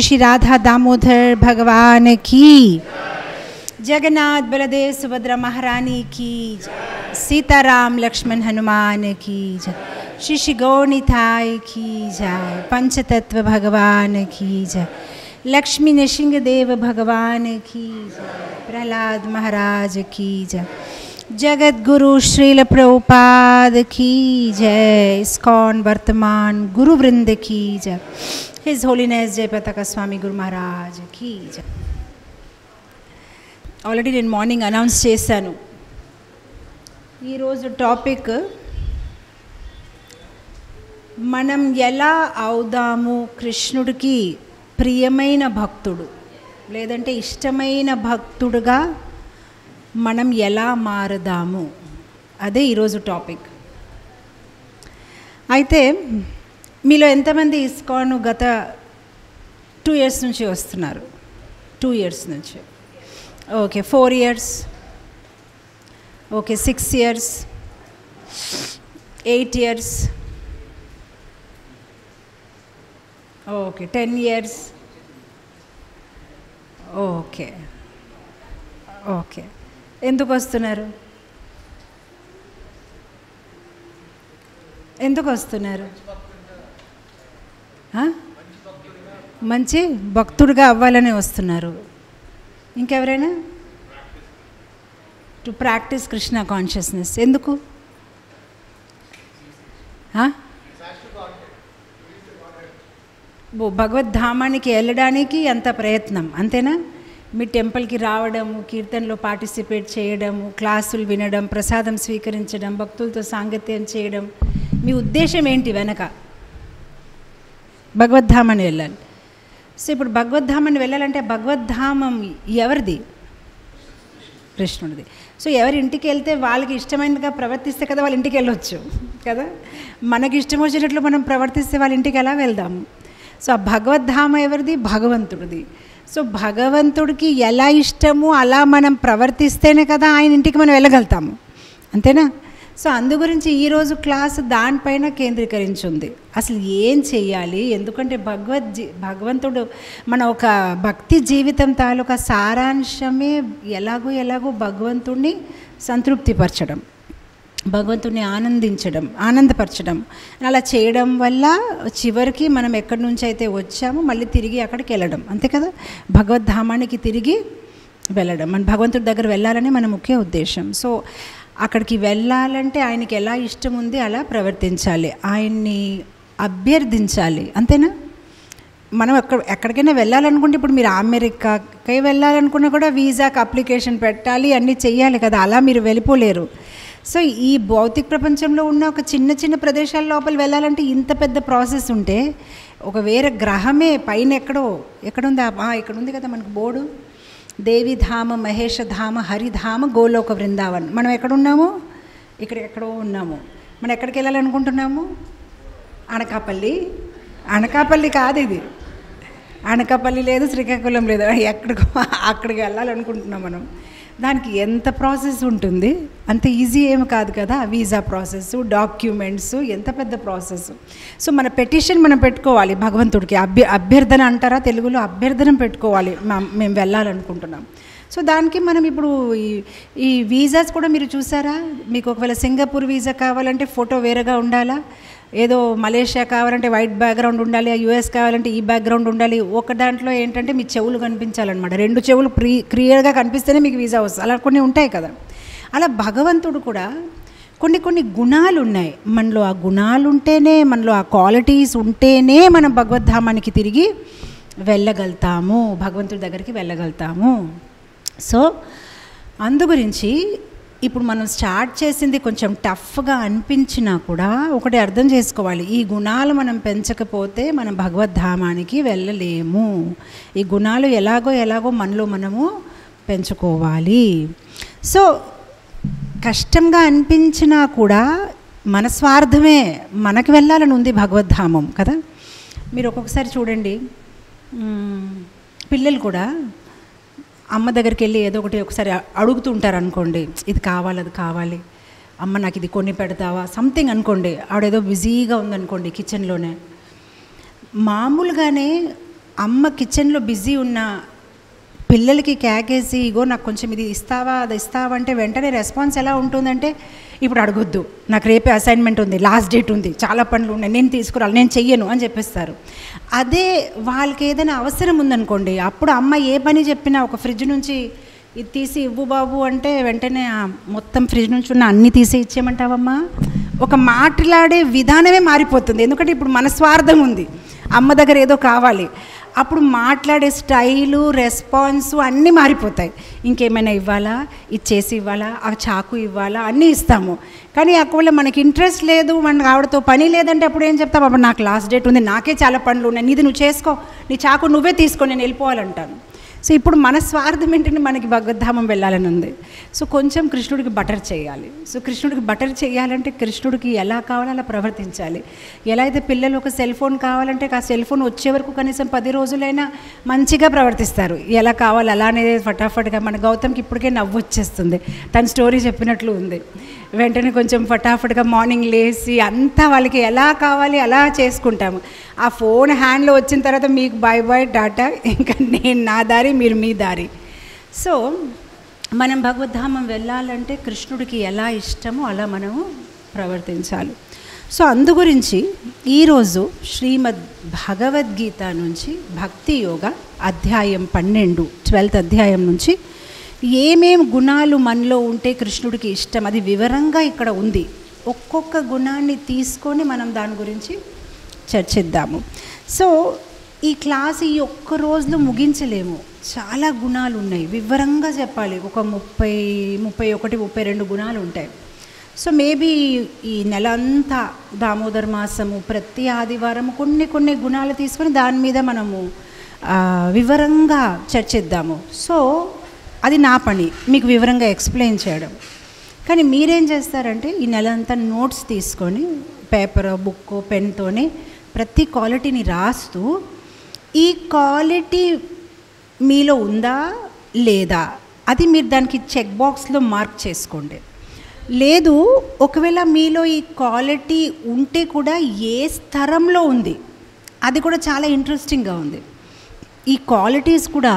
श्री राधा दामोदर भगवान की जगन्नाथ बलदेव सुभद्रा महारानी की जय। सीताराम लक्ष्मण हनुमान की जय श्री श्री गौनिताय की जय पंचतत्व भगवान की जय लक्ष्मी नृसिंह देव भगवान की जय प्रहलाद महाराज की जय जगत गुरु श्रील प्रभुपाद की जय इस्कॉन वर्तमान गुरु वृंद की जय हिज होलीनेस जय पताका स्वामी गुरु महाराज की जय ఆల్రెడీ నేను మార్నింగ్ అనౌన్స్ చేశాను ఈరోజు టాపిక్ మనం ఎలా అవుదాము కృష్ణుడికి ప్రియమైన భక్తుడు లేదంటే ఇష్టమైన భక్తుడుగా మనం ఎలా మారుదాము అదే ఈరోజు టాపిక్ అయితే మీలో ఎంతమంది ఇస్కాన్ గత టూ ఇయర్స్ నుంచి వస్తున్నారు టూ ఇయర్స్ నుంచి okay four years okay six years eight years okay ten years okay okay ఎందుకు వస్తున్నారు ఎందుకు వస్తున్నారు ఆ? మంచి భక్తుడిగా అవ్వాలని వస్తున్నారు ఇంకెవరైనా టు ప్రాక్టీస్ కృష్ణ కాన్షియస్నెస్ ఎందుకు ఆ? ఓ భగవద్ధామానికి వెళ్ళడానికి అంత ప్రయత్నం అంతేనా మీ టెంపుల్కి రావడము కీర్తనలో పార్టిసిపేట్ చేయడము క్లాసులు వినడం ప్రసాదం స్వీకరించడం భక్తులతో సాంగత్యం చేయడం మీ ఉద్దేశం ఏంటి వెనక భగవద్ధామని వెళ్ళాలి సో ఇప్పుడు భగవద్ధామని వెళ్ళాలంటే భగవద్ధామం ఎవరిది కృష్ణుడిది సో ఎవరి ఇంటికి వెళ్తే వాళ్ళకి ఇష్టమైనగా ప్రవర్తిస్తే కదా వాళ్ళ ఇంటికి వెళ్ళొచ్చు కదా మనకి ఇష్టం వచ్చినట్లు మనం ప్రవర్తిస్తే వాళ్ళ ఇంటికి ఎలా వెళ్దాము సో ఆ భగవద్ధామ ఎవరిది భగవంతుడిది సో భగవంతుడికి ఎలా ఇష్టమో అలా మనం ప్రవర్తిస్తేనే కదా ఆయన ఇంటికి మనం వెళ్ళగలుగుతాము అంతేనా సో అందు గురించి ఈరోజు క్లాస్ దానిపైన కేంద్రీకరించింది అసలు ఏం చెయ్యాలి ఎందుకంటే భగవద్ జీ భగవంతుడు మన ఒక భక్తి జీవితం తాలూకా సారాంశమే ఎలాగో ఎలాగో భగవంతుడిని సంతృప్తిపరచడం భగవంతుని ఆనందించడం ఆనందపరచడం అలా చేయడం వల్ల చివరికి మనం ఎక్కడి నుంచి అయితే వచ్చామో మళ్ళీ తిరిగి అక్కడికి వెళ్ళడం అంతే కదా భగవద్ధామానికి తిరిగి వెళ్ళడం మన భగవంతుడి దగ్గర వెళ్ళాలని మన ముఖ్య ఉద్దేశం సో అక్కడికి వెళ్ళాలంటే ఆయనకి ఎలా ఇష్టం ఉంది అలా ప్రవర్తించాలి ఆయన్ని అభ్యర్థించాలి అంతేనా మనం ఎక్కడ ఎక్కడికైనా వెళ్ళాలనుకుంటే ఇప్పుడు మీరు అమెరికాకి వెళ్ళాలనుకున్నా కూడా వీసాకి అప్లికేషన్ పెట్టాలి అన్నీ చెయ్యాలి కదా అలా మీరు వెళ్ళిపోలేరు సో ఈ భౌతిక ప్రపంచంలో ఉన్న ఒక చిన్న చిన్న ప్రదేశాల లోపల వెళ్ళాలంటే ఇంత పెద్ద ప్రాసెస్ ఉంటే ఒక వేరే గ్రహమే పైన ఎక్కడో ఎక్కడుంది ఆ, ఇక్కడ ఉంది కదా మనకు బోర్డు దేవిధామ మహేషధామ హరిధామ గోలోక బృందావన్ మనం ఎక్కడున్నాము ఇక్కడ ఎక్కడో ఉన్నాము మనం ఎక్కడికి వెళ్ళాలనుకుంటున్నాము అనకాపల్లి అనకాపల్లి కాదు ఇది అనకాపల్లి లేదు శ్రీకాకుళం లేదు ఎక్కడికో అక్కడికి వెళ్ళాలనుకుంటున్నాం మనం దానికి ఎంత ప్రాసెస్ ఉంటుంది అంత ఈజీ ఏమి కాదు కదా వీసా ప్రాసెస్ డాక్యుమెంట్స్ ఎంత పెద్ద ప్రాసెస్ సో మన పెటిషన్ మనం పెట్టుకోవాలి భగవంతుడికి అభ్య అభ్యర్థన అంటారా తెలుగులో అభ్యర్థన పెట్టుకోవాలి మా- మేము వెళ్ళాలనుకుంటున్నాం సో దానికి మనం ఇప్పుడు ఈ ఈ వీసాస్ కూడా మీరు చూసారా మీకు ఒకవేళ సింగపూర్ వీసా కావాలంటే ఫోటో వేరేగా ఉండాలా ఏదో మలేషియా కావాలంటే వైట్ బ్యాక్గ్రౌండ్ ఉండాలి యుఎస్ కావాలంటే ఈ బ్యాక్గ్రౌండ్ ఉండాలి ఒక దాంట్లో ఏంటంటే మీ చెవులు కనిపించాలన్నమాట రెండు చెవులు ప్రీ క్లియర్గా కనిపిస్తేనే మీకు వీసా వస్తుంది అలా కొన్ని ఉంటాయి కదా అలా భగవంతుడు కూడా కొన్ని కొన్ని గుణాలు ఉన్నాయి మనలో ఆ గుణాలు ఉంటేనే మనలో ఆ క్వాలిటీస్ ఉంటేనే మనం భగవద్ధామానికి తిరిగి వెళ్ళగలుగుతాము భగవంతుడి దగ్గరికి వెళ్ళగలుగుతాము సో అందు గురించి ఇప్పుడు మనం స్టార్ట్ చేసింది కొంచెం టఫ్గా అనిపించినా కూడా ఒకటి అర్థం చేసుకోవాలి ఈ గుణాలు మనం పెంచకపోతే మనం భగవద్ధామానికి వెళ్ళలేము ఈ గుణాలు ఎలాగో ఎలాగో మనలో మనము పెంచుకోవాలి సో కష్టంగా అనిపించినా కూడా మన స్వార్థమే మనకు వెళ్ళాలని ఉంది భగవద్ధామం కదా మీరు ఒక్కొక్కసారి చూడండి మ్మ్, పిల్లలు కూడా అమ్మ దగ్గరికి వెళ్ళి ఏదో ఒకటి ఒకసారి అడుగుతూ ఉంటారు అనుకోండి ఇది కావాలి అది కావాలి అమ్మ నాకు ఇది కొని పెడతావా సంథింగ్ అనుకోండి ఆవిడేదో బిజీగా ఉందనుకోండి కిచెన్లోనే మామూలుగానే అమ్మ కిచెన్లో బిజీ ఉన్న పిల్లలకి క్యాకేసి ఇగో నాకు కొంచెం ఇది ఇస్తావా అది ఇస్తావా అంటే వెంటనే రెస్పాన్స్ ఎలా ఉంటుందంటే ఇప్పుడు అడగొద్దు నాకు రేపే అసైన్మెంట్ ఉంది లాస్ట్ డేట్ ఉంది చాలా పనులు ఉన్నాయి నేను తీసుకురాలి నేను చెయ్యను అని చెప్పేస్తారు అదే వాళ్ళకి ఏదైనా అవసరం ఉందనుకోండి అప్పుడు అమ్మ ఏ పని చెప్పినా ఒక ఫ్రిడ్జ్ నుంచి ఇది తీసి ఇవ్వు బాబు అంటే వెంటనే ఆ మొత్తం ఫ్రిడ్జ్ నుంచి ఉన్న అన్ని తీసి ఇచ్చేయమంటావమ్మా ఒక మాట్లాడే విధానమే మారిపోతుంది ఎందుకంటే ఇప్పుడు మన స్వార్థం ఉంది అమ్మ దగ్గర ఏదో కావాలి అప్పుడు మాట్లాడే స్టైలు రెస్పాన్స్ అన్నీ మారిపోతాయి ఇంకేమైనా ఇవ్వాలా ఇచ్చేసి ఇవ్వాలా ఆ చాకు ఇవ్వాలా అన్నీ ఇస్తాము కానీ ఒకవేళ మనకి ఇంట్రెస్ట్ లేదు మన ఆవిడతో పని లేదంటే అప్పుడు ఏం చెప్తాం అప్పుడు నాకు లాస్ట్ డేట్ ఉంది నాకే చాలా పనులు ఉన్నాయి నీది నువ్వు చేసుకో నీ చాకు నువ్వే తీసుకో నేను వెళ్ళిపోవాలంటాను సో ఇప్పుడు మన స్వార్థం ఏంటంటే మనకి భగవద్ధామం వెళ్ళాలని ఉంది సో కొంచెం కృష్ణుడికి బటర్ చేయాలి సో కృష్ణుడికి బటర్ చేయాలంటే కృష్ణుడికి ఎలా కావాలో అలా ప్రవర్తించాలి ఎలా అయితే పిల్లలు ఒక సెల్ ఫోన్ కావాలంటే ఆ సెల్ ఫోన్ వచ్చే వరకు కనీసం పది రోజులైనా మంచిగా ప్రవర్తిస్తారు ఎలా కావాలి అలానే ఫటాఫట్గా మన గౌతమ్కి ఇప్పటికే నవ్వు వచ్చేస్తుంది తన స్టోరీ చెప్పినట్లు ఉంది వెంటనే కొంచెం ఫటాఫట్గా మార్నింగ్ లేచి అంతా వాళ్ళకి ఎలా కావాలి అలా చేసుకుంటాము ఆ ఫోన్ హ్యాండ్లో వచ్చిన తర్వాత మీకు బాయ్ బాయ్ డాటా ఇంకా నేను నా దారి మీరు మీ దారి సో మనం భగవద్ధామం వెళ్ళాలంటే కృష్ణుడికి ఎలా ఇష్టమో అలా మనము ప్రవర్తించాలి సో అందు గురించి ఈరోజు శ్రీమద్ భగవద్గీత నుంచి భక్తి యోగ అధ్యాయం పన్నెండు ట్వెల్త్ అధ్యాయం నుంచి ఏమేం గుణాలు మనలో ఉంటే కృష్ణుడికి ఇష్టం అది వివరంగా ఇక్కడ ఉంది ఒక్కొక్క గుణాన్ని తీసుకొని మనం దాని గురించి చర్చిద్దాము సో ఈ క్లాస్ ఈ ఒక్క రోజులో ముగించలేము చాలా గుణాలు ఉన్నాయి వివరంగా చెప్పాలి ఒక ముప్పై ముప్పై ఒకటి ముప్పై రెండు గుణాలు ఉంటాయి సో మేబీ ఈ నెల అంతా దామోదర మాసము ప్రతి ఆదివారం కొన్ని కొన్ని గుణాలు తీసుకొని దాని మీద మనము ఆ, వివరంగా చర్చిద్దాము సో అది నా పని మీకు వివరంగా ఎక్స్ప్లెయిన్ చేయడం కానీ మీరేం చేస్తారంటే ఈ నెల అంతా నోట్స్ తీసుకొని పేపర్ బుక్ పెన్తోని ప్రతి క్వాలిటీని రాస్తూ ఈ క్వాలిటీ మీలో ఉందా లేదా అది మీరు దానికి చెక్ బాక్స్లో మార్క్ చేసుకోండి లేదు ఒకవేళ మీలో ఈ క్వాలిటీ ఉంటే కూడా ఏ స్థరంలో ఉంది అది కూడా చాలా ఇంట్రెస్టింగ్గా ఉంది ఈ క్వాలిటీస్ కూడా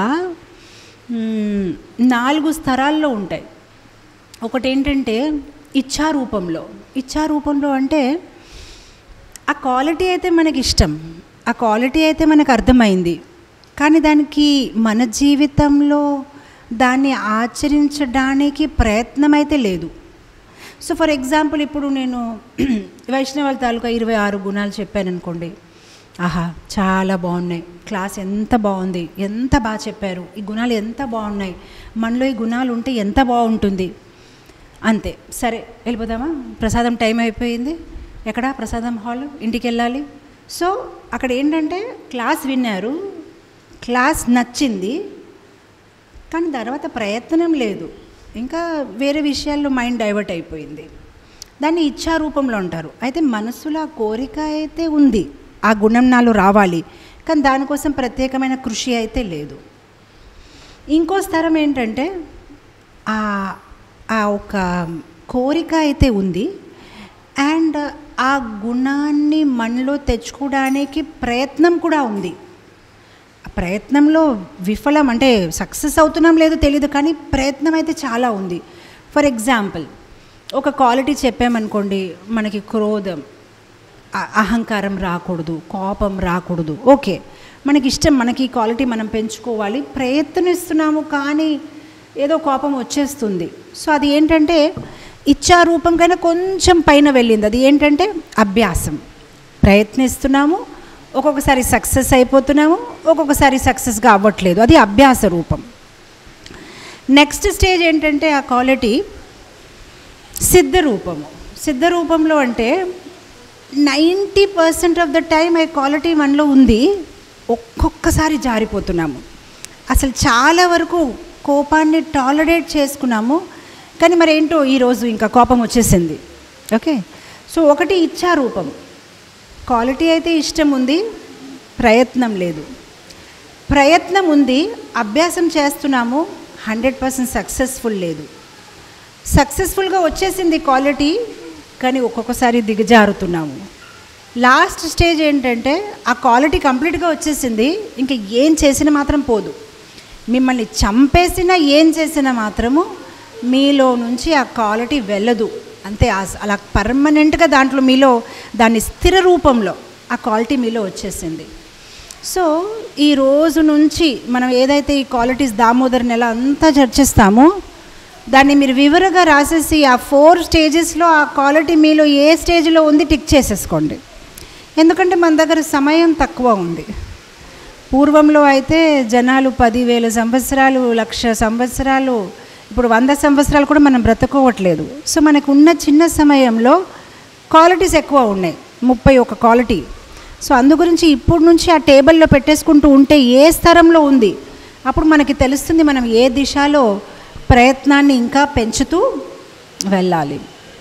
మ్, నాలుగు స్థరాల్లో ఉంటాయి ఒకటి ఏంటంటే ఇచ్ఛా రూపంలో ఇచ్ఛా రూపంలో అంటే ఆ క్వాలిటీ అయితే మనకి ఇష్టం ఆ క్వాలిటీ అయితే మనకు అర్థమైంది కానీ దానికి మన జీవితంలో దాన్ని ఆచరించడానికి ప్రయత్నం అయితే లేదు సో ఫర్ ఎగ్జాంపుల్ ఇప్పుడు నేను వైష్ణవాల తాలూకా ఇరవై ఆరు గుణాలు చెప్పాను అనుకోండి ఆహా చాలా బాగున్నాయి క్లాస్ ఎంత బాగుంది ఎంత బాగా చెప్పారు ఈ గుణాలు ఎంత బాగున్నాయి మనలో ఈ గుణాలు ఉంటే ఎంత బాగుంటుంది అంతే సరే వెళ్ళిపోదామా ప్రసాదం టైం అయిపోయింది ఎక్కడ ప్రసాదం హాల్ ఇంటికి వెళ్ళాలి సో అక్కడ ఏంటంటే క్లాస్ విన్నారు క్లాస్ నచ్చింది కానీ తర్వాత ప్రయత్నం లేదు ఇంకా వేరే విషయాల్లో మైండ్ డైవర్ట్ అయిపోయింది దాన్ని ఇచ్చా రూపంలో అంటారు అయితే మనసులో ఆ కోరిక అయితే ఉంది ఆ గుణం నాలో రావాలి కానీ దానికోసం ప్రత్యేకమైన కృషి అయితే లేదు ఇంకో స్థరం ఏంటంటే ఆ ఆ ఒక కోరిక అయితే ఉంది అండ్ ఆ గుణాన్ని మనలో తెచ్చుకోవడానికి ప్రయత్నం కూడా ఉంది ఆ ప్రయత్నంలో విఫలం అంటే సక్సెస్ అవుతున్నాం లేదో తెలియదు కానీ ప్రయత్నం అయితే చాలా ఉంది ఫర్ ఎగ్జాంపుల్ ఒక క్వాలిటీ చెప్పామనుకోండి మనకి క్రోధం అ- అహంకారం రాకూడదు కోపం రాకూడదు ఓకే మనకి ఇష్టం మనకి ఈ క్వాలిటీ మనం పెంచుకోవాలి ప్రయత్నిస్తున్నాము కానీ ఏదో కోపం వచ్చేస్తుంది సో అది ఏంటంటే ఇచ్చారూపం కన్నా కొంచెం పైన వెళ్ళింది అది ఏంటంటే అభ్యాసం ప్రయత్నిస్తున్నాము ఒక్కొక్కసారి సక్సెస్ అయిపోతున్నాము ఒక్కొక్కసారి సక్సెస్గా అవ్వట్లేదు అది అభ్యాస రూపం నెక్స్ట్ స్టేజ్ ఏంటంటే ఆ క్వాలిటీ సిద్ధ రూపము సిద్ధ రూపంలో అంటే ninety percent of the time ఆ క్వాలిటీ మనలో ఉంది ఒక్కొక్కసారి జారిపోతున్నాము అసలు చాలా వరకు కోపాన్ని టాలరేట్ చేసుకున్నాము కానీ మరి ఏంటో ఈరోజు ఇంకా కోపం వచ్చేసింది ఓకే సో ఒకటి ఇచ్చా రూపం క్వాలిటీ అయితే ఇష్టం ఉంది ప్రయత్నం లేదు ప్రయత్నం ఉంది అభ్యాసం చేస్తున్నాము హండ్రెడ్ పర్సెంట్ సక్సెస్ఫుల్ లేదు సక్సెస్ఫుల్గా వచ్చేసింది క్వాలిటీ కానీ ఒక్కొక్కసారి దిగజారుతున్నాము లాస్ట్ స్టేజ్ ఏంటంటే ఆ క్వాలిటీ కంప్లీట్గా వచ్చేసింది ఇంకా ఏం చేసినా మాత్రం పోదు మిమ్మల్ని చంపేసినా ఏం చేసినా మాత్రము మీలో నుంచి ఆ క్వాలిటీ వెళ్ళదు అంతే ఆ- అలా పర్మనెంట్గా దాంట్లో మీలో దాని స్థిర రూపంలో ఆ క్వాలిటీ మీలో వచ్చేసింది సో ఈ రోజు నుంచి మనం ఏదైతే ఈ క్వాలిటీస్ దామోదర్ నెల అంతా చర్చిస్తామో దాన్ని మీరు వివరంగా రాసేసి ఆ ఫోర్ స్టేజెస్లో ఆ క్వాలిటీ మీలో ఏ స్టేజ్లో ఉంది టిక్ చేసేసుకోండి ఎందుకంటే మన దగ్గర సమయం తక్కువ ఉంది పూర్వంలో అయితే జనాలు పదివేల సంవత్సరాలు లక్ష సంవత్సరాలు ఇప్పుడు వంద సంవత్సరాలు కూడా మనం బ్రతకోవట్లేదు సో మనకు ఉన్న చిన్న సమయంలో క్వాలిటీస్ ఎక్కువ ఉన్నాయి ముప్పై ఒక క్వాలిటీ సో అందు గురించి ఇప్పుడు నుంచి ఆ టేబుల్లో పెట్టేసుకుంటూ ఉంటే ఏ స్థరంలో ఉంది అప్పుడు మనకి తెలుస్తుంది మనం ఏ దిశలో ప్రయత్నాన్ని ఇంకా పెంచుతూ వెళ్ళాలి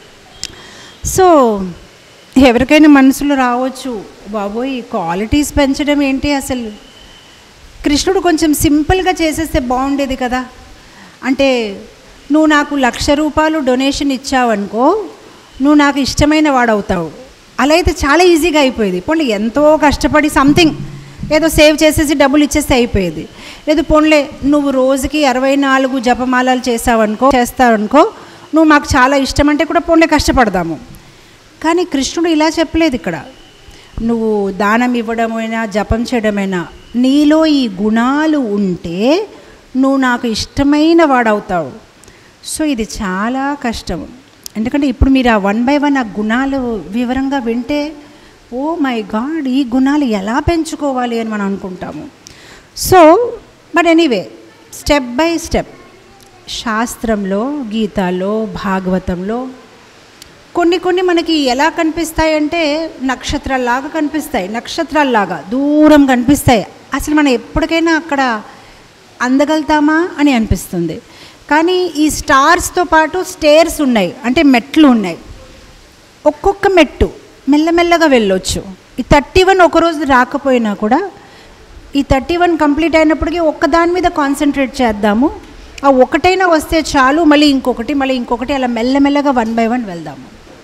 సో ఎవరికైనా మనసులో రావచ్చు బాబోయ్ ఈ క్వాలిటీస్ పెంచడం ఏంటి అసలు కృష్ణుడు కొంచెం సింపుల్గా చేసేస్తే బాగుండేది కదా అంటే నువ్వు నాకు లక్ష రూపాయలు డొనేషన్ ఇచ్చావనుకో నువ్వు నాకు ఇష్టమైన వాడవుతావు అలా అయితే చాలా ఈజీగా అయిపోయేది పోన్లే ఎంతో కష్టపడి సంథింగ్ ఏదో సేవ్ చేసేసి డబ్బులు ఇచ్చేస్తే అయిపోయేది లేదు పోన్లే నువ్వు రోజుకి అరవై నాలుగు జపమాలలు చేసావనుకో చేస్తావనుకో నువ్వు మాకు చాలా ఇష్టం అంటే కూడా పోన్లే కష్టపడదాము కానీ కృష్ణుడు ఇలా చెప్పలేదు ఇక్కడ నువ్వు దానం ఇవ్వడమైనా జపం చేయడమైనా నీలో ఈ గుణాలు ఉంటే నువ్వు నాకు ఇష్టమైన వాడవుతావు సో ఇది చాలా కష్టం ఎందుకంటే ఇప్పుడు మీరు ఆ వన్ బై వన్ ఆ గుణాలు వివరంగా వింటే ఓ మై గాడ్ ఈ గుణాలు ఎలా పెంచుకోవాలి అని మనం అనుకుంటాము so but anyway step by step శాస్త్రంలో గీతాలో భాగవతంలో కొన్ని కొన్ని మనకి ఎలా కనిపిస్తాయంటే నక్షత్రాల్లాగా కనిపిస్తాయి నక్షత్రాల్లాగా దూరం కనిపిస్తాయి అసలు మనం ఎప్పటికైనా అక్కడ అందగలుగుతామా అని అనిపిస్తుంది కానీ ఈ స్టార్స్తో పాటు స్టేర్స్ ఉన్నాయి అంటే మెట్లు ఉన్నాయి ఒక్కొక్క మెట్టు మెల్లమెల్లగా వెళ్ళొచ్చు ఈ థర్టీ వన్ ఒకరోజు రాకపోయినా కూడా ఈ థర్టీ వన్ కంప్లీట్ అయినప్పటికీ ఒక్క దాని మీద కాన్సన్ట్రేట్ చేద్దాము ఆ ఒకటైనా వస్తే చాలు మళ్ళీ ఇంకొకటి మళ్ళీ ఇంకొకటి అలా మెల్లమెల్లగా వన్ బై వన్ వెళ్దాము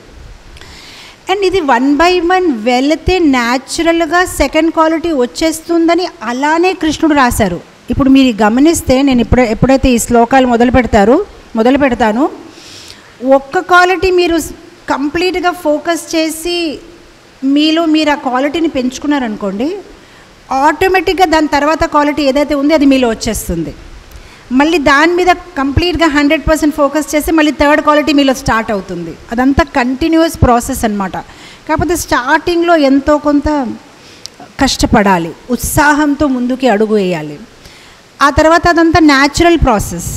అండ్ ఇది వన్ బై వన్ వెళితే న్యాచురల్గా సెకండ్ క్వాలిటీ వచ్చేస్తుందని అలానే కృష్ణుడు రాశారు ఇప్పుడు మీరు గమనిస్తే నేను ఇప్పుడు ఎప్పుడైతే ఈ శ్లోకాలు మొదలు పెడతారు మొదలు పెడతాను ఒక్క క్వాలిటీ మీరు కంప్లీట్గా ఫోకస్ చేసి మీలో మీరు ఆ క్వాలిటీని పెంచుకున్నారనుకోండి ఆటోమేటిక్గా దాని తర్వాత క్వాలిటీ ఏదైతే ఉందో అది మీలో వచ్చేస్తుంది మళ్ళీ దాని మీద కంప్లీట్గా హండ్రెడ్ పర్సెంట్ ఫోకస్ చేసి మళ్ళీ థర్డ్ క్వాలిటీ మీలో స్టార్ట్ అవుతుంది అదంతా కంటిన్యూస్ ప్రాసెస్ అనమాట కాకపోతే స్టార్టింగ్లో ఎంతో కొంత కష్టపడాలి ఉత్సాహంతో ముందుకి అడుగు వేయాలి ఆ తర్వాత అదంతా న్యాచురల్ ప్రాసెస్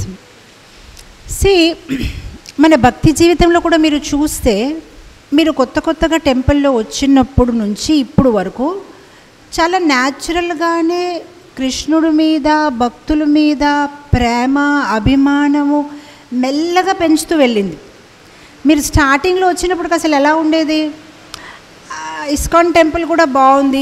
సి మన భక్తి జీవితంలో కూడా మీరు చూస్తే మీరు కొత్త కొత్తగా టెంపుల్లో వచ్చినప్పుడు నుంచి ఇప్పుడు వరకు చాలా న్యాచురల్గానే కృష్ణుడి మీద భక్తుల మీద ప్రేమ అభిమానము మెల్లగా పెంచుతూ వెళ్ళింది మీరు స్టార్టింగ్లో వచ్చినప్పుడు అసలు ఎలా ఉండేది ఆ, ఇస్కాన్ టెంపుల్ కూడా బాగుంది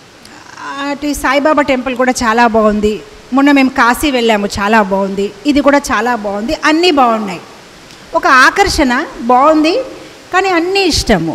అటు సాయిబాబా టెంపుల్ కూడా చాలా బాగుంది మొన్న మేము కాశీ వెళ్ళాము చాలా బాగుంది ఇది కూడా చాలా బాగుంది అన్నీ బాగున్నాయి ఒక ఆకర్షణ బాగుంది కానీ అన్నీ ఇష్టము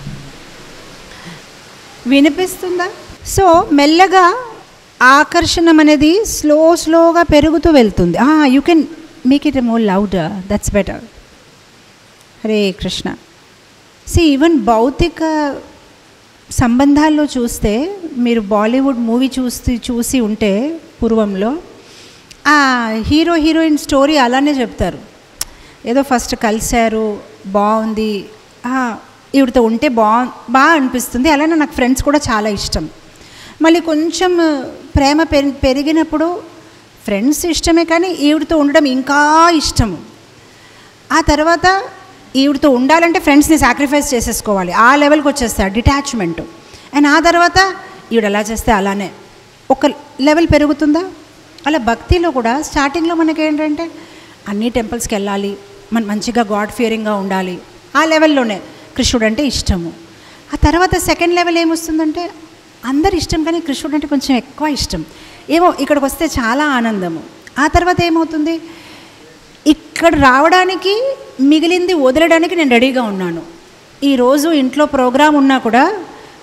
వినిపిస్తుందా సో మెల్లగా ఆకర్షణం అనేది స్లో స్లోగా పెరుగుతూ వెళ్తుంది you can make it more louder that's better Hare Krishna see even భౌతిక సంబంధాల్లో చూస్తే మీరు బాలీవుడ్ మూవీ చూసి చూసి ఉంటే పూర్వంలో ఆ హీరో హీరోయిన్ స్టోరీ అలానే చెప్తారు ఏదో ఫస్ట్ కలిశారు బాగుంది ఆ, ఈవిడతో ఉంటే బా బాగా అనిపిస్తుంది అలానే నాకు ఫ్రెండ్స్ కూడా చాలా ఇష్టం మళ్ళీ కొంచెం ప్రేమ పెరి పెరిగినప్పుడు ఫ్రెండ్స్ ఇష్టమే కానీ ఈవిడతో ఉండడం ఇంకా ఇష్టము ఆ తర్వాత ఈవిడతో ఉండాలంటే ఫ్రెండ్స్ని సాక్రిఫైస్ చేసేసుకోవాలి ఆ లెవెల్కి వచ్చేస్తాడు డిటాచ్మెంట్ అండ్ ఆ తర్వాత ఈవిడ ఎలా చేస్తే అలానే ఒక లెవెల్ పెరుగుతుందా అలా భక్తిలో కూడా స్టార్టింగ్లో మనకి ఏంటంటే అన్ని టెంపుల్స్కి వెళ్ళాలి మనం మంచిగా గాడ్ ఫియరింగ్గా ఉండాలి ఆ లెవెల్లోనే కృష్ణుడు అంటే ఇష్టము ఆ తర్వాత సెకండ్ లెవెల్ ఏమొస్తుందంటే అందరు ఇష్టం కానీ కృష్ణుడు అంటే కొంచెం ఎక్కువ ఇష్టం ఏమో ఇక్కడికి వస్తే చాలా ఆనందము ఆ తర్వాత ఏమవుతుంది ఇక్కడ రావడానికి మిగిలింది వదలడానికి నేను రెడీగా ఉన్నాను ఈరోజు ఇంట్లో ప్రోగ్రాం ఉన్నా కూడా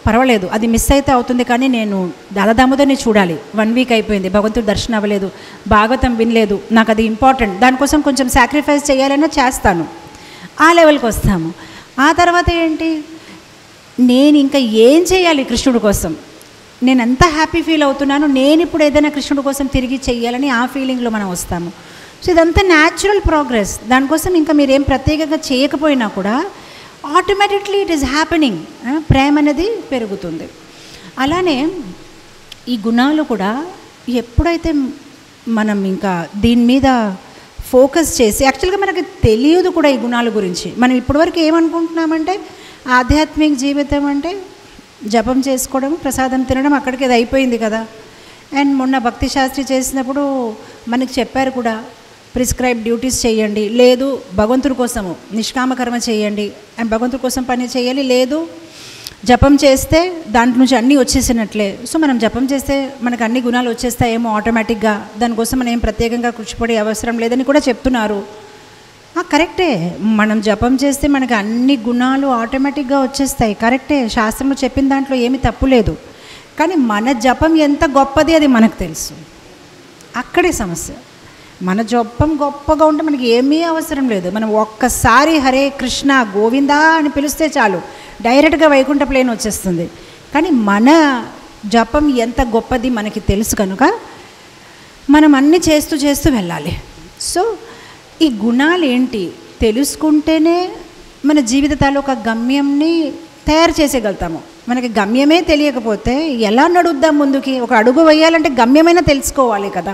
పర్వాలేదు అది మిస్ అయితే అవుతుంది కానీ నేను దాదాదాముదని చూడాలి వన్ వీక్ అయిపోయింది భగవంతుడు దర్శనం అవ్వలేదు భాగవతం వినలేదు నాకు అది ఇంపార్టెంట్ దానికోసం కొంచెం సాక్రిఫైస్ చేయాలన్నా చేస్తాను ఆ లెవెల్కి వస్తాము ఆ తర్వాత ఏంటి నేను ఇంకా ఏం చేయాలి కృష్ణుడి కోసం నేను ఎంత హ్యాపీ ఫీల్ అవుతున్నాను నేను ఇప్పుడు ఏదైనా కృష్ణుడి కోసం తిరిగి చెయ్యాలని ఆ ఫీలింగ్లో మనం వస్తాము సో ఇదంతా న్యాచురల్ ప్రోగ్రెస్ దానికోసం ఇంకా మీరు ఏం ప్రత్యేకంగా చేయకపోయినా కూడా ఆటోమేటిక్లీ ఇట్ ఈస్ హ్యాపెనింగ్ ప్రేమ అనేది పెరుగుతుంది అలానే ఈ గుణాలు కూడా ఎప్పుడైతే మనం ఇంకా దీని మీద ఫోకస్ చేసి యాక్చువల్గా మనకి తెలియదు కూడా ఈ గుణాల గురించి మనం ఇప్పటివరకు ఏమనుకుంటున్నామంటే ఆధ్యాత్మిక జీవితం అంటే జపం చేసుకోవడం ప్రసాదం తినడం అక్కడికి అది అయిపోయింది కదా అండ్ మొన్న భక్తి శాస్త్రి చేసినప్పుడు మనకి చెప్పారు కూడా ప్రిస్క్రైబ్ డ్యూటీస్ చేయండి లేదు భగవంతుడి కోసము నిష్కామకర్మ చేయండి అండ్ భగవంతుడి కోసం పని చేయాలి లేదు జపం చేస్తే దాంట్లో నుంచి అన్నీ వచ్చేసినట్లే సో మనం జపం చేస్తే మనకు అన్ని గుణాలు వచ్చేస్తాయేమో ఆటోమేటిక్గా దానికోసం మనం ఏం ప్రత్యేకంగా కృషిపడే అవసరం లేదని కూడా చెప్తున్నారు ఆ, కరెక్టే మనం జపం చేస్తే మనకి అన్ని గుణాలు ఆటోమేటిక్గా వచ్చేస్తాయి కరెక్టే శాస్త్రంలో చెప్పిన దాంట్లో ఏమీ తప్పు లేదు కానీ మన జపం ఎంత గొప్పది అది మనకు తెలుసు అక్కడే సమస్య మన జపం గొప్పగా ఉంటే మనకి ఏమీ అవసరం లేదు మనం ఒక్కసారి హరే కృష్ణ గోవిందా అని పిలిస్తే చాలు డైరెక్ట్గా వైకుంఠ ప్లేన్ వచ్చేస్తుంది కానీ మన జపం ఎంత గొప్పది మనకి తెలుసు కనుక మనం అన్నీ చేస్తూ చేస్తూ వెళ్ళాలి సో ఈ గుణాలు ఏంటి తెలుసుకుంటేనే మన జీవిత తాలూకా గమ్యంని తయారు చేసేయగలుగుతాము మనకి గమ్యమే తెలియకపోతే ఎలా నడుద్దాం ముందుకి ఒక అడుగు వేయాలంటే గమ్యమైనా తెలుసుకోవాలి కదా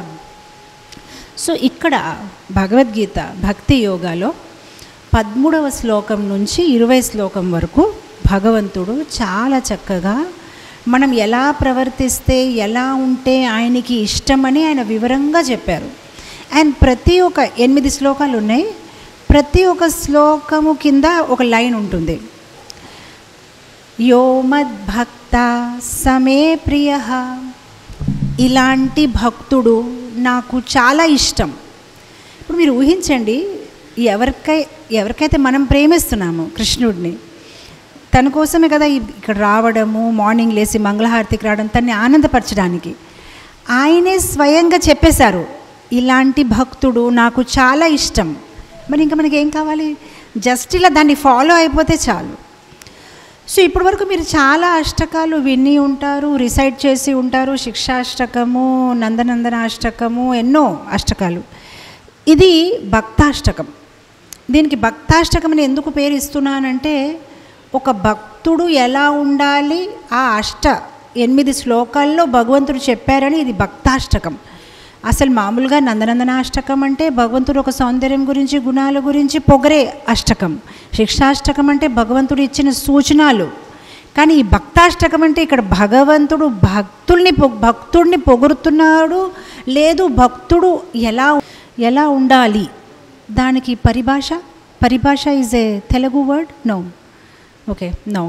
సో ఇక్కడ భగవద్గీత భక్తి యోగాలో పదమూడవ శ్లోకం నుంచి ఇరవై శ్లోకం వరకు భగవంతుడు చాలా చక్కగా మనం ఎలా ప్రవర్తిస్తే ఎలా ఉంటే ఆయనకి ఇష్టమని ఆయన వివరంగా చెప్పారు అండ్ ప్రతి ఒక్క ఎనిమిది శ్లోకాలు ఉన్నాయి ప్రతి ఒక్క శ్లోకము కింద ఒక లైన్ ఉంటుంది యో మద్భక్త సమే ప్రియ ఇలాంటి భక్తుడు నాకు చాలా ఇష్టం ఇప్పుడు మీరు ఊహించండి ఎవరికై ఎవరికైతే మనం ప్రేమిస్తున్నామో కృష్ణుడిని తన కోసమే కదా ఇ- ఇక్కడ రావడము మార్నింగ్ లేచి మంగళహారతికి రావడం తన్ని ఆనందపరచడానికి ఆయనే స్వయంగా చెప్పేశారు ఇలాంటి భక్తుడు నాకు చాలా ఇష్టం మరి ఇంకా మనకి ఏం కావాలి జస్ట్ ఇలా దాన్ని ఫాలో అయిపోతే చాలు సో ఇప్పటి వరకు మీరు చాలా అష్టకాలు విని ఉంటారు రిసైడ్ చేసి ఉంటారు శిక్షాష్టకము నందనందన అష్టకము ఎన్నో అష్టకాలు ఇది భక్తాష్టకం దీనికి భక్తాష్టకం అని ఎందుకు పేరు ఇస్తున్నానంటే ఒక భక్తుడు ఎలా ఉండాలి ఆ అష్ట ఎనిమిది శ్లోకాల్లో భగవంతుడు చెప్పారని ఇది భక్తాష్టకం అసలు మామూలుగా నందనందన అష్టకం అంటే భగవంతుడు ఒక సౌందర్యం గురించి గుణాల గురించి పొగరే అష్టకం శిక్షాష్టకం అంటే భగవంతుడు ఇచ్చిన సూచనలు కానీ ఈ భక్తాష్టకం అంటే ఇక్కడ భగవంతుడు భక్తుల్ని పొ- భక్తుడిని పొగుడుతున్నాడు లేదు భక్తుడు ఎలా ఎలా ఉండాలి దానికి పరిభాష పరిభాష is a Telugu word no okay no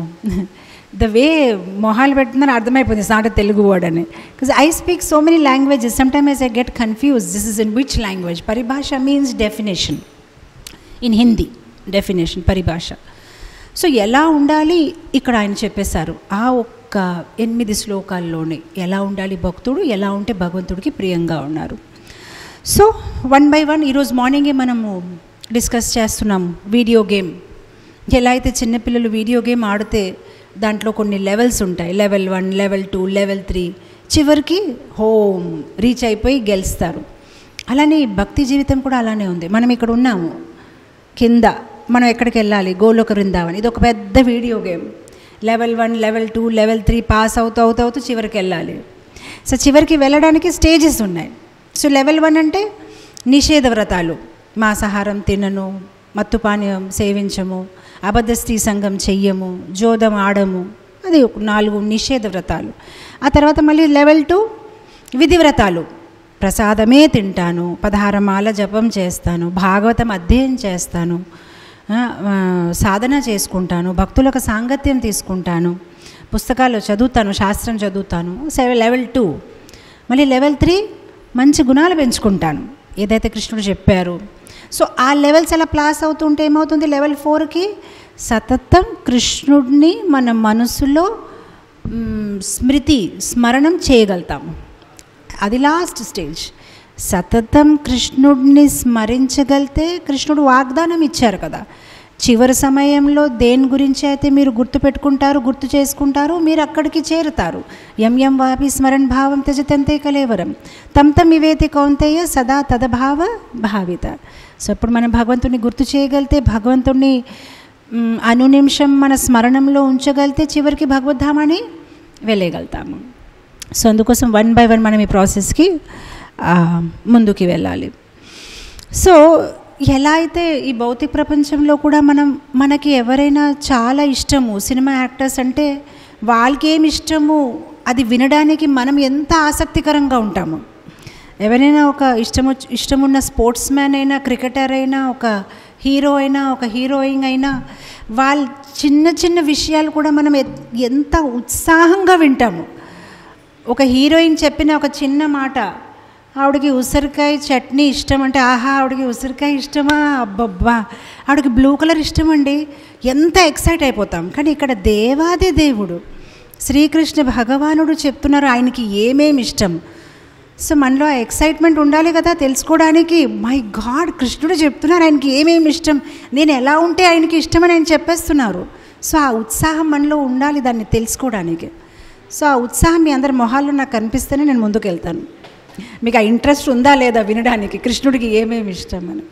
the way మొహాలు పెడుతుందని అర్థమైపోయింది నాట్ తెలుగు వర్డ్ అని because I speak so many languages sometimes I get confuse this is in which language పరిభాష means definition in Hindi definition పరిభాష సో ఎలా ఉండాలి ఇక్కడ ఆయన చెప్పేశారు ఆ ఒక్క ఎనిమిది శ్లోకాల్లోనే ఎలా ఉండాలి భక్తుడు ఎలా ఉంటే భగవంతుడికి ప్రియంగా ఉన్నారు సో వన్ బై వన్ ఈరోజు మార్నింగే మనము డిస్కస్ చేస్తున్నాము వీడియో గేమ్ ఎలా అయితే చిన్నపిల్లలు వీడియో గేమ్ ఆడితే దాంట్లో కొన్ని లెవెల్స్ ఉంటాయి level one level two level three చివరికి హోమ్ రీచ్ అయిపోయి గెలుస్తారు అలానే ఈ భక్తి జీవితం కూడా అలానే ఉంది మనం ఇక్కడ ఉన్నాము కింద మనం ఎక్కడికి వెళ్ళాలి గోలోక బృందావన్ ఇది ఒక పెద్ద video game level one level two level three pass అవుతూ అవుతూ అవుతూ చివరికి వెళ్ళాలి సో చివరికి వెళ్ళడానికి స్టేజెస్ ఉన్నాయి సో లెవెల్ వన్ అంటే నిషేధ వ్రతాలు మాంసాహారం తినను మత్తుపానీయం సేవించము అబద్ధ స్త్రీ సంఘం చెయ్యము జోదం ఆడము అది ఒక నాలుగు నిషేధ వ్రతాలు ఆ తర్వాత మళ్ళీ లెవెల్ టూ విధి వ్రతాలు ప్రసాదమే తింటాను పదహారమాల జపం చేస్తాను భాగవతం అధ్యయనం చేస్తాను ఆ, ఆ, సాధన చేసుకుంటాను భక్తులకు సాంగత్యం తీసుకుంటాను పుస్తకాలు చదువుతాను శాస్త్రం చదువుతాను సెవెన్ లెవెల్ టూ మళ్ళీ లెవెల్ త్రీ మంచి గుణాలు పెంచుకుంటాను ఏదైతే కృష్ణుడు చెప్పారు సో ఆ లెవెల్స్ అలా ప్లాస్ అవుతుంటే ఏమవుతుంది లెవెల్ ఫోర్కి సతతం కృష్ణుడిని మన మనసులో మ్, స్మృతి స్మరణం చేయగలుగుతాము అది లాస్ట్ స్టేజ్ సతతం కృష్ణుడిని స్మరించగలితే కృష్ణుడు వాగ్దానం ఇచ్చారు కదా చివరి సమయంలో దేని గురించి అయితే మీరు గుర్తు పెట్టుకుంటారు గుర్తు చేసుకుంటారు మీరు అక్కడికి చేరుతారు ఎం ఎం వాపి స్మరణ్ భావం త్యజతంతే కలేవరం తమ్ తమ్ ఇవేతి కౌంతేయ సదా తదభావ భావిత సో ఇప్పుడు మనం భగవంతుని గుర్తు చేయగలితే భగవంతుణ్ణి మ్, అనునిమిషం మన స్మరణంలో ఉంచగలితే చివరికి భగవద్ధామాన్ని వెళ్ళగలుగుతాము సో అందుకోసం వన్ బై వన్ మనం ఈ ప్రాసెస్కి ఆ, ముందుకి వెళ్ళాలి సో ఎలా అయితే ఈ భౌతిక ప్రపంచంలో కూడా మనం మనకి ఎవరైనా చాలా ఇష్టము సినిమా యాక్టర్స్ అంటే వాళ్ళకి ఏమి ఇష్టము అది వినడానికి మనం ఎంత ఆసక్తికరంగా ఉంటాము ఎవరైనా ఒక ఇష్టము ఇష్టమున్న స్పోర్ట్స్ మ్యాన్ అయినా క్రికెటర్ అయినా ఒక హీరో అయినా ఒక హీరోయిన్ అయినా వాళ్ళ చిన్న చిన్న విషయాలు కూడా మనం ఎ- ఎంత ఉత్సాహంగా వింటాము ఒక హీరోయిన్ చెప్పిన ఒక చిన్న మాట ఆవిడకి ఉసిరికాయ చట్నీ ఇష్టం అంటే ఆహా ఆవిడకి ఉసిరికాయ ఇష్టమా అబ్బబ్బా ఆవిడకి బ్లూ కలర్ ఇష్టం అండి ఎంత ఎక్సైట్ అయిపోతాం కానీ ఇక్కడ దేవాది దేవుడు శ్రీకృష్ణ భగవానుడు చెప్తున్నారు ఆయనకి ఏమేమి ఇష్టం సో మనలో ఆ ఎక్సైట్మెంట్ ఉండాలి కదా తెలుసుకోవడానికి మై గాడ్ కృష్ణుడు చెప్తున్నారు ఆయనకి ఏమేమి ఇష్టం నేను ఎలా ఉంటే ఆయనకి ఇష్టమని ఆయన చెప్పేస్తున్నారు సో ఆ ఉత్సాహం మనలో ఉండాలి దాన్ని తెలుసుకోవడానికి సో ఆ ఉత్సాహం మీ అందరి మొహాల్లో నాకు కనిపిస్తేనే నేను ముందుకు వెళ్తాను మీకు ఆ ఇంట్రెస్ట్ ఉందా లేదా వినడానికి కృష్ణుడికి ఏమేమి ఇష్టం అని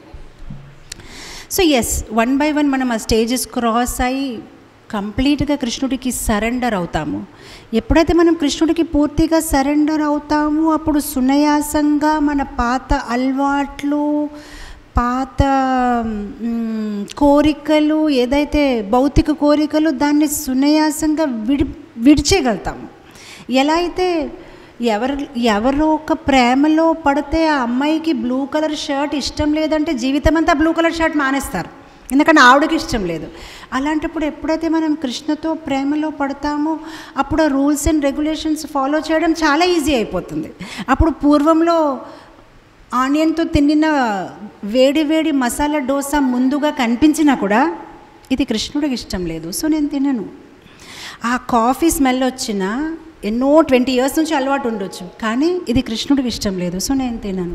so yes one by one మనం ఆ స్టేజెస్ క్రాస్ అయ్యి కంప్లీట్గా కృష్ణుడికి సరెండర్ అవుతాము ఎప్పుడైతే మనం కృష్ణుడికి పూర్తిగా సరెండర్ అవుతామో అప్పుడు సునాయాసంగా మన పాత అలవాట్లు పాత మ్, కోరికలు ఏదైతే భౌతిక కోరికలు దాన్ని సునాయాసంగా విడి విడిచేయగలుగుతాము ఎలా అయితే ఎవరు ఎవరో ఒక ప్రేమలో పడితే ఆ అమ్మాయికి బ్లూ కలర్ షర్ట్ ఇష్టం లేదంటే జీవితం అంతా బ్లూ కలర్ షర్ట్ మానేస్తారు ఎందుకంటే ఆవిడకి ఇష్టం లేదు అలాంటప్పుడు ఎప్పుడైతే మనం కృష్ణతో ప్రేమలో పడతామో అప్పుడు ఆ రూల్స్ అండ్ రెగ్యులేషన్స్ ఫాలో చేయడం చాలా ఈజీ అయిపోతుంది అప్పుడు పూర్వంలో ఆనియన్తో తిన్నిన వేడి వేడి మసాలా డోసా ముందుగా కనిపించినా కూడా ఇది కృష్ణుడికి ఇష్టం లేదు సో నేను తినను ఆ కాఫీ స్మెల్ వచ్చిన ఎన్నో ట్వంటీ ఇయర్స్ నుంచి అలవాటు ఉండొచ్చు కానీ ఇది కృష్ణుడికి ఇష్టం లేదు సో నేను తినను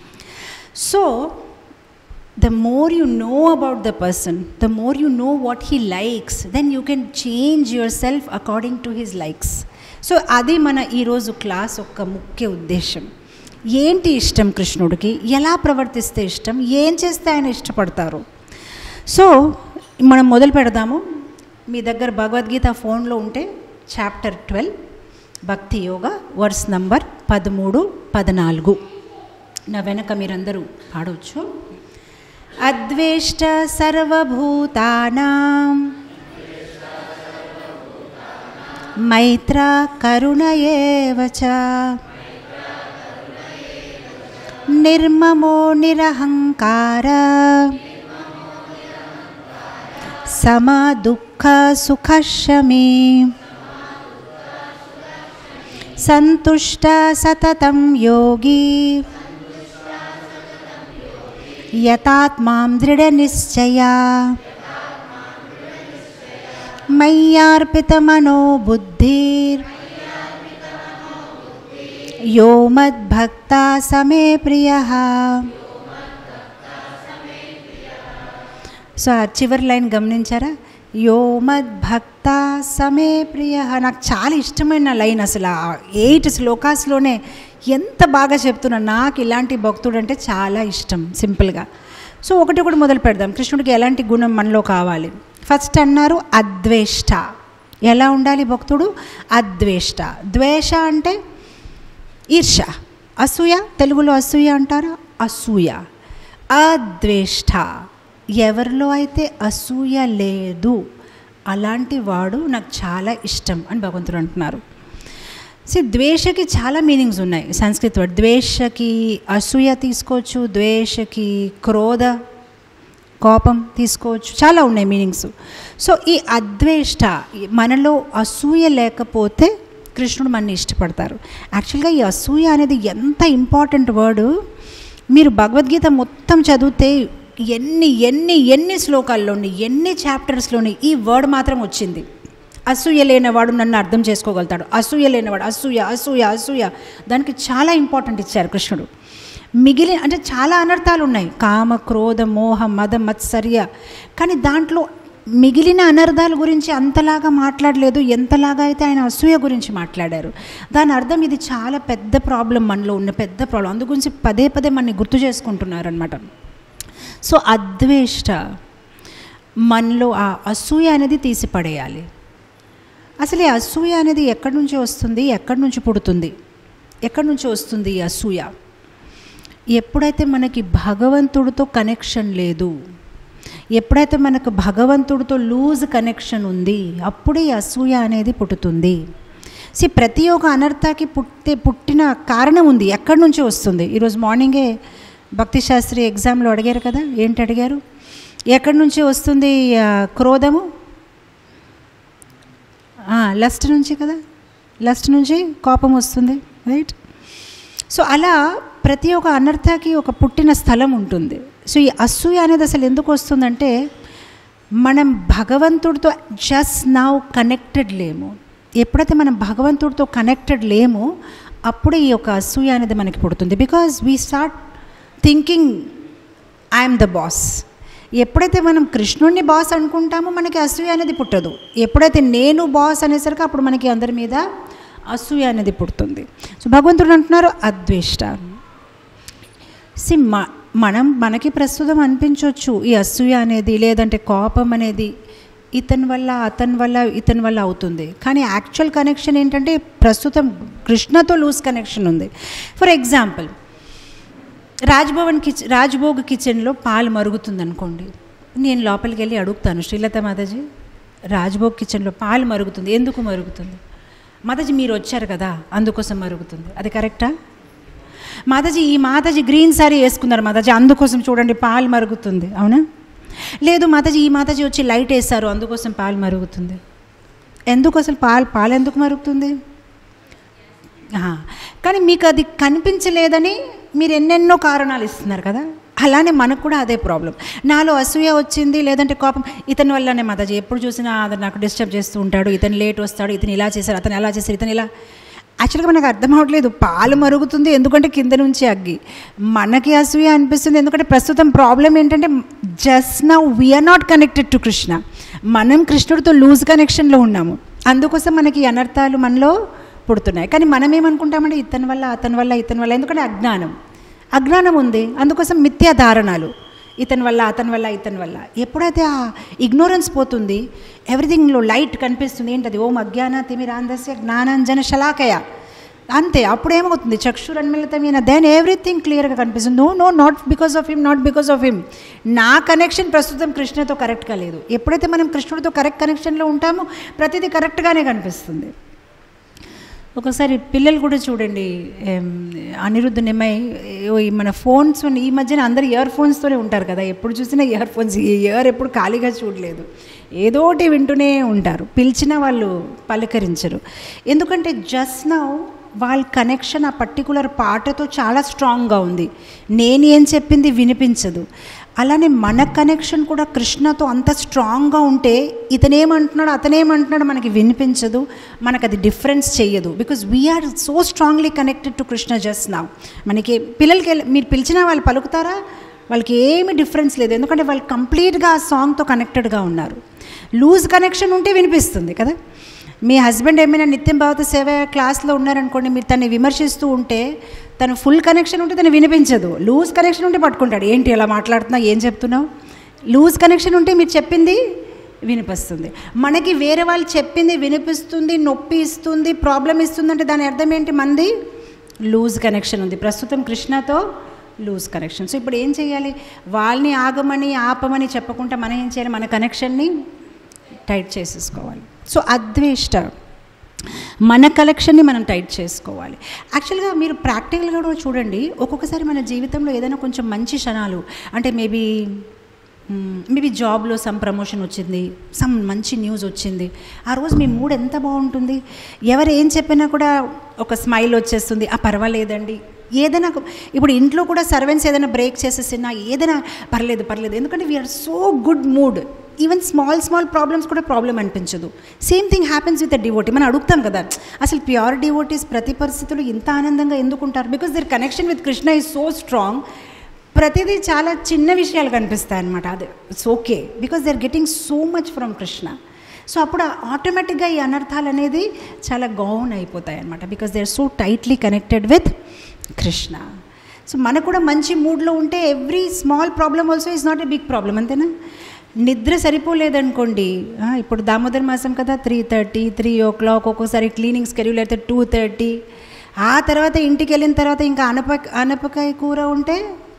so the more you know about the person, the more you know what he likes, then you can change yourself according to his likes. So అది మన ఈరోజు క్లాస్ యొక్క ముఖ్య ఉద్దేశం ఏంటి ఇష్టం కృష్ణుడికి ఎలా ప్రవర్తిస్తే ఇష్టం ఏం చేస్తే ఆయన ఇష్టపడతారు సో మనం మొదలు పెడదాము మీ దగ్గర భగవద్గీత ఫోన్లో ఉంటే చాప్టర్ ట్వెల్వ్ భక్తి యోగ వర్స్ నంబర్ పదమూడు పద్నాలుగు నా వెనక మీరందరూ పాడవచ్చు అద్వేష్ట సర్వభూతానాం మైత్ర కరుణ ఏవ చ నిర్మమో నిరహంకార సమా దుఃఖ సుఖశమీ సంతుష్ట సతతం యోగి యతాత్మాం దృఢనిశ్చయా మయ్యార్పితమనో బుద్ధిర్ యో మద్భక్త సమే ప్రియ సో ఆ చివరి లైన్ గమనించారా యో మద్భక్త సమే ప్రియ నాకు చాలా ఇష్టమైన లైన్ అసలు ఆ ఎయిట్ శ్లోకాస్లోనే ఎంత బాగా చెప్తున్నా నాకు ఇలాంటి భక్తుడు అంటే చాలా ఇష్టం సింపుల్గా సో ఒకటి ఒకటి మొదలు పెడదాం కృష్ణుడికి ఎలాంటి గుణం మనలో కావాలి ఫస్ట్ అన్నారు అద్వేష్ట ఎలా ఉండాలి భక్తుడు అద్వేష్ట ద్వేష అంటే ఈర్ష అసూయ తెలుగులో అసూయ అంటారా అసూయ అద్వేష్ట ఎవరిలో అయితే అసూయ లేదు అలాంటి వాడు నాకు చాలా ఇష్టం అని భగవంతుడు అంటున్నారు సో ద్వేషకి చాలా మీనింగ్స్ ఉన్నాయి సంస్కృత వర్డ్ ద్వేషకి అసూయ తీసుకోవచ్చు ద్వేషకి క్రోధ కోపం తీసుకోవచ్చు చాలా ఉన్నాయి మీనింగ్స్ సో ఈ అద్వేష్ట మనలో అసూయ లేకపోతే కృష్ణుడు మనని ఇష్టపడతారు యాక్చువల్గా ఈ అసూయ అనేది ఎంత ఇంపార్టెంట్ వర్డ్ మీరు భగవద్గీత మొత్తం చదివితే ఎన్ని ఎన్ని ఎన్ని శ్లోకాల్లోని ఎన్ని చాప్టర్స్లోని ఈ వర్డ్ మాత్రం వచ్చింది అసూయ లేనివాడు నన్ను అర్థం చేసుకోగలుగుతాడు అసూయ లేనివాడు అసూయ అసూయ అసూయ దానికి చాలా ఇంపార్టెంట్ ఇచ్చారు కృష్ణుడు మిగిలిన అంటే చాలా అనర్థాలు ఉన్నాయి కామ క్రోధ మోహ మద మత్సర్య కానీ దాంట్లో మిగిలిన అనర్థాల గురించి అంతలాగా మాట్లాడలేదు ఎంతలాగా అయితే ఆయన అసూయ గురించి మాట్లాడారు దాని అర్థం ఇది చాలా పెద్ద ప్రాబ్లం మనలో ఉన్న పెద్ద ప్రాబ్లం అందు గురించి పదే పదే మనని గుర్తు చేసుకుంటున్నారు అనమాట సో అద్వేష్ట మనలో ఆ అసూయ అనేది తీసిపడేయాలి అసలు ఈ అసూయ అనేది ఎక్కడి నుంచి వస్తుంది ఎక్కడి నుంచి పుడుతుంది ఎక్కడి నుంచి వస్తుంది ఈ అసూయ ఎప్పుడైతే మనకి భగవంతుడితో కనెక్షన్ లేదు ఎప్పుడైతే మనకు భగవంతుడితో లూజ్ కనెక్షన్ ఉంది అప్పుడే ఈ అసూయ అనేది పుట్టుతుంది సి ప్రతి ఒక్క అనర్థాకి పుట్టే పుట్టిన కారణం ఉంది ఎక్కడి నుంచి వస్తుంది ఈరోజు మార్నింగే భక్తి శాస్త్రి ఎగ్జామ్లో అడిగారు కదా ఏంటి అడిగారు ఎక్కడి నుంచి వస్తుంది ఆ, క్రోధము లస్ట్ నుంచి కదా లస్ట్ నుంచి కోపం వస్తుంది రైట్ సో అలా ప్రతి ఒక్క అనర్థాకి ఒక పుట్టిన స్థలం ఉంటుంది సో ఈ అసూయ అనేది అసలు ఎందుకు వస్తుందంటే మనం భగవంతుడితో జస్ట్ నౌ కనెక్టెడ్ లేము ఎప్పుడైతే మనం భగవంతుడితో కనెక్టెడ్ లేమో అప్పుడే ఈ యొక్క అసూయ అనేది మనకి పుడుతుంది because we start thinking I'm the boss ఎప్పుడైతే మనం కృష్ణుడిని బాస్ అనుకుంటామో మనకి అసూయ అనేది పుట్టదు ఎప్పుడైతే నేను బాస్ అనేసరికి అప్పుడు మనకి అందరి మీద అసూయ అనేది పుడుతుంది సో భగవంతుడు అంటున్నారు అద్వేష్ట సి మ మనం మనకి ప్రస్తుతం అనిపించవచ్చు ఈ అసూయ అనేది లేదంటే కోపం అనేది ఇతని వల్ల అతని వల్ల ఇతని వల్ల అవుతుంది కానీ యాక్చువల్ కనెక్షన్ ఏంటంటే ప్రస్తుతం కృష్ణతో లూజ్ కనెక్షన్ ఉంది for example Rajbhavan kitchen Rajbhog కిచెన్లో పాలు మరుగుతుంది అనుకోండి నేను లోపలికి వెళ్ళి అడుగుతాను శ్రీలత మాతాజీ రాజ్భోగ్ కిచెన్లో పాలు మరుగుతుంది ఎందుకు మరుగుతుంది మాతాజీ మీరు వచ్చారు కదా అందుకోసం మరుగుతుంది అది కరెక్టా మాతాజీ ఈ మాతాజీ గ్రీన్ సారీ వేసుకున్నారు మాతాజీ అందుకోసం చూడండి పాలు మరుగుతుంది అవునా లేదు మాతాజీ ఈ మాతాజీ వచ్చి లైట్ వేస్తారు అందుకోసం పాలు మరుగుతుంది ఎందుకు అసలు పాలు పాలు ఎందుకు మరుగుతుంది ఆ, కానీ మీకు అది కనిపించలేదని మీరు ఎన్నెన్నో కారణాలు ఇస్తున్నారు కదా అలానే మనకు కూడా అదే ప్రాబ్లం నాలో అసూయ వచ్చింది లేదంటే కోపం ఇతని వల్లనే మాతాజీ ఎప్పుడు చూసినా అతను నాకు డిస్టర్బ్ చేస్తూ ఉంటాడు ఇతను లేట్ వస్తాడు ఇతను ఇలా చేశారు అతను అలా చేశారు ఇతను ఇలా యాక్చువల్గా మనకు అర్థం అవ్వట్లేదు పాలు మరుగుతుంది ఎందుకంటే కింద నుంచి అగ్గి మనకి అసూయ అనిపిస్తుంది ఎందుకంటే ప్రస్తుతం ప్రాబ్లం ఏంటంటే just now we are not connected to Krishna మనం కృష్ణుడితో లూజ్ కనెక్షన్లో ఉన్నాము అందుకోసం మనకి ఈ అనర్థాలు మనలో పుడుతున్నాయి కానీ మనం ఏమనుకుంటామంటే ఇతని వల్ల అతని వల్ల ఇతని వల్ల ఎందుకంటే అజ్ఞానం అజ్ఞానం ఉంది అందుకోసం మిథ్యా ధారణాలు ఇతని వల్ల అతని వల్ల ఇతని వల్ల ఎప్పుడైతే ఆ ఇగ్నోరెన్స్ పోతుంది ఎవ్రీథింగ్లో లైట్ కనిపిస్తుంది ఏంటది ఓం అజ్ఞాన తిమిరాంధస్య జ్ఞానాంజన శలాకయ అంతే అప్పుడు ఏమవుతుంది చక్షురన్మిళితమైన దెన్ ఎవ్రీథింగ్ క్లియర్గా కనిపిస్తుంది no no not because of him not because of him నా కనెక్షన్ ప్రస్తుతం కృష్ణతో కరెక్ట్గా లేదు ఎప్పుడైతే మనం కృష్ణుడితో కరెక్ట్ కనెక్షన్లో ఉంటామో ప్రతిదీ కరెక్ట్గానే కనిపిస్తుంది ఒకసారి పిల్లలు కూడా చూడండి ఏం, అనిరుద్ధ్ నిమ్మై ఏవో ఈ మన ఫోన్స్ ఈ మధ్యన అందరు ఇయర్ ఫోన్స్తోనే ఉంటారు కదా ఎప్పుడు చూసినా ఇయర్ ఫోన్స్ ఈ ఇయర్ ఎప్పుడు ఖాళీగా చూడలేదు ఏదో ఒకటి వింటూనే ఉంటారు పిలిచినా వాళ్ళు పలకరించరు ఎందుకంటే జస్ట్ నౌ వాళ్ళ కనెక్షన్ ఆ పర్టికులర్ పాటతో చాలా స్ట్రాంగ్గా ఉంది నేను ఏం చెప్పింది వినిపించదు అలానే మన కనెక్షన్ కూడా కృష్ణతో అంత స్ట్రాంగ్గా ఉంటే ఇతనేమంటున్నాడు అతనేమంటున్నాడు మనకి వినిపించదు మనకు అది డిఫరెన్స్ చెయ్యదు because we are so strongly connected to Krishna just నా మనకి పిల్లలకి వెళ్ళి- మీరు పిలిచినా వాళ్ళు పలుకుతారా వాళ్ళకి ఏమి డిఫరెన్స్ లేదు ఎందుకంటే వాళ్ళు కంప్లీట్గా ఆ సాంగ్తో కనెక్టెడ్గా ఉన్నారు లూజ్ కనెక్షన్ ఉంటే వినిపిస్తుంది కదా మీ హస్బెండ్ ఏమైనా నిత్యం భావత సేవ క్లాస్లో ఉన్నారనుకోండి మీరు తన్ని విమర్శిస్తూ ఉంటే తను ఫుల్ కనెక్షన్ ఉంటే తను వినిపించదు లూజ్ కనెక్షన్ ఉంటే పట్టుకుంటాడు ఏంటి ఎలా మాట్లాడుతున్నావు ఏం చెప్తున్నావు లూజ్ కనెక్షన్ ఉంటే మీరు చెప్పింది వినిపిస్తుంది మనకి వేరే వాళ్ళు చెప్పింది వినిపిస్తుంది నొప్పి ఇస్తుంది ప్రాబ్లం ఇస్తుంది అంటే దాని అర్థం ఏంటి మంది లూజ్ కనెక్షన్ ఉంది ప్రస్తుతం కృష్ణతో లూజ్ కనెక్షన్ సో ఇప్పుడు ఏం చేయాలి వాళ్ళని ఆగమని ఆపమని చెప్పకుండా మనం ఏం చేయాలి మన కనెక్షన్ని టైట్ చేసేసుకోవాలి సో అద్వేష్ట మన కలెక్షన్ని మనం టైట్ చేసుకోవాలి యాక్చువల్గా మీరు ప్రాక్టికల్గా కూడా చూడండి ఒక్కొక్కసారి మన జీవితంలో ఏదైనా కొంచెం మంచి క్షణాలు అంటే మేబీ మేబీ జాబ్లో సమ్ ప్రమోషన్ వచ్చింది సమ్ మంచి న్యూస్ వచ్చింది ఆ రోజు మీ మూడ్ ఎంత బాగుంటుంది ఎవరు ఏం చెప్పినా కూడా ఒక స్మైల్ వచ్చేస్తుంది ఆ పర్వాలేదండి ఏదైనా ఒక- ఇప్పుడు ఇంట్లో కూడా సర్వెంట్స్ ఏదైనా బ్రేక్ చేసేసినా ఏదైనా పర్లేదు పర్లేదు ఎందుకంటే we are so good mood even small small problems కూడా ప్రాబ్లం అనిపించదు same thing happens with the devotee మనం అడుగుతాం కదా అసలు ప్యూర్ డివోటీస్ ప్రతి పరిస్థితుల్లో ఇంత ఆనందంగా ఎందుకు ఉంటారు because their connection with Krishna is so strong ప్రతిదీ చాలా చిన్న విషయాలు కనిపిస్తాయి అనమాట అది it's okay because they are getting so much from Krishna so అప్పుడు ఆటోమేటిక్గా ఈ అనర్థాలు అనేది చాలా గౌన్ అయిపోతాయి అనమాట because they are so tightly connected with Krishna so మనకు కూడా మంచి మూడ్లో ఉంటే every small problem also is not a big problem అంతేనా నిద్ర సరిపోలేదనుకోండి ఆ, ఇప్పుడు దామోదర్ మాసం కదా three thirty three o'clock ఒక్కోసారి క్లీనింగ్ స్కెడ్యూల్ అయితే టూ థర్టీ ఆ తర్వాత ఇంటికి వెళ్ళిన తర్వాత ఇంకా అనప అనపకాయ కూర ఉంటే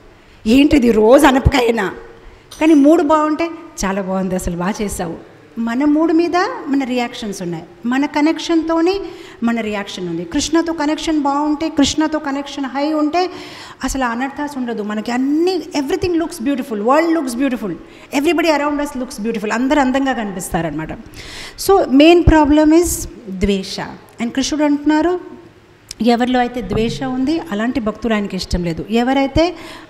ఏంటిది రోజు అనపకాయనా కానీ మూడు బాగుంటే చాలా బాగుంది అసలు బాగా చేసావు మన మూడు మీద మన రియాక్షన్స్ ఉన్నాయి మన కనెక్షన్తోనే మన రియాక్షన్ ఉంది కృష్ణతో కనెక్షన్ బాగుంటే కృష్ణతో కనెక్షన్ హై ఉంటే అసలు అనర్థాస్ ఉండదు మనకి అన్ని everything looks beautiful world looks beautiful everybody around us looks beautiful అందరూ అందంగా కనిపిస్తారనమాట సో మెయిన్ ప్రాబ్లమ్ ఇస్ ద్వేష అండ్ కృష్ణుడు అంటున్నారు ఎవరిలో అయితే ద్వేష ఉంది అలాంటి భక్తుడు ఆయనకి ఇష్టం లేదు ఎవరైతే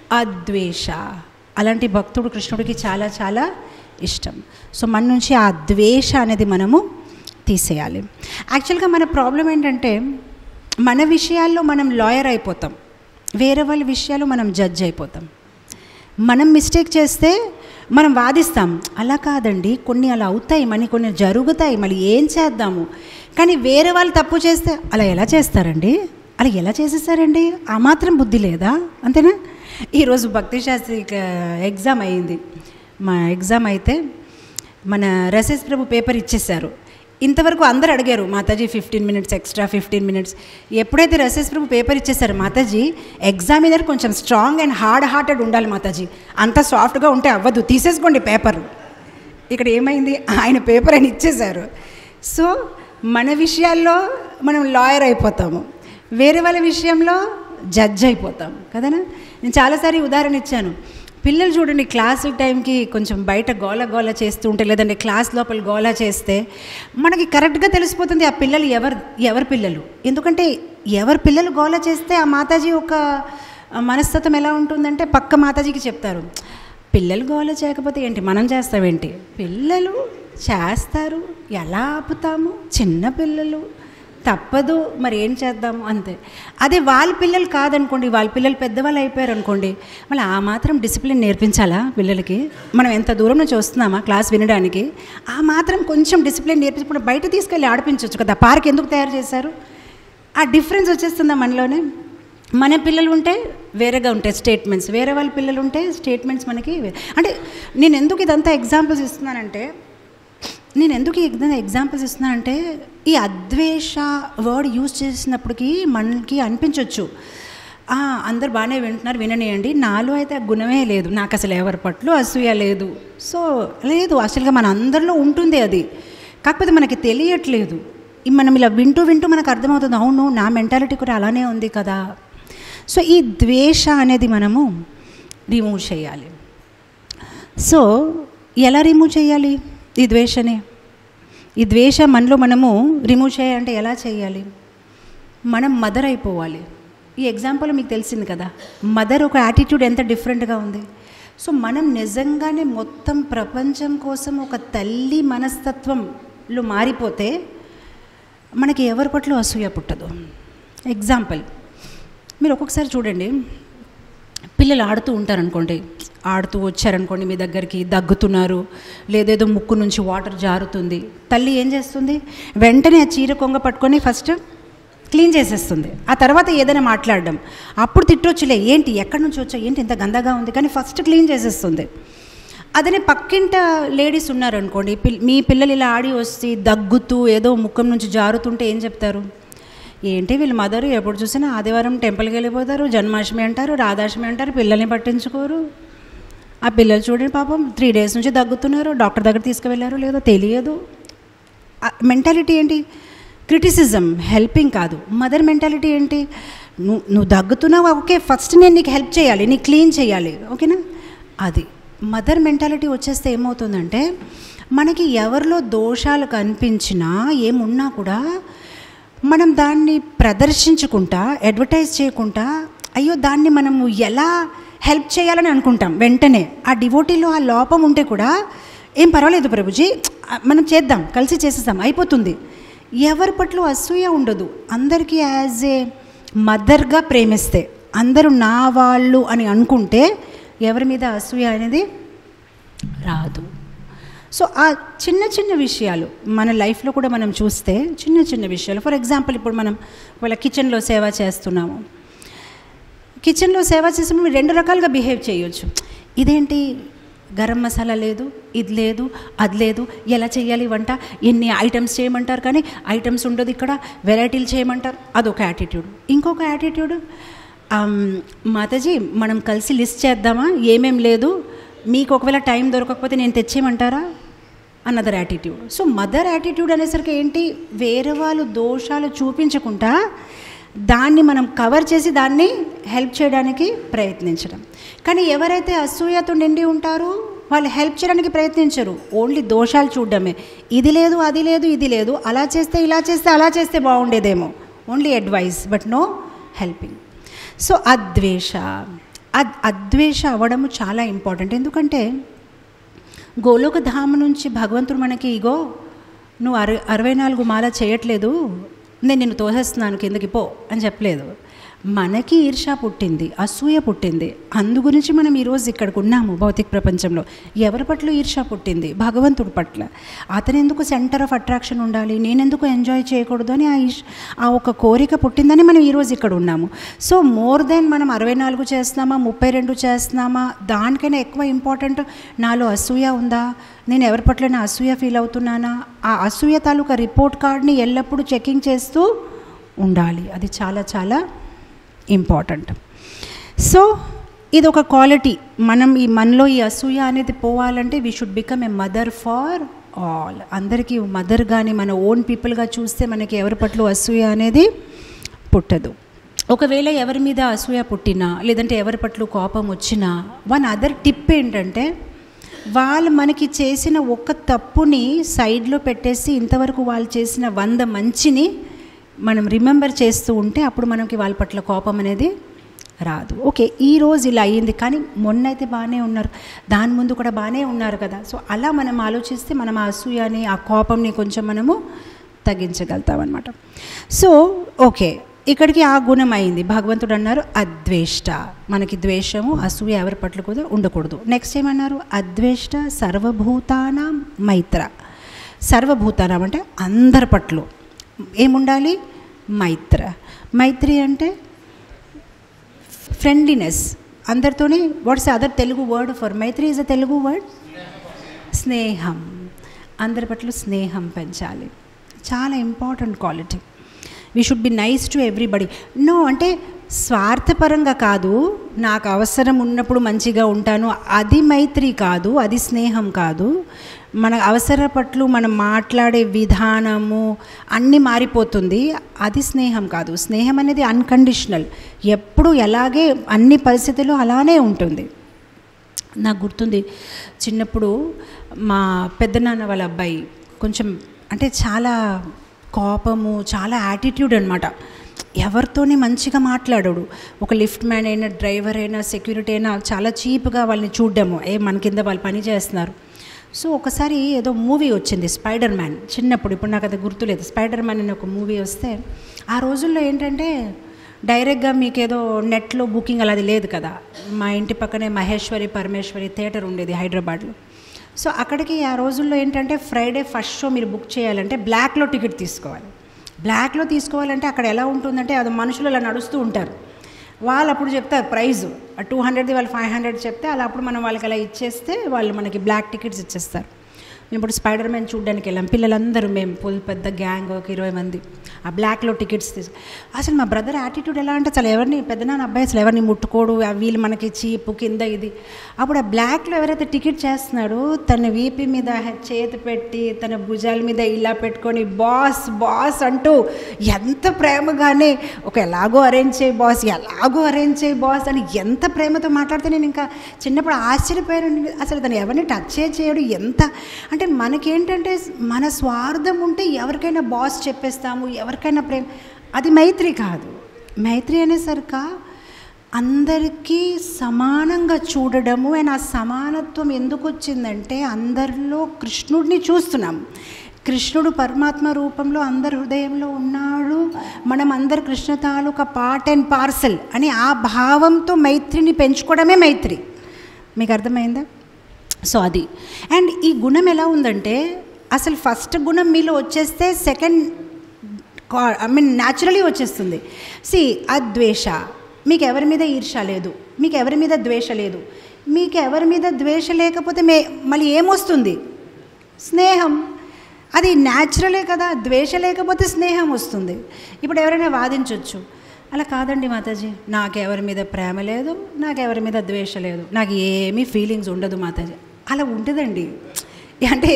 అద్వేష అలాంటి భక్తుడు కృష్ణుడికి చాలా చాలా ఇష్టం సో మన నుంచి ఆ ద్వేష అనేది మనము తీసేయాలి యాక్చువల్గా మన ప్రాబ్లం ఏంటంటే మన విషయాల్లో మనం లాయర్ అయిపోతాం వేరే వాళ్ళ విషయాలు మనం జడ్జ్ అయిపోతాం మనం మిస్టేక్ చేస్తే మనం వాదిస్తాం అలా కాదండి కొన్ని అలా అవుతాయి మళ్ళీ కొన్ని జరుగుతాయి మళ్ళీ ఏం చేద్దాము కానీ వేరే వాళ్ళు తప్పు చేస్తే అలా ఎలా చేస్తారండి అలా ఎలా చేసేసారండి ఆ మాత్రం బుద్ధి లేదా అంతేనా ఈరోజు భక్తి శాస్త్రి ఎగ్జామ్ అయ్యింది మా ఎగ్జామ్ అయితే మన రసేష్ ప్రభు పేపర్ ఇచ్చేశారు ఇంతవరకు అందరు అడిగారు Mataji fifteen minutes extra fifteen minutes ఎప్పుడైతే రసేష్ ప్రభు పేపర్ ఇచ్చేసారు మాతాజీ ఎగ్జామినర్ కొంచెం స్ట్రాంగ్ అండ్ హార్డ్ హార్టెడ్ ఉండాలి మాతాజీ అంత సాఫ్ట్గా ఉంటే అవ్వదు తీసేసుకోండి పేపర్ ఇక్కడ ఏమైంది ఆయన పేపర్ అని ఇచ్చేశారు సో మన విషయాల్లో మనం లాయర్ అయిపోతాము వేరే వాళ్ళ విషయంలో జడ్జ్ అయిపోతాం కదనా నేను చాలాసారి ఉదాహరణ ఇచ్చాను పిల్లలు చూడండి క్లాస్ టైంకి కొంచెం బయట గోల గోల చేస్తూ ఉంటే లేదంటే క్లాస్ లోపల గోల చేస్తే మనకి కరెక్ట్గా తెలిసిపోతుంది ఆ పిల్లలు ఎవరు ఎవరి పిల్లలు ఎందుకంటే ఎవరి పిల్లలు గోల చేస్తే ఆ మాతాజీ ఒక మనస్తత్వం ఎలా ఉంటుందంటే పక్క మాతాజీకి చెప్తారు పిల్లలు గోల చేయకపోతే ఏంటి మనం చేస్తామేంటి పిల్లలు చేస్తారు ఎలా ఆపుతాము చిన్న పిల్లలు తప్పదు మరి ఏం చేద్దాము అంతే అదే వాళ్ళ పిల్లలు కాదనుకోండి వాళ్ళ పిల్లలు పెద్దవాళ్ళు అయిపోయారు అనుకోండి మళ్ళీ ఆ మాత్రం డిసిప్లిన్ నేర్పించాలా పిల్లలకి మనం ఎంత దూరం నుంచి వస్తున్నామా క్లాస్ వినడానికి ఆ మాత్రం కొంచెం డిసిప్లిన్ నేర్పించకుండా బయట తీసుకెళ్ళి ఆడిపించవచ్చు కదా పార్క్ ఎందుకు తయారు చేశారు ఆ డిఫరెన్స్ వచ్చేస్తుందా మనలోనే మన పిల్లలు ఉంటే వేరేగా ఉంటాయి స్టేట్మెంట్స్ వేరే వాళ్ళ పిల్లలు ఉంటే స్టేట్మెంట్స్ మనకి వే- అంటే నేను ఎందుకు ఇదంతా ఎగ్జాంపుల్స్ ఇస్తున్నానంటే నేను ఎందుకు ఈ ఎగ్జా- ఎగ్జాంపుల్స్ ఇస్తున్నానంటే ఈ అద్వేష వర్డ్ యూజ్ చేసినప్పటికీ మనకి అనిపించవచ్చు "ఆ, అందరు బాగానే వింటున్నారు విననియండి నాలో అయితే ఆ గుణమే లేదు నాకు అసలు ఎవరి పట్ల అసూయ లేదు సో లేదు అసలుగా మన అందరిలో ఉంటుంది అది కాకపోతే మనకి తెలియట్లేదు ఈ మనం ఇలా వింటూ వింటూ మనకు అర్థమవుతుంది అవును నా మెంటాలిటీ కూడా అలానే ఉంది కదా సో ఈ ద్వేష అనేది మనము రిమూవ్ చేయాలి సో ఎలా రిమూవ్ చేయాలి ఈ ద్వేషని ఈ ద్వేష మనలో మనము రిమూవ్ చేయాలంటే ఎలా చేయాలి మనం మదర్ అయిపోవాలి ఈ ఎగ్జాంపుల్ మీకు తెలిసింది కదా మదర్ ఒక యాటిట్యూడ్ ఎంత డిఫరెంట్గా ఉంది సో మనం నిజంగానే మొత్తం ప్రపంచం కోసం ఒక తల్లి మనస్తత్వంలో మారిపోతే మనకి ఎవరి పట్ల అసూయ పుట్టదు ఎగ్జాంపుల్ మీరు ఒక్కొక్కసారి చూడండి పిల్లలు ఆడుతూ ఉంటారనుకోండి ఆడుతూ వచ్చారనుకోండి మీ దగ్గరికి దగ్గుతున్నారు లేదేదో ముక్కు నుంచి వాటర్ జారుతుంది తల్లి ఏం చేస్తుంది వెంటనే ఆ చీర కొంగ పట్టుకొని ఫస్ట్ క్లీన్ చేసేస్తుంది ఆ తర్వాత ఏదైనా మాట్లాడడం అప్పుడు తిట్టొచ్చులే ఏంటి ఎక్కడి నుంచి వచ్చా ఏంటి ఇంత గందగా ఉంది కానీ ఫస్ట్ క్లీన్ చేసేస్తుంది అదే పక్కింట లేడీస్ ఉన్నారనుకోండి పిల్ మీ పిల్లలు ఇలా ఆడి వస్తే దగ్గుతూ ఏదో ముఖం నుంచి జారుతుంటే ఏం చెప్తారు ఏంటి వీళ్ళ మదరు ఎప్పుడు చూసినా ఆదివారం టెంపుల్కి వెళ్ళిపోతారు జన్మాష్టమి అంటారు రాధాష్టమి అంటారు పిల్లల్ని పట్టించుకోరు ఆ పిల్లలు చూడండి పాపం త్రీ డేస్ నుంచి దగ్గుతున్నారు డాక్టర్ దగ్గర తీసుకువెళ్ళారు లేదో తెలియదు మెంటాలిటీ ఏంటి క్రిటిసిజం హెల్పింగ్ కాదు మదర్ మెంటాలిటీ ఏంటి నువ్వు నువ్వు దగ్గుతున్నావు ఓకే ఫస్ట్ నేను నీకు హెల్ప్ చేయాలి నీకు క్లీన్ చేయాలి ఓకేనా అది మదర్ మెంటాలిటీ వచ్చేస్తే ఏమవుతుందంటే మనకి ఎవరిలో దోషాలు కనిపించినా ఏమున్నా కూడా మనం దాన్ని ప్రదర్శించుకుంటా అడ్వర్టైజ్ చేయకుండా అయ్యో దాన్ని మనము ఎలా హెల్ప్ చేయాలని అనుకుంటాం వెంటనే ఆ డివోటీలో ఆ లోపం ఉంటే కూడా ఏం పర్వాలేదు ప్రభుజీ మనం చేద్దాం కలిసి చేసేద్దాం అయిపోతుంది ఎవరి పట్ల అసూయ ఉండదు అందరికీ యాజ్ ఏ మదర్గా ప్రేమిస్తే అందరూ నా వాళ్ళు అని అనుకుంటే ఎవరి మీద అసూయ అనేది రాదు సో ఆ చిన్న చిన్న విషయాలు మన లైఫ్లో కూడా మనం చూస్తే చిన్న చిన్న విషయాలు ఫర్ ఎగ్జాంపుల్ ఇప్పుడు మనం వాళ్ళ కిచెన్లో సేవ చేస్తున్నాము కిచెన్లో సేవ చేసినప్పుడు మీరు రెండు రకాలుగా బిహేవ్ చేయొచ్చు ఇదేంటి గరం మసాలా లేదు ఇది లేదు అది లేదు ఎలా చేయాలి వంట ఎన్ని ఐటమ్స్ చేయమంటారు కానీ ఐటమ్స్ ఉండదు ఇక్కడ వెరైటీలు చేయమంటారు అదొక యాటిట్యూడ్ ఇంకొక యాటిట్యూడ్ మాతాజీ మనం కలిసి లిస్ట్ చేద్దామా ఏమేం లేదు మీకు ఒకవేళ టైం దొరకకపోతే నేను తెచ్చేయమంటారా another attitude so mother attitude అనేసరికి ఏంటి వేరే వాళ్ళు దోషాలు చూపించకుండా దాన్ని మనం కవర్ చేసి దాన్ని హెల్ప్ చేయడానికి ప్రయత్నించడం కానీ ఎవరైతే అసూయతో నిండి ఉంటారో వాళ్ళు హెల్ప్ చేయడానికి ప్రయత్నించరు ఓన్లీ దోషాలు చూడడమే ఇది లేదు అది లేదు ఇది లేదు అలా చేస్తే ఇలా చేస్తే అలా చేస్తే బాగుండేదేమో only advice but no helping so అద్వేష అద్ అద్వేష అవ్వడము చాలా ఇంపార్టెంట్ ఎందుకంటే గోలోక ధామ నుంచి భగవంతుడు మనకి ఇగో నువ్వు అర అరవై నాలుగు మాల చేయట్లేదు నేను నిన్ను తోసేస్తున్నాను కిందకి పో అని చెప్పలేదు మనకి ఈర్ష పుట్టింది అసూయ పుట్టింది అందు గురించి మనం ఈరోజు ఇక్కడికి ఉన్నాము భౌతిక ప్రపంచంలో ఎవరి పట్ల ఈర్ష పుట్టింది భగవంతుడి పట్ల అతను ఎందుకు సెంటర్ ఆఫ్ అట్రాక్షన్ ఉండాలి నేనెందుకు ఎంజాయ్ చేయకూడదు అని ఆ ఈష్ ఆ ఒక కోరిక పుట్టిందని మనం ఈరోజు ఇక్కడ ఉన్నాము సో మోర్ దెన్ మనం అరవై నాలుగు చేస్తున్నామా ముప్పై రెండు చేస్తున్నామా దానికైనా ఎక్కువ ఇంపార్టెంట్ నాలో అసూయ ఉందా నేను ఎవరి పట్లైనా అసూయ ఫీల్ అవుతున్నానా ఆ అసూయ తాలూకా రిపోర్ట్ కార్డ్ని ఎల్లప్పుడూ చెకింగ్ చేస్తూ ఉండాలి అది చాలా చాలా ఇంపార్టెంట్ సో ఇది ఒక క్వాలిటీ మనం ఈ మనలో ఈ అసూయ అనేది పోవాలంటే we should become a mother for all అందరికీ మదర్ కానీ మన ఓన్ పీపుల్గా చూస్తే మనకి ఎవరి పట్ల అసూయ అనేది పుట్టదు ఒకవేళ ఎవరి మీద అసూయ పుట్టినా లేదంటే ఎవరి పట్ల కోపం వచ్చినా వన్ అదర్ టిప్ ఏంటంటే వాళ్ళు మనకి చేసిన ఒక్క తప్పుని సైడ్లో పెట్టేసి ఇంతవరకు వాళ్ళు చేసిన వంద మంచిని మనం రిమెంబర్ చేస్తూ ఉంటే అప్పుడు మనకి వాళ్ళ పట్ల కోపం అనేది రాదు ఓకే ఈ రోజు ఇలా అయ్యింది కానీ మొన్న అయితే బాగానే ఉన్నారు దాని ముందు కూడా బాగానే ఉన్నారు కదా సో అలా మనం ఆలోచిస్తే మనం ఆ అసూయని ఆ కోపంని కొంచెం మనము తగ్గించగలుగుతాం అనమాట సో ఓకే ఇక్కడికి ఆ గుణం అయింది భగవంతుడు అన్నారు అద్వేష్ట మనకి ద్వేషము అసూయ ఎవరి పట్ల కూడా ఉండకూడదు నెక్స్ట్ ఏమన్నారు అద్వేష్ట సర్వభూతానం మైత్ర సర్వభూతానం అంటే అందరి పట్ల ఏముండాలి మైత్ర మైత్రి అంటే ఫ్రెండ్లీనెస్ అందరితోని what's other Telugu word for మైత్రి ఈజ్ అ తెలుగు వర్డ్ స్నేహం అందరి పట్ల స్నేహం పెంచాలి చాలా important quality we should be nice to everybody no అంటే స్వార్థపరంగా కాదు నాకు అవసరం ఉన్నప్పుడు మంచిగా ఉంటాను అది మైత్రి కాదు అది స్నేహం కాదు మన అవసర పట్ల మనం మాట్లాడే విధానము అన్నీ మారిపోతుంది అది స్నేహం కాదు స్నేహం అనేది అన్కండిషనల్ ఎప్పుడు ఎలాగే అన్ని పరిస్థితుల్లో అలానే ఉంటుంది నాకు గుర్తుంది చిన్నప్పుడు మా పెద్దనాన్న వాళ్ళ అబ్బాయి కొంచెం అంటే చాలా కోపము చాలా యాటిట్యూడ్ అనమాట ఎవరితోని మంచిగా మాట్లాడాడు ఒక లిఫ్ట్ మ్యాన్ అయినా డ్రైవర్ అయినా సెక్యూరిటీ అయినా చాలా చీప్గా వాళ్ళని చూడడము ఏ మన కింద వాళ్ళు పని చేస్తున్నారు సో ఒకసారి ఏదో మూవీ వచ్చింది స్పైడర్ మ్యాన్ చిన్నప్పుడు ఇప్పుడు నాకు అది గుర్తులేదు స్పైడర్ మ్యాన్ అనే ఒక మూవీ వస్తే ఆ రోజుల్లో ఏంటంటే డైరెక్ట్గా మీకు ఏదో నెట్లో బుకింగ్ అలాది లేదు కదా మా ఇంటి పక్కనే మహేశ్వరి పరమేశ్వరి థియేటర్ ఉండేది హైదరాబాద్లో సో అక్కడికి ఆ రోజుల్లో ఏంటంటే ఫ్రైడే ఫస్ట్ షో మీరు బుక్ చేయాలంటే బ్లాక్లో టికెట్ తీసుకోవాలి బ్లాక్లో తీసుకోవాలంటే అక్కడ ఎలా ఉంటుందంటే అది మనుషులు అలా నడుస్తూ ఉంటారు వాళ్ళు అప్పుడు చెప్తారు ప్రైజ్ టూ హండ్రెడ్ది వాళ్ళు ఫైవ్ హండ్రెడ్ చెప్తే అలా అప్పుడు మనం వాళ్ళకి అలా ఇచ్చేస్తే వాళ్ళు మనకి బ్లాక్ టికెట్స్ ఇచ్చేస్తారు మేము ఇప్పుడు స్పైడర్ మ్యాన్ చూడడానికి వెళ్ళాం పిల్లలందరూ మేము ఫుల్ పెద్ద గ్యాంగ్ ఒక ఇరవై మంది ఆ బ్లాక్లో టికెట్స్ తీసు అసలు మా బ్రదర్ యాటిట్యూడ్ ఎలా అంటే అసలు ఎవరిని పెద్దనాన్న అబ్బాయి అసలు ఎవరిని ముట్టుకోడు ఆ వీళ్ళు మనకి చీపు కింద ఇది అప్పుడు ఆ బ్లాక్లో ఎవరైతే టికెట్ చేస్తున్నాడో తన వీపి మీద చేతి పెట్టి తన భుజాల మీద ఇలా పెట్టుకొని బాస్ బాస్ అంటూ ఎంత ప్రేమగానే ఒక ఎలాగో అరేంజ్ చేయి బాస్ ఎలాగో అరేంజ్ చేయి బాస్ అని ఎంత ప్రేమతో మాట్లాడితే నేను ఇంకా చిన్నప్పుడు ఆశ్చర్యపోయాను అసలు తను ఎవరిని టచ్ చేయడు ఎంత అంటే మనకేంటంటే మన స్వార్థం ఉంటే ఎవరికైనా బాస్ చెప్పేస్తాము ఎవరికైనా ప్రేమ అది మైత్రి కాదు మైత్రి అనేసరిక అందరికీ సమానంగా చూడడము అండ్ ఆ సమానత్వం ఎందుకు వచ్చిందంటే అందరిలో కృష్ణుడిని చూస్తున్నాం కృష్ణుడు పరమాత్మ రూపంలో అందరి హృదయంలో ఉన్నాడు మనం అందరు కృష్ణ తాలూకా పార్ట్ అండ్ పార్సల్ అని ఆ భావంతో మైత్రిని పెంచుకోవడమే మైత్రి మీకు అర్థమైందా సో అది అండ్ ఈ గుణం ఎలా ఉందంటే అసలు ఫస్ట్ గుణం మీలో వచ్చేస్తే సెకండ్ ఐ మీన్ న్యాచురలీ వచ్చేస్తుంది సి అద్వేష మీకు ఎవరి మీద ఈర్ష లేదు మీకు ఎవరి మీద ద్వేష లేదు మీకు ఎవరి మీద ద్వేష లేకపోతే మే మళ్ళీ ఏమొస్తుంది స్నేహం అది న్యాచురలే కదా ద్వేష లేకపోతే స్నేహం వస్తుంది ఇప్పుడు ఎవరైనా వాదించవచ్చు అలా కాదండి మాతాజీ నాకెవరి మీద ప్రేమ లేదు నాకెవరి మీద ద్వేష లేదు నాకు ఏమీ ఫీలింగ్స్ ఉండదు మాతాజీ అలా ఉంటుందండి అంటే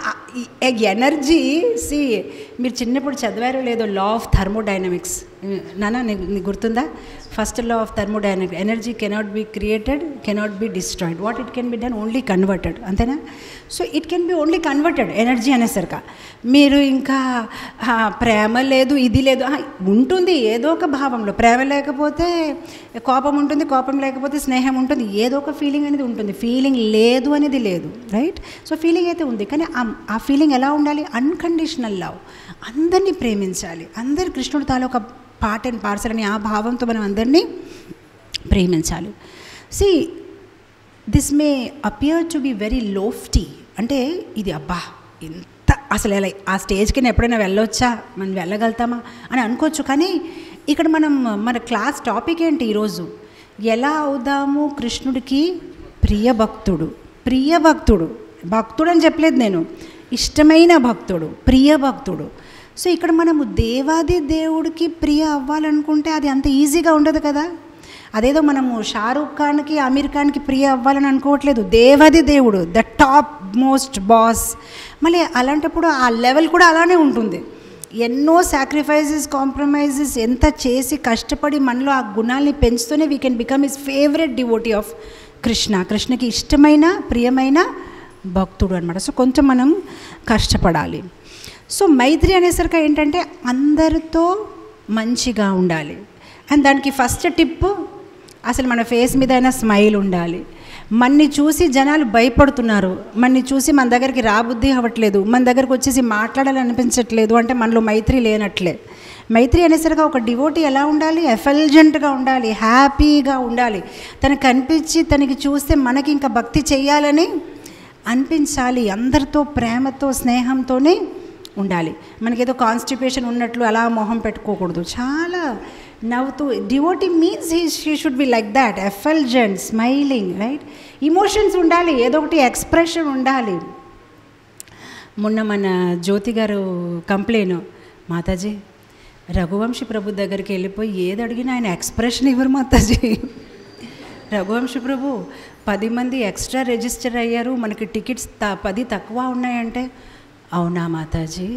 ఎనర్జీ సి మీరు చిన్నప్పుడు చదివారో లేదో లా ఆఫ్ థర్మోడైనమిక్స్ నానా నీకు గుర్తుందా first law of thermodynamic energy cannot be created cannot be destroyed what it can be done only converted అంతేనా so it can be only converted energy అనేసరిక మీరు ఇంకా ఆ, ప్రేమ లేదు ఇది లేదు ఆ, ఉంటుంది ఏదో ఒక భావంలో ప్రేమ లేకపోతే కోపం ఉంటుంది కోపం లేకపోతే స్నేహం ఉంటుంది ఏదో ఒక ఫీలింగ్ అనేది ఉంటుంది ఫీలింగ్ లేదు అనేది లేదు రైట్ సో ఫీలింగ్ అయితే ఉంది కానీ ఆ- ఆ ఫీలింగ్ ఎలా ఉండాలి అన్కండిషనల్ లవ్ అందరినీ ప్రేమించాలి అందరు కృష్ణుడు తాలూకా పార్ట్ అండ్ పార్సల్ అని ఆ భావంతో మనం అందరినీ ప్రేమించాలి see this may appear to be very lofty అంటే ఇది అబ్బా ఇంత అసలు ఎలా ఆ స్టేజ్కి నేను ఎప్పుడైనా వెళ్ళొచ్చా మనం వెళ్ళగలుగుతామా అని అనుకోవచ్చు కానీ ఇక్కడ మనం మన క్లాస్ టాపిక్ ఏంటి ఈరోజు ఎలా అవుదాము కృష్ణుడికి ప్రియ భక్తుడు ప్రియ భక్తుడు భక్తుడు అని చెప్పలేదు నేను ఇష్టమైన భక్తుడు ప్రియ భక్తుడు సో ఇక్కడ మనము దేవాది దేవుడికి ప్రియ అవ్వాలనుకుంటే అది అంత ఈజీగా ఉండదు కదా అదేదో మనము షారూఖ్ ఖాన్కి అమీర్ ఖాన్కి ప్రియ అవ్వాలని అనుకోవట్లేదు దేవది దేవుడు ద టాప్ మోస్ట్ బాస్ మళ్ళీ అలాంటప్పుడు ఆ లెవెల్ కూడా అలానే ఉంటుంది ఎన్నో సాక్రిఫైజెస్ కాంప్రమైజెస్ ఎంత చేసి కష్టపడి మనలో ఆ గుణాల్ని పెంచుతూనే we can become his favourite devotee of Krishna కృష్ణకి ఇష్టమైన ప్రియమైన భక్తుడు అనమాట సో కొంచెం మనం కష్టపడాలి సో మైత్రి అనేసరికి ఏంటంటే అందరితో మంచిగా ఉండాలి అండ్ దానికి ఫస్ట్ టిప్ అసలు మన ఫేస్ మీద అయినా స్మైల్ ఉండాలి మన్ని చూసి జనాలు భయపడుతున్నారు మన్ని చూసి మన దగ్గరికి రాబుద్ధి అవ్వట్లేదు మన దగ్గరకు వచ్చేసి మాట్లాడాలనిపించట్లేదు అంటే మనలో మైత్రి లేనట్లే మైత్రి అనేసరిగా ఒక డివోటీ ఎలా ఉండాలి ఎఫల్జెంట్గా ఉండాలి హ్యాపీగా ఉండాలి తనకు కనిపించి తనకి చూస్తే మనకి ఇంకా భక్తి చెయ్యాలని అనిపించాలి అందరితో ప్రేమతో స్నేహంతోనే ఉండాలి మనకేదో కాన్స్టిపేషన్ ఉన్నట్లు అలా మొహం పెట్టుకోకూడదు చాలా నవ్వుతూ devotee means he she should be like that effulgent smiling right emotions ఉండాలి ఏదో ఒకటి ఎక్స్ప్రెషన్ ఉండాలి మొన్న మన జ్యోతి గారు కంప్లైన్ మాతాజీ రఘువంశీ ప్రభు దగ్గరికి వెళ్ళిపోయి ఏది అడిగినా ఆయన ఎక్స్ప్రెషన్ ఇవ్వరు మాతాజీ రఘువంశీ ప్రభు పది మంది ఎక్స్ట్రా రిజిస్టర్ అయ్యారు మనకి టికెట్స్ త పది తక్కువ ఉన్నాయంటే అవునా మాతాజీ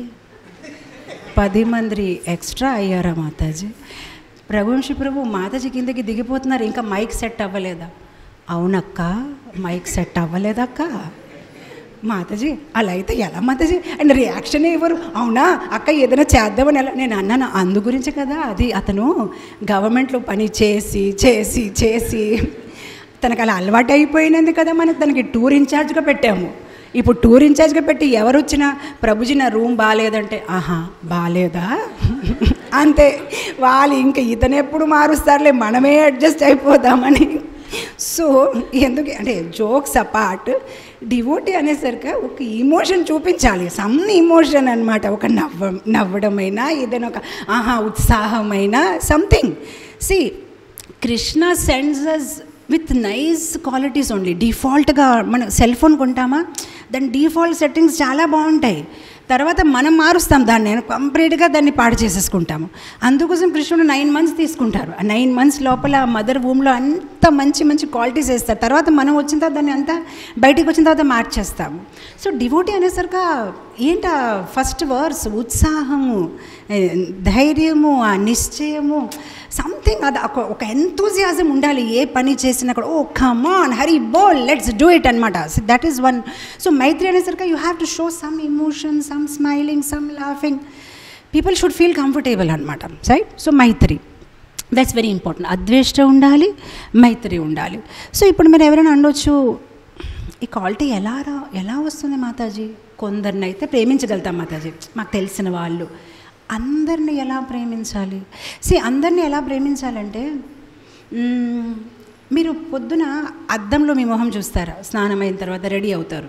పది మంది ఎక్స్ట్రా అయ్యారా మాతాజీ రఘువంశీ ప్రభు మాతాజీ కిందకి దిగిపోతున్నారు ఇంకా మైక్ సెట్ అవ్వలేదా అవునక్క మైక్ సెట్ అవ్వలేదక్క మాతాజీ అలా అయితే ఎలా మాతాజీ అండ్ రియాక్షన్ ఇవ్వరు అవునా అక్క ఏదైనా చేద్దామని ఎలా నేను అన్నాను అందు గురించి కదా అది అతను గవర్నమెంట్లో పని చేసి చేసి చేసి తనకు అలా అలవాటు అయిపోయినది కదా మనం తనకి టూర్ ఇన్ఛార్జ్గా పెట్టాము ఇప్పుడు టూర్ ఇన్ఛార్జ్గా పెట్టి ఎవరు వచ్చినా ప్రభుజీ నా రూమ్ బాగాలేదంటే ఆహా బాగాలేదా అంతే వాళ్ళు ఇంకా ఇతను ఎప్పుడు మారుస్తారులే మనమే అడ్జస్ట్ అయిపోదామని సో ఎందుకు అంటే జోక్స్ అపార్ట్ డివోటీ అనేసరికి ఒక ఇమోషన్ చూపించాలి సమ్ ఇమోషన్ అనమాట ఒక నవ్వ నవ్వడమైనా ఏదైనా ఒక ఆహా ఉత్సాహమైనా something see Krishna sends us with nice qualities only డిఫాల్ట్గా మనం సెల్ ఫోన్ కొంటామా దాని డిఫాల్ట్ సెట్టింగ్స్ చాలా బాగుంటాయి తర్వాత మనం మారుస్తాం దాన్ని నేను కంప్లీట్గా దాన్ని పాడు చేసేసుకుంటాము అందుకోసం కృష్ణుడు నైన్ మంత్స్ తీసుకుంటారు ఆ నైన్ మంత్స్ లోపల మదర్ వూమ్లో అంత మంచి మంచి క్వాలిటీస్ వేస్తారు తర్వాత మనం వచ్చిన తర్వాత దాన్ని అంతా బయటికి వచ్చిన తర్వాత మార్చేస్తాము సో డివోటీ అనేసరిగా ఏంట ఫస్ట్ వర్స్ ఉత్సాహము ఏ, ధైర్యము ఆ నిశ్చయము సంథింగ్ అది ఒక ఒక ఎంతూజియాజం ఉండాలి ఏ పని చేసినా కూడా oh come on Hari bol let's do it అనమాట దట్ ఈస్ వన్ సో మైత్రి అనేసరికి you have to show some emotion some smiling some laughing people should feel comfortable అనమాట రైట్ సో మైత్రి దట్స్ వెరీ ఇంపార్టెంట్ అద్వేష్ట ఉండాలి మైత్రి ఉండాలి సో ఇప్పుడు మీరు ఎవరైనా అనొచ్చు ఈ క్వాలిటీ ఎలా రా ఎలా వస్తుంది మాతాజీ కొందరిని అయితే ప్రేమించగలుగుతాం మాతాజీ మాకు తెలిసిన వాళ్ళు అందరిని ఎలా ప్రేమించాలి సి అందరిని ఎలా ప్రేమించాలంటే మ్మ్, మీరు పొద్దున అద్దంలో మీ మొహం చూస్తారా స్నానం అయిన తర్వాత రెడీ అవుతారు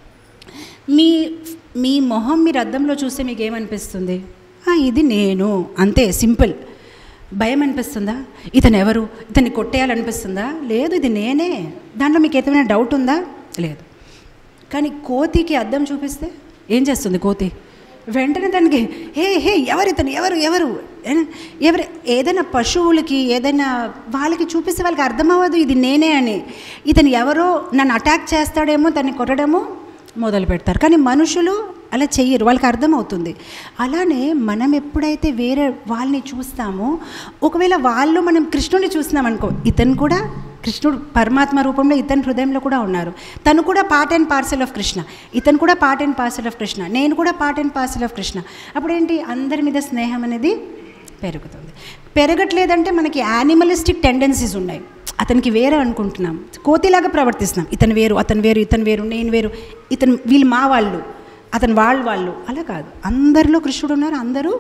మీ మీ మొహం మీరు అద్దంలో చూస్తే మీకు ఏమనిపిస్తుంది "ఆ, ఇది నేను అంతే సింపుల్ భయం అనిపిస్తుందా ఇతను ఎవరు ఇతన్ని కొట్టేయాలనిపిస్తుందా లేదు ఇది నేనే దాంట్లో మీకు ఏమైనా డౌట్ ఉందా లేదు కానీ కోతికి అద్దం చూపిస్తే ఏం చేస్తుంది కోతి వెంటనే దానికి హే హే ఎవరు ఇతను ఎవరు ఎవరు ఏ- ఎవరు ఏదైనా పశువులకి ఏదైనా వాళ్ళకి చూపిస్తే వాళ్ళకి అర్థం అవ్వదు ఇది నేనే అని ఇతను ఎవరో నన్ను అటాక్ చేస్తాడేమో దాన్ని కొట్టడమో మొదలు పెడతారు కానీ మనుషులు అలా చెయ్యరు వాళ్ళకి అర్థమవుతుంది అలానే మనం ఎప్పుడైతే వేరే వాళ్ళని చూస్తామో ఒకవేళ వాళ్ళు మనం కృష్ణుని చూస్తున్నాం అనుకో ఇతను కూడా కృష్ణుడు పరమాత్మ రూపంలో ఇతని హృదయంలో కూడా ఉన్నారు తను కూడా part and parcel of Krishna ఇతను కూడా part and parcel of Krishna నేను కూడా part and parcel of Krishna అప్పుడేంటి అందరి మీద స్నేహం అనేది పెరుగుతుంది పెరగట్లేదంటే మనకి యానిమలిస్టిక్ టెండెన్సీస్ ఉన్నాయి అతనికి వేరే అనుకుంటున్నాం కోతిలాగా ప్రవర్తిస్తున్నాం ఇతను వేరు అతను వేరు ఇతను వేరు నేను వేరు ఇతను వీళ్ళు మా వాళ్ళు అతను వాళ్ళు వాళ్ళు అలా కాదు అందరిలో కృష్ణుడు ఉన్నారు అందరూ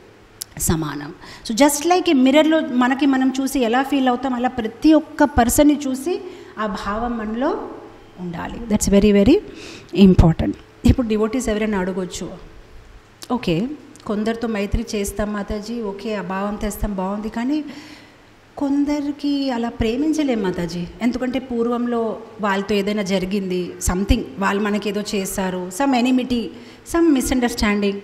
సమానం సో జస్ట్ లైక్ ఈ మిర్రర్లో మనకి మనం చూసి ఎలా ఫీల్ అవుతాం అలా ప్రతి ఒక్క పర్సన్ని చూసి ఆ భావం మనలో ఉండాలి దట్స్ వెరీ వెరీ ఇంపార్టెంట్ ఇప్పుడు డివోటీస్ ఎవరైనా అడగొచ్చు ఓకే కొందరితో మైత్రి చేస్తాం మాతాజీ ఓకే ఆ భావం తెస్తాం బాగుంది కానీ కొందరికి అలా ప్రేమించలేం మాతాజీ ఎందుకంటే పూర్వంలో వాళ్ళతో ఏదైనా జరిగింది సంథింగ్ వాళ్ళు మనకి ఏదో చేశారు some enmity some misunderstanding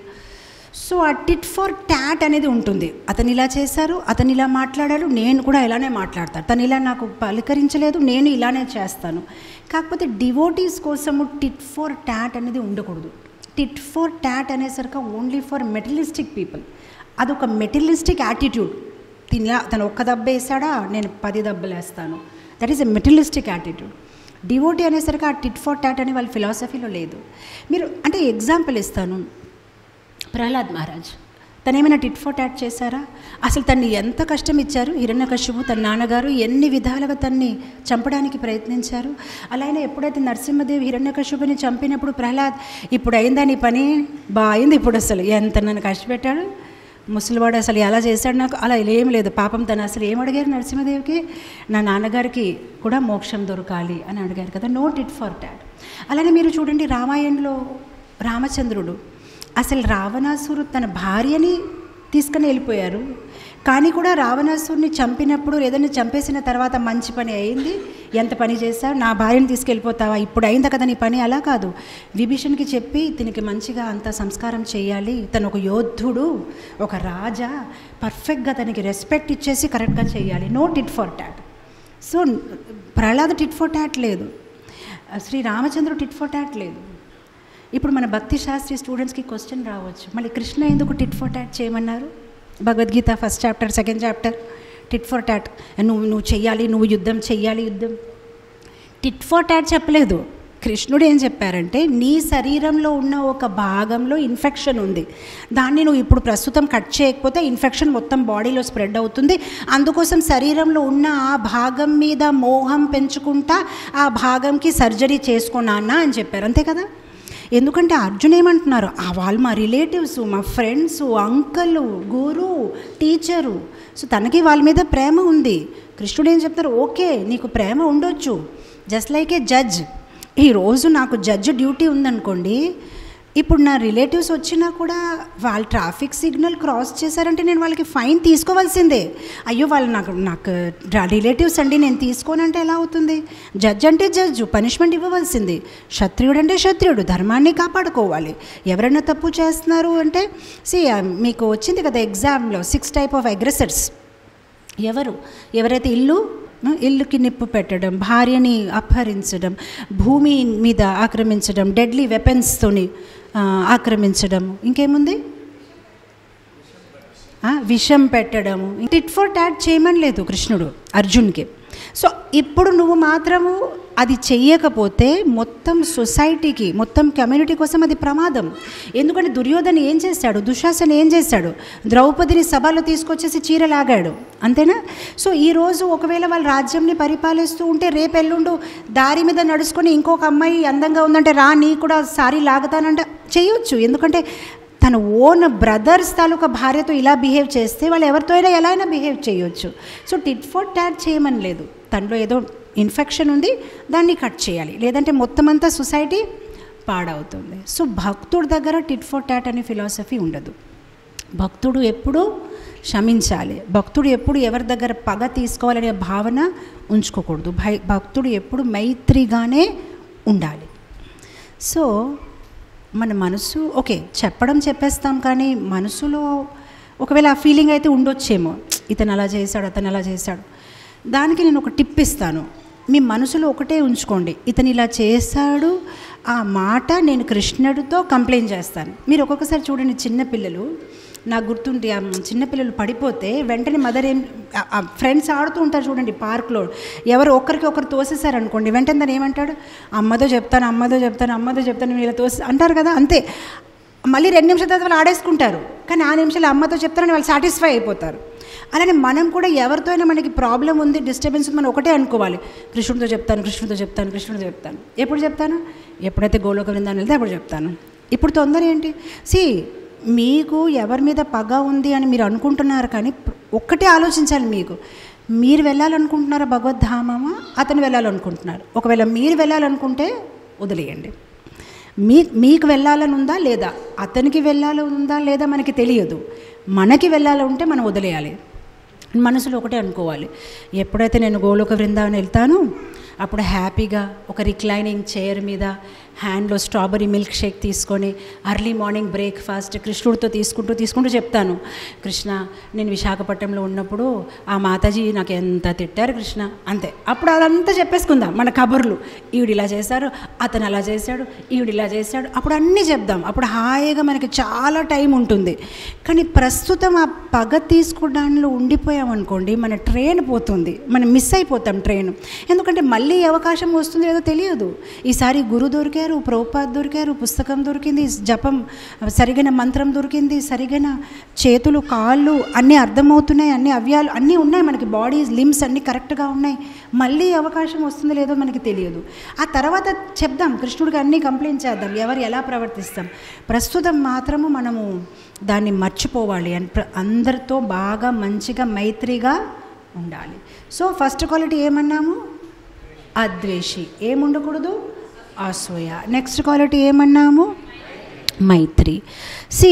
so ఆ టిట్ ఫర్ ట్యాట్ అనేది ఉంటుంది అతను ఇలా చేశారు అతను ఇలా మాట్లాడాడు నేను కూడా ఇలానే మాట్లాడతాను తను ఇలా నాకు పలకరించలేదు నేను ఇలానే చేస్తాను కాకపోతే డివోటీస్ కోసము టిట్ ఫర్ ట్యాట్ అనేది ఉండకూడదు టిట్ ఫర్ ట్యాట్ అనేసరికి ఓన్లీ ఫర్ మెటలిస్టిక్ పీపుల్ అదొక మెటలిస్టిక్ యాటిట్యూడ్ తిన తను ఒక్క దెబ్బ వేసాడా నేను పది దెబ్బలు వేస్తాను that is a materialistic attitude devotee అనేసరికి ఆ టిట్ ఫర్ టాట్ అని వాళ్ళ ఫిలాసఫీలో లేదు మీరు అంటే ఎగ్జాంపుల్ ఇస్తాను ప్రహ్లాద్ మహారాజ్ తను ఏమైనా టిట్ ఫర్ టాట్ చేశారా అసలు తన్ని ఎంత కష్టం ఇచ్చారు హిరణ్యకశిపు తన నాన్నగారు ఎన్ని విధాలుగా తన్ని చంపడానికి ప్రయత్నించారు అలానే ఎప్పుడైతే నరసింహదేవి హిరణ్యకశిపుని చంపినప్పుడు ప్రహ్లాద్ ఇప్పుడు అయిందా నీ పని బాగుంది ఇప్పుడు అసలు ఎంత నన్ను కష్టపెట్టాడు ముసలివాడు అసలు ఎలా చేశాడు నాకు అలా ఏం లేదు పాపం తను అసలు ఏం అడిగారు నరసింహదేవికి నా నాన్నగారికి కూడా మోక్షం దొరకాలి అని అడిగారు కదా నోట్ ఇట్ ఫర్ టాట్ అలానే మీరు చూడండి రామాయణంలో రామచంద్రుడు అసలు రావణాసురు తన భార్యని తీసుకుని వెళ్ళిపోయారు కానీ కూడా రావణాసురుని చంపినప్పుడు ఏదైనా చంపేసిన తర్వాత మంచి పని అయింది ఎంత పని చేశావు నా భార్యని తీసుకెళ్ళిపోతావా ఇప్పుడు అయిందా కదా నీ పని అలా కాదు విభీషణ్కి చెప్పి దీనికి మంచిగా అంత సంస్కారం చేయాలి తను ఒక యోధుడు ఒక రాజా పర్ఫెక్ట్గా తనకి రెస్పెక్ట్ ఇచ్చేసి కరెక్ట్గా చేయాలి no tit for tat so Prahlad tit for tat లేదు శ్రీ రామచంద్రుడు టిట్ ఫర్ టాట్ లేదు ఇప్పుడు మన భక్తి శాస్త్రి స్టూడెంట్స్కి క్వశ్చన్ రావచ్చు మళ్ళీ కృష్ణ ఎందుకు టిట్ ఫర్ టాట్ చేయమన్నారు Bhagavad Gita first chapter second chapter tit for tat నువ్వు నువ్వు చెయ్యాలి నువ్వు యుద్ధం చెయ్యాలి యుద్ధం టిట్ ఫర్ టాట్ చెప్పలేదు కృష్ణుడు ఏం చెప్పారంటే నీ శరీరంలో ఉన్న ఒక భాగంలో ఇన్ఫెక్షన్ ఉంది దాన్ని నువ్వు ఇప్పుడు ప్రస్తుతం కట్ చేయకపోతే ఇన్ఫెక్షన్ మొత్తం బాడీలో స్ప్రెడ్ అవుతుంది అందుకోసం శరీరంలో ఉన్న ఆ భాగం మీద మోహం పెంచుకుంటా ఆ భాగంకి సర్జరీ చేసుకోనాన్న అని చెప్పారు అంతే కదా ఎందుకంటే అర్జున్ ఏమంటున్నారు ఆ వాళ్ళు మా రిలేటివ్స్ మా friends uncle guru teacher so తనకి వాళ్ళ మీద ప్రేమ ఉంది కృష్ణుడు ఏం చెప్తారు ఓకే నీకు ప్రేమ ఉండొచ్చు జస్ట్ లైక్ ఏ జడ్జ్ ఈరోజు నాకు జడ్జ్ డ్యూటీ ఉందనుకోండి ఇప్పుడు నా రిలేటివ్స్ వచ్చినా కూడా వాళ్ళు ట్రాఫిక్ సిగ్నల్ క్రాస్ చేశారంటే నేను వాళ్ళకి ఫైన్ తీసుకోవాల్సిందే అయ్యో వాళ్ళు నాకు నాకు రిలేటివ్స్ అండి నేను తీసుకోనంటే ఎలా అవుతుంది జడ్జ్ అంటే జడ్జు పనిష్మెంట్ ఇవ్వవలసింది క్షత్రియుడు అంటే క్షత్రియుడు ధర్మాన్ని కాపాడుకోవాలి ఎవరైనా తప్పు చేస్తున్నారు అంటే సి మీకు వచ్చింది కదా ఎగ్జామ్లో సిక్స్ టైప్ ఆఫ్ అగ్రెసర్స్ ఎవరు ఎవరైతే ఇల్లు ఇల్లుకి నిప్పు పెట్టడం భార్యని అపహరించడం భూమి మీద ఆక్రమించడం డెడ్లీ వెపన్స్తోని ఆక్రమించడం ఇంకేముంది విషం పెట్టడము టిట్ ఫర్ టాట్ చేయమని లేదు కృష్ణుడు అర్జున్కి సో ఇప్పుడు నువ్వు మాత్రము అది చెయ్యకపోతే మొత్తం సొసైటీకి మొత్తం కమ్యూనిటీ కోసం అది ప్రమాదం ఎందుకంటే దుర్యోధన ఏం చేశాడు దుశాసన ఏం చేశాడు ద్రౌపదిని సభలో తీసుకొచ్చేసి చీర లాగాడు అంతేనా సో ఈరోజు ఒకవేళ వాళ్ళ రాజ్యంని పరిపాలిస్తూ ఉంటే రేపు ఎల్లుండు దారి మీద నడుచుకొని ఇంకొక అమ్మాయి అందంగా ఉందంటే రా నీ కూడా సారీ లాగుతానంటే చేయొచ్చు ఎందుకంటే తన ఓన్ బ్రదర్స్ తాలూకా భార్యతో ఇలా బిహేవ్ చేస్తే వాళ్ళు ఎవరితో అయినా ఎలా అయినా బిహేవ్ చేయొచ్చు సో టిట్ ఫర్ ట్యాట్ చేయమని లేదు తనలో ఏదో ఇన్ఫెక్షన్ ఉంది దాన్ని కట్ చేయాలి లేదంటే మొత్తం అంతా సొసైటీ పాడవుతుంది సో భక్తుడి దగ్గర టిట్ ఫర్ ట్యాట్ అనే ఫిలాసఫీ ఉండదు భక్తుడు ఎప్పుడూ క్షమించాలి భక్తుడు ఎప్పుడు ఎవరి దగ్గర పగ తీసుకోవాలనే భావన ఉంచుకోకూడదు భై భక్తుడు ఎప్పుడు మైత్రిగానే ఉండాలి సో మన మనసు ఓకే చెప్పడం చెప్పేస్తాం కానీ మనసులో ఒకవేళ ఆ ఫీలింగ్ అయితే ఉండొచ్చేమో ఇతను అలా చేశాడు అతను అలా చేశాడు దానికి నేను ఒక టిప్ ఇస్తాను మీ మనసులో ఒకటే ఉంచుకోండి ఇతను ఇలా చేశాడు ఆ మాట నేను కృష్ణుడితో కంప్లైంట్ చేస్తాను మీరు ఒక్కొక్కసారి చూడండి చిన్నపిల్లలు నాకు గుర్తుండి ఆ చిన్నపిల్లలు పడిపోతే వెంటనే మదర్ ఏం ఫ్రెండ్స్ ఆడుతూ ఉంటారు చూడండి పార్క్లో ఎవరు ఒకరికి ఒకరు తోసేసారు అనుకోండి వెంటనే తను ఏమంటాడు అమ్మతో చెప్తాను అమ్మతో చెప్తాను అమ్మతో చెప్తాను మీరు ఇలా తోసి అంటారు కదా అంతే మళ్ళీ రెండు నిమిషాల తర్వాత వాళ్ళు ఆడేసుకుంటారు కానీ ఆ నిమిషాలు అమ్మతో చెప్తారని వాళ్ళు సాటిస్ఫై అయిపోతారు అలానే మనం కూడా ఎవరితో అయినా మనకి ప్రాబ్లం ఉంది డిస్టర్బెన్స్ ఉంది మనం ఒకటే అనుకోవాలి కృష్ణుడితో చెప్తాను కృష్ణుడితో చెప్తాను కృష్ణుడితో చెప్తాను ఎప్పుడు చెప్తాను ఎప్పుడైతే గోలోక బృందాన్ని వెళ్తే అప్పుడు చెప్తాను ఇప్పుడు తొందర ఏంటి సి మీకు ఎవరి మీద పగ ఉంది అని మీరు అనుకుంటున్నారు కానీ ఒక్కటే ఆలోచించాలి మీకు మీరు వెళ్ళాలనుకుంటున్నారా భగవద్ధామమా అతను వెళ్ళాలనుకుంటున్నారు ఒకవేళ మీరు వెళ్ళాలనుకుంటే వదిలేయండి మీ మీకు వెళ్ళాలని ఉందా లేదా అతనికి వెళ్ళాలని ఉందా లేదా మనకి తెలియదు మనకి వెళ్ళాలి ఉంటే మనం వదిలేయాలి మనసులో ఒకటే అనుకోవాలి ఎప్పుడైతే నేను గోలోక బృందావనం వెళ్తానో అప్పుడు హ్యాపీగా ఒక రిక్లైనింగ్ చైర్ మీద హ్యాండ్లో స్ట్రాబెరీ మిల్క్ షేక్ తీసుకొని అర్లీ మార్నింగ్ బ్రేక్ఫాస్ట్ కృష్ణుడితో తీసుకుంటూ తీసుకుంటూ చెప్తాను కృష్ణ నేను విశాఖపట్నంలో ఉన్నప్పుడు ఆ మాతాజీ నాకు ఎంత తిట్టారు కృష్ణ అంతే అప్పుడు అదంతా చెప్పేసుకుందాం మన కబుర్లు ఈవిడ ఇలా చేశారు అతను అలా చేశాడు ఈవిడ ఇలా చేశాడు అప్పుడు అన్నీ చెప్దాం అప్పుడు హాయిగా మనకి చాలా టైం ఉంటుంది కానీ ప్రస్తుతం ఆ పగ తీసుకోవడంలో ఉండిపోయామనుకోండి మన ట్రైన్ పోతుంది మనం మిస్ అయిపోతాం ట్రైన్ ఎందుకంటే మళ్ళీ అవకాశం వస్తుంది లేదో తెలియదు ఈసారి గురు దొరికారు ప్రోపాద్ దొరికారు పుస్తకం దొరికింది జపం సరిగైన మంత్రం దొరికింది సరిగైన చేతులు కాళ్ళు అన్నీ అర్థమవుతున్నాయి అన్ని అవ్యాలు అన్నీ ఉన్నాయి మనకి బాడీ లిమ్స్ అన్నీ కరెక్ట్గా ఉన్నాయి మళ్ళీ అవకాశం వస్తుందో లేదో మనకి తెలియదు ఆ తర్వాత చెప్దాం కృష్ణుడికి అన్నీ కంప్లైంట్ చేద్దాం ఎవరు ఎలా ప్రవర్తిస్తాం ప్రస్తుతం మాత్రము మనము దాన్ని మర్చిపోవాలి అని అందరితో బాగా మంచిగా మైత్రిగా ఉండాలి సో ఫస్ట్ క్వాలిటీ ఏమన్నాము అద్వేషి ఏముండకూడదు అసూయ నెక్స్ట్ క్వాలిటీ ఏమన్నాము మైత్రి సి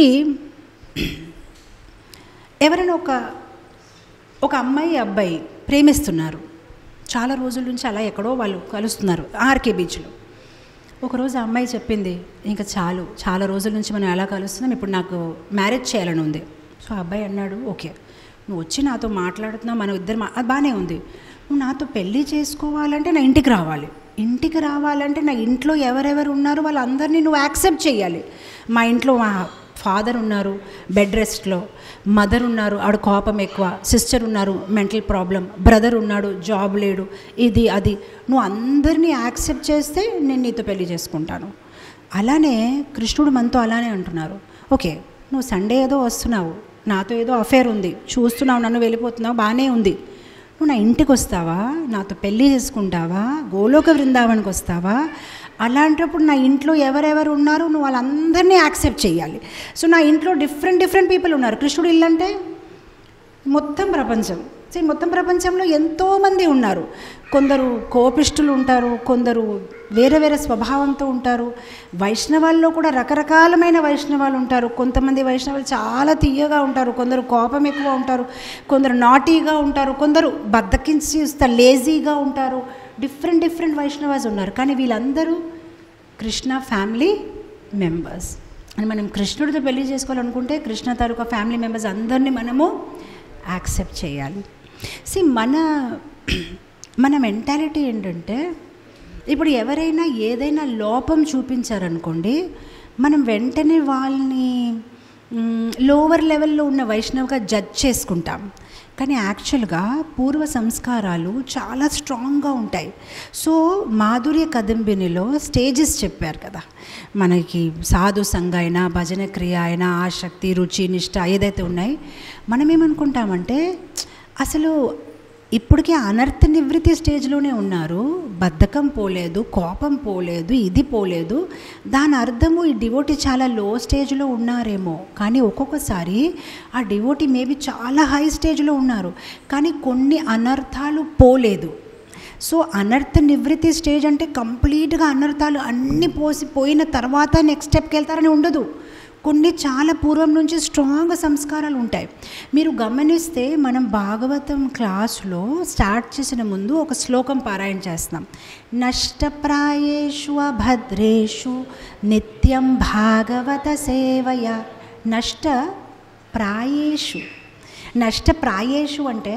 ఎవరైనా ఒక ఒక అమ్మాయి అబ్బాయి ప్రేమిస్తున్నారు చాలా రోజుల నుంచి అలా ఎక్కడో వాళ్ళు కలుస్తున్నారు ఆర్కే బీచ్లో ఒకరోజు ఆ అమ్మాయి చెప్పింది ఇంకా చాలు చాలా రోజుల నుంచి మనం ఎలా కలుస్తున్నాం ఇప్పుడు నాకు మ్యారేజ్ చేయాలని ఉంది సో ఆ అబ్బాయి అన్నాడు ఓకే నువ్వు వచ్చి నాతో మాట్లాడుతున్నావు మనం ఇద్దరు మా అది బాగానే ఉంది నువ్వు నాతో పెళ్ళి చేసుకోవాలంటే నా ఇంటికి రావాలి ఇంటికి రావాలంటే నా ఇంట్లో ఎవరెవరు ఉన్నారో వాళ్ళందరినీ నువ్వు యాక్సెప్ట్ చేయాలి మా ఇంట్లో మా ఫాదర్ ఉన్నారు బెడ్ రెస్ట్లో మదర్ ఉన్నారు ఆడు కోపం ఎక్కువ సిస్టర్ ఉన్నారు మెంటల్ ప్రాబ్లం బ్రదర్ ఉన్నాడు జాబ్ లేడు ఇది అది నువ్వు అందరినీ యాక్సెప్ట్ చేస్తే నేను నీతో పెళ్లి చేసుకుంటాను అలానే కృష్ణుడు మనతో అలానే అంటున్నారు ఓకే నువ్వు సండే ఏదో వస్తున్నావు నాతో ఏదో అఫేర్ ఉంది చూస్తున్నావు నన్ను వెళ్ళిపోతున్నావు బాగానే ఉంది నువ్వు నా ఇంటికి వస్తావా నాతో పెళ్ళి చేసుకుంటావా గోలోక బృందావనికి వస్తావా అలాంటప్పుడు నా ఇంట్లో ఎవరెవరు ఉన్నారో నువ్వు వాళ్ళందరినీ యాక్సెప్ట్ చేయాలి సో నా ఇంట్లో డిఫరెంట్ డిఫరెంట్ పీపుల్ ఉన్నారు కృష్ణుడు ఇల్లు అంటే మొత్తం ప్రపంచం సో మొత్తం ప్రపంచంలో ఎంతోమంది ఉన్నారు కొందరు కోపిష్టులు ఉంటారు కొందరు వేరే వేరే స్వభావంతో ఉంటారు వైష్ణవాల్లో కూడా రకరకాలమైన వైష్ణవాలు ఉంటారు కొంతమంది వైష్ణవాలు చాలా తీయగా ఉంటారు కొందరు కోపం ఎక్కువ ఉంటారు కొందరు నాటీగా ఉంటారు కొందరు బద్దకించి లేజీగా ఉంటారు డిఫరెంట్ డిఫరెంట్ వైష్ణవాస్ ఉన్నారు కానీ వీళ్ళందరూ కృష్ణ ఫ్యామిలీ మెంబర్స్ అని మనం కృష్ణుడితో పెళ్లి చేసుకోవాలనుకుంటే కృష్ణ తాలూకా ఫ్యామిలీ మెంబర్స్ అందరినీ మనము యాక్సెప్ట్ చేయాలి సి మన మన మెంటాలిటీ ఏంటంటే ఇప్పుడు ఎవరైనా ఏదైనా లోపం చూపించారనుకోండి మనం వెంటనే వాళ్ళని లోవర్ లెవెల్లో ఉన్న వైష్ణవ్గా జడ్జ్ చేసుకుంటాం కానీ యాక్చువల్గా పూర్వ సంస్కారాలు చాలా స్ట్రాంగ్గా ఉంటాయి సో మాధుర్య కదంబినిలో స్టేజెస్ చెప్పారు కదా మనకి సాధు సంఘ అయినా భజన క్రియ అయినా ఆసక్తి రుచి నిష్ట ఏదైతే ఉన్నాయి మనం ఏమనుకుంటామంటే అసలు ఇప్పటికీ అనర్థ నివృత్తి స్టేజ్లోనే ఉన్నారు బద్ధకం పోలేదు కోపం పోలేదు ఇది పోలేదు దాని అర్థము ఈ డివోటీ చాలా లో స్టేజ్లో ఉన్నారేమో కానీ ఒక్కొక్కసారి ఆ డివోటీ మేబీ చాలా హై స్టేజ్లో ఉన్నారు కానీ కొన్ని అనర్థాలు పోలేదు సో అనర్థ నివృత్తి స్టేజ్ అంటే కంప్లీట్గా అనర్థాలు అన్నీ పోసి పోయిన తర్వాత నెక్స్ట్ స్టెప్కి వెళ్తారని ఉండదు కొన్ని చాలా పూర్వం నుంచి స్ట్రాంగ్ సంస్కారాలు ఉంటాయి మీరు గమనిస్తే మనం భాగవతం క్లాస్లో స్టార్ట్ చేసిన ముందు ఒక శ్లోకం పారాయణ చేస్తున్నాం నష్టప్రాయేషు అభద్రేషు నిత్యం భాగవత సేవయ నష్ట ప్రాయేషు నష్టప్రాయేషు అంటే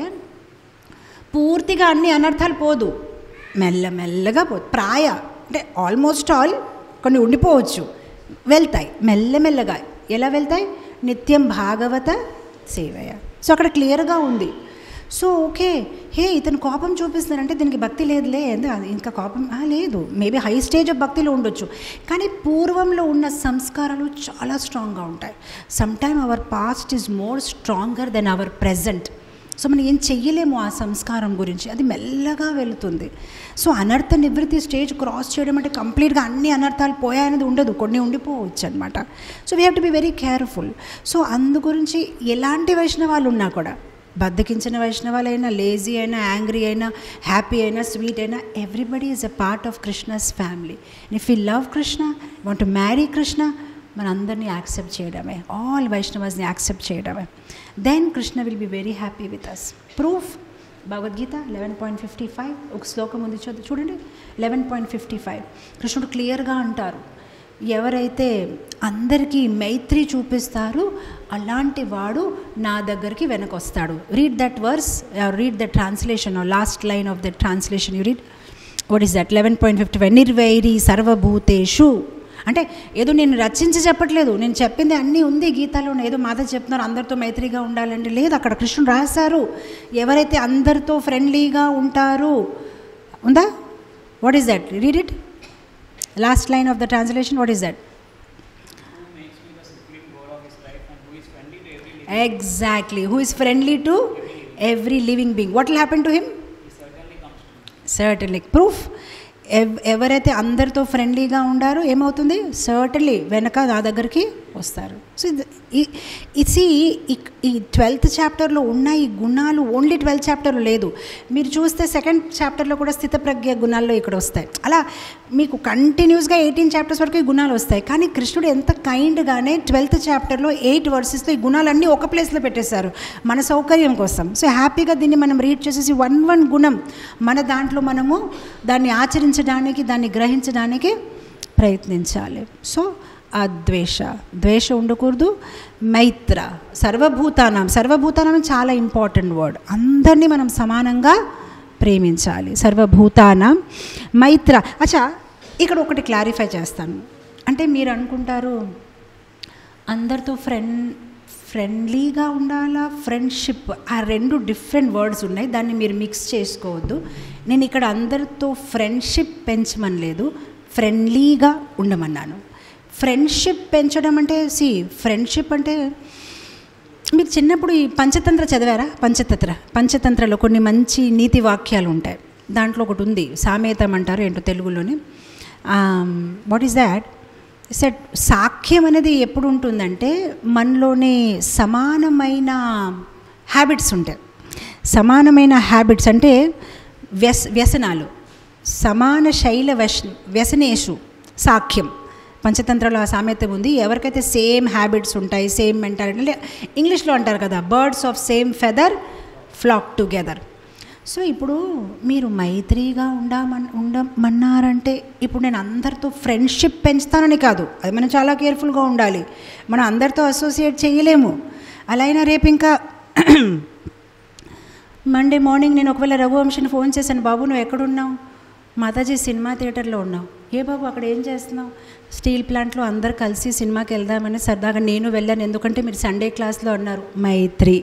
పూర్తిగా అన్ని అనర్థాలు పోదు మెల్లమెల్లగా పోదు ప్రాయ అంటే ఆల్మోస్ట్ ఆల్ కొన్ని ఉండిపోవచ్చు వెళ్తాయి మెల్లమెల్లగా ఎలా వెళ్తాయి నిత్యం భాగవత సేవయ సో అక్కడ క్లియర్గా ఉంది సో ఓకే హే ఇతను కోపం చూపిస్తున్నారంటే దీనికి భక్తి లేదులే ఎందు ఇంకా కోపం ఆ, లేదు మేబీ హై స్టేజ్ ఆఫ్ భక్తిలో ఉండొచ్చు కానీ పూర్వంలో ఉన్న సంస్కారాలు చాలా స్ట్రాంగ్గా ఉంటాయి some time our past is more stronger then our present so మనం ఏం చెయ్యలేము ఆ సంస్కారం గురించి అది మెల్లగా వెళుతుంది సో అనర్థ నివృత్తి స్టేజ్ క్రాస్ చేయడం అంటే కంప్లీట్గా అన్ని అనర్థాలు పోయాయనేది ఉండదు కొన్ని ఉండిపోవచ్చు అనమాట so we have to be very careful so అందు గురించి ఎలాంటి వైష్ణవాలు ఉన్నా కూడా బద్దకించిన వైష్ణవాలైనా లేజీ అయినా యాంగ్రీ అయినా హ్యాపీ అయినా స్వీట్ అయినా everybody is a part of Krishna's family if you love Krishna want to marry Krishna మన అందరినీ యాక్సెప్ట్ చేయడమే ఆల్ వైష్ణవాస్ని యాక్సెప్ట్ చేయడమే then Krishna will be very happy with us proof Bhagavad Gita eleven point fifty five ఒక శ్లోకం ఉంది చదువు చూడండి లెవెన్ పాయింట్ ఫిఫ్టీ ఫైవ్ కృష్ణుడు క్లియర్గా అంటారు ఎవరైతే అందరికీ మైత్రి చూపిస్తారో అలాంటి వాడు నా దగ్గరికి వెనకొస్తాడు read that verse read the translation last line of the translation you read what is that eleven point fifty five నిర్వైరి సర్వభూతేషు అంటే ఏదో నేను రచించి చెప్పట్లేదు నేను చెప్పింది అన్నీ ఉంది గీతాలో ఏదో మాత చెప్తున్నారు అందరితో మైత్రిగా ఉండాలంటే లేదు అక్కడ కృష్ణుడు రాశారు ఎవరైతే అందరితో ఫ్రెండ్లీగా ఉంటారు ఉందా what is that read it last line of the translation what is that who makes me the supreme goal of his life and who is friendly to every living exactly who is friendly to every living being what will happen to him he certainly comes to me. Certainly proof ఎవరైతే అందరితో ఫ్రెండ్లీగా ఉండారో ఏమవుతుంది certainly వెనక నా దగ్గరికి వస్తారు so ఇది ఈ ట్వెల్త్ చాప్టర్లో ఉన్న ఈ గుణాలు ఓన్లీ ట్వెల్త్ చాప్టర్లో లేదు మీరు చూస్తే సెకండ్ చాప్టర్లో కూడా స్థితప్రజ్ఞ గుణాల్లో ఇక్కడ వస్తాయి అలా మీకు కంటిన్యూస్గా ఎయిటీన్ చాప్టర్స్ వరకు ఈ గుణాలు వస్తాయి కానీ కృష్ణుడు ఎంత కైండ్గానే ట్వెల్త్ చాప్టర్లో ఎయిట్ వర్సెస్తో ఈ గుణాలన్నీ ఒక ప్లేస్లో పెట్టేశారు మన సౌకర్యం కోసం సో హ్యాపీగా దీన్ని మనం రీడ్ చేసేసి వన్ వన్ గుణం మన దాంట్లో మనము దాన్ని ఆచరించడానికి దాన్ని గ్రహించడానికి ప్రయత్నించాలి సో అద్వేష ద్వేష ఉండకూడదు మైత్ర సర్వభూతానం సర్వభూతానం చాలా ఇంపార్టెంట్ వర్డ్ అందరినీ మనం సమానంగా ప్రేమించాలి సర్వభూతానం మైత్ర అచ్చా ఇక్కడ ఒకటి క్లారిఫై చేస్తాను అంటే మీరు అనుకుంటారు అందరితో ఫ్రెండ్ ఫ్రెండ్లీగా ఉండాలా ఫ్రెండ్షిప్ ఆ రెండు డిఫరెంట్ వర్డ్స్ ఉన్నాయి దాన్ని మీరు మిక్స్ చేసుకోవద్దు నేను ఇక్కడ అందరితో ఫ్రెండ్షిప్ పెంచమనలేదు ఫ్రెండ్లీగా ఉండమన్నాను ఫ్రెండ్షిప్ పెంచడం అంటే సి ఫ్రెండ్షిప్ అంటే మీరు చిన్నప్పుడు ఈ పంచతంత్ర చదివారా పంచతంత్ర పంచతంత్రలో కొన్ని మంచి నీతి వాక్యాలు ఉంటాయి దాంట్లో ఒకటి ఉంది సామేతం అంటారు ఏంటో తెలుగులోనే వాట్ ఈస్ దాట్ సెట్ సాఖ్యం అనేది ఎప్పుడు ఉంటుందంటే మనలోని సమానమైన హ్యాబిట్స్ ఉంటాయి సమానమైన హ్యాబిట్స్ అంటే వ్యస్ వ్యసనాలు సమాన శైల వ్యస వ్యసనేషు సాఖ్యం పంచతంత్రంలో ఆ సామెత ఉంది ఎవరికైతే సేమ్ హ్యాబిట్స్ ఉంటాయి సేమ్ మెంటాలిటీ అంటే ఇంగ్లీష్లో అంటారు కదా birds of same feather flock together so ఇప్పుడు మీరు మైత్రిగా ఉండమన్ ఉండమన్నారంటే ఇప్పుడు నేను అందరితో ఫ్రెండ్షిప్ పెంచుతానని కాదు అది మనం చాలా కేర్ఫుల్గా ఉండాలి మనం అందరితో అసోసియేట్ చేయలేము అలా అయినా రేపు ఇంకా మండే మార్నింగ్ నేను ఒకవేళ రఘువంశిని ఫోన్ చేశాను బాబు నువ్వు ఎక్కడున్నావు మాతాజీ సినిమా థియేటర్లో ఉన్నావు ఏ బాబు అక్కడ ఏం చేస్తున్నావు స్టీల్ ప్లాంట్లో అందరు కలిసి సినిమాకి వెళ్దామని సరదాగా నేను వెళ్ళాను ఎందుకంటే మీరు సండే క్లాస్లో అన్నారు మైత్రి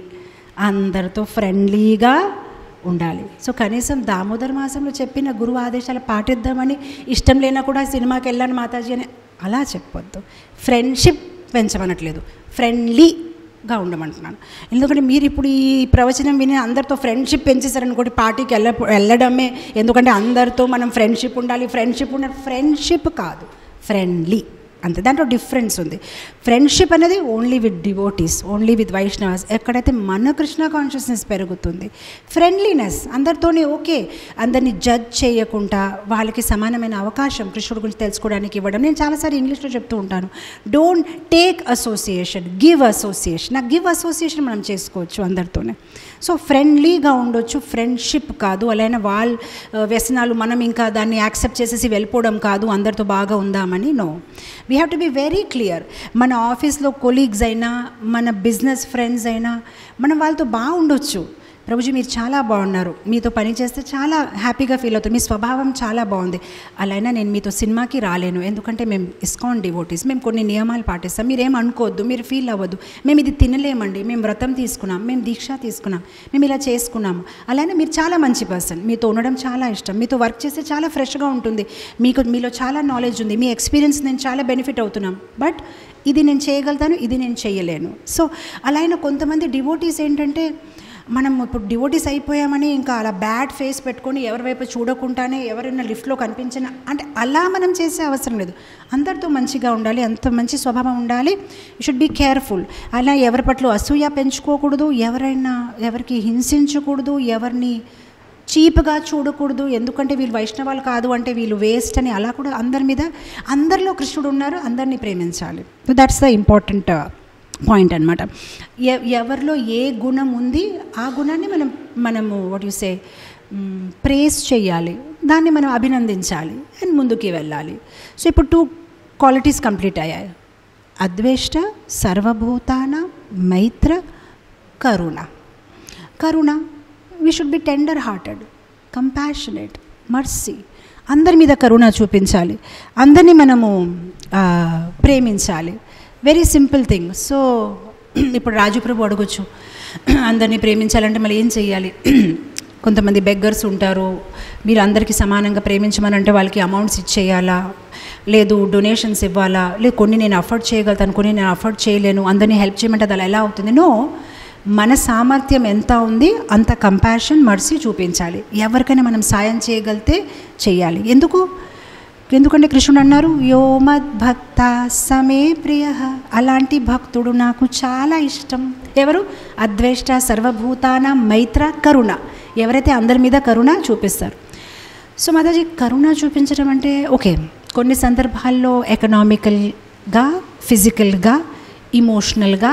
అందరితో ఫ్రెండ్లీగా ఉండాలి సో కనీసం దామోదర మాసంలో చెప్పిన గురువు ఆదేశాలు పాటిద్దామని ఇష్టం లేనా కూడా సినిమాకి వెళ్ళాను మాతాజీ అని అలా చెప్పొద్దు ఫ్రెండ్షిప్ పెంచమనట్లేదు ఫ్రెండ్లీగా ఉండమంటున్నాను ఎందుకంటే మీరు ఇప్పుడు ఈ ప్రవచనం విని అందరితో ఫ్రెండ్షిప్ పెంచేసారనుకోండి పార్టీకి వెళ్ళ వెళ్ళడమే ఎందుకంటే అందరితో మనం ఫ్రెండ్షిప్ ఉండాలి ఫ్రెండ్షిప్ ఉండాలి ఫ్రెండ్షిప్ కాదు ఫ్రెండ్లీ అంతే దాంట్లో డిఫరెన్స్ ఉంది ఫ్రెండ్షిప్ అనేది only with devotees only with Vaishnavas ఎక్కడైతే మన కృష్ణ కాన్షియస్నెస్ పెరుగుతుంది ఫ్రెండ్లీనెస్ అందరితోనే ఓకే అందరినీ జడ్జ్ చేయకుండా వాళ్ళకి సమానమైన అవకాశం కృష్ణుడి గురించి తెలుసుకోవడానికి ఇవ్వడం నేను చాలాసార్లు ఇంగ్లీష్లో చెప్తూ ఉంటాను don't take association give association ఆ గివ్ అసోసియేషన్ మనం చేసుకోవచ్చు అందరితోనే సో ఫ్రెండ్లీగా ఉండొచ్చు ఫ్రెండ్షిప్ కాదు అలానే వాళ్ళ ఆ, వ్యసనాలు మనం ఇంకా దాన్ని యాక్సెప్ట్ చేసేసి వెళ్ళిపోవడం కాదు అందరితో బాగా ఉందామని no we have to be very clear మన ఆఫీస్లో కొలీగ్స్ అయినా మన బిజినెస్ ఫ్రెండ్స్ అయినా మనం వాళ్ళతో బాగుండొచ్చు ప్రభుజీ మీరు చాలా బాగున్నారు మీతో పని చేస్తే చాలా హ్యాపీగా ఫీల్ అవుతుంది మీ స్వభావం చాలా బాగుంది అలా అయినా నేను మీతో సినిమాకి రాలేను ఎందుకంటే మేము ఇస్కాన్ డివోటీస్ మేము కొన్ని నియమాలు పాటిస్తాం మీరు ఏం అనుకోవద్దు మీరు ఫీల్ అవ్వద్దు మేము ఇది తినలేమండి మేము వ్రతం తీసుకున్నాం మేము దీక్ష తీసుకున్నాం మేము ఇలా చేసుకున్నాము అలానే మీరు చాలా మంచి పర్సన్ మీతో ఉండడం చాలా ఇష్టం మీతో వర్క్ చేస్తే చాలా ఫ్రెష్గా ఉంటుంది మీకు మీలో చాలా నాలెడ్జ్ ఉంది మీ ఎక్స్పీరియన్స్ నేను చాలా బెనిఫిట్ అవుతున్నాం బట్ ఇది నేను చేయగలుగుతాను ఇది నేను చేయలేను సో అలా అయినా కొంతమంది డివోటీస్ ఏంటంటే మనం ఇప్పుడు డివోటీస్ అయిపోయామని ఇంకా అలా బ్యాడ్ ఫేస్ పెట్టుకొని ఎవరి వైపు చూడకుండానే ఎవరైనా లిఫ్ట్లో కనిపించినా అంటే అలా మనం చేసే అవసరం లేదు అందరితో మంచిగా ఉండాలి అంత మంచి స్వభావం ఉండాలి యూ షుడ్ బీ కేర్ఫుల్ అలా ఎవరి పట్ల అసూయ పెంచుకోకూడదు ఎవరైనా ఎవరికి హింసించకూడదు ఎవరిని చీప్గా చూడకూడదు ఎందుకంటే వీళ్ళు వైష్ణవాలు కాదు అంటే వీళ్ళు వేస్ట్ అని అలా కూడా అందరి మీద అందరిలో కృష్ణుడు ఉన్నారు అందరినీ ప్రేమించాలి so that's the important point అనమాట ఎవరిలో ఏ గుణం ఉంది ఆ గుణాన్ని మనం మనము వాట్ యు సే ప్రేస్ చేయాలి దాన్ని మనం అభినందించాలి అండ్ ముందుకి వెళ్ళాలి సో ఇప్పుడు టూ క్వాలిటీస్ కంప్లీట్ అయ్యాయి అద్వేష్ట సర్వభూతాన మైత్ర కరుణ కరుణ we should be tender hearted compassionate mercy అందరి మీద కరుణ చూపించాలి అందరినీ మనము ఆ, ప్రేమించాలి వెరీ సింపుల్ థింగ్ సో ఇప్పుడు రాజుప్రభు అడగొచ్చు అందరినీ ప్రేమించాలంటే మళ్ళీ ఏం చెయ్యాలి కొంతమంది బెగ్గర్స్ ఉంటారు మీరు అందరికీ సమానంగా ప్రేమించమని అంటే వాళ్ళకి అమౌంట్స్ ఇచ్చేయాలా లేదు డొనేషన్స్ ఇవ్వాలా లేదు కొన్ని నేను అఫోర్డ్ చేయగలుగుతాను కొన్ని నేను అఫోర్డ్ చేయలేను అందరినీ హెల్ప్ చేయమంటే అది అలా ఎలా అవుతుంది నో మన సామర్థ్యం ఎంత ఉంది అంత కంపాషన్ మర్సీ చూపించాలి ఎవరికైనా మనం సాయం చేయగలిగితే చేయాలి ఎందుకు ఎందుకంటే కృష్ణుడు అన్నారు యో మద్భక్త సమే ప్రియ అలాంటి భక్తుడు నాకు చాలా ఇష్టం ఎవరు అద్వేష్ట సర్వభూతాన మైత్ర కరుణ ఎవరైతే అందరి మీద కరుణ చూపిస్తారు సో మాతాజీ కరుణ చూపించడం అంటే ఓకే కొన్ని సందర్భాల్లో ఎకనామికల్గా ఫిజికల్గా ఇమోషనల్గా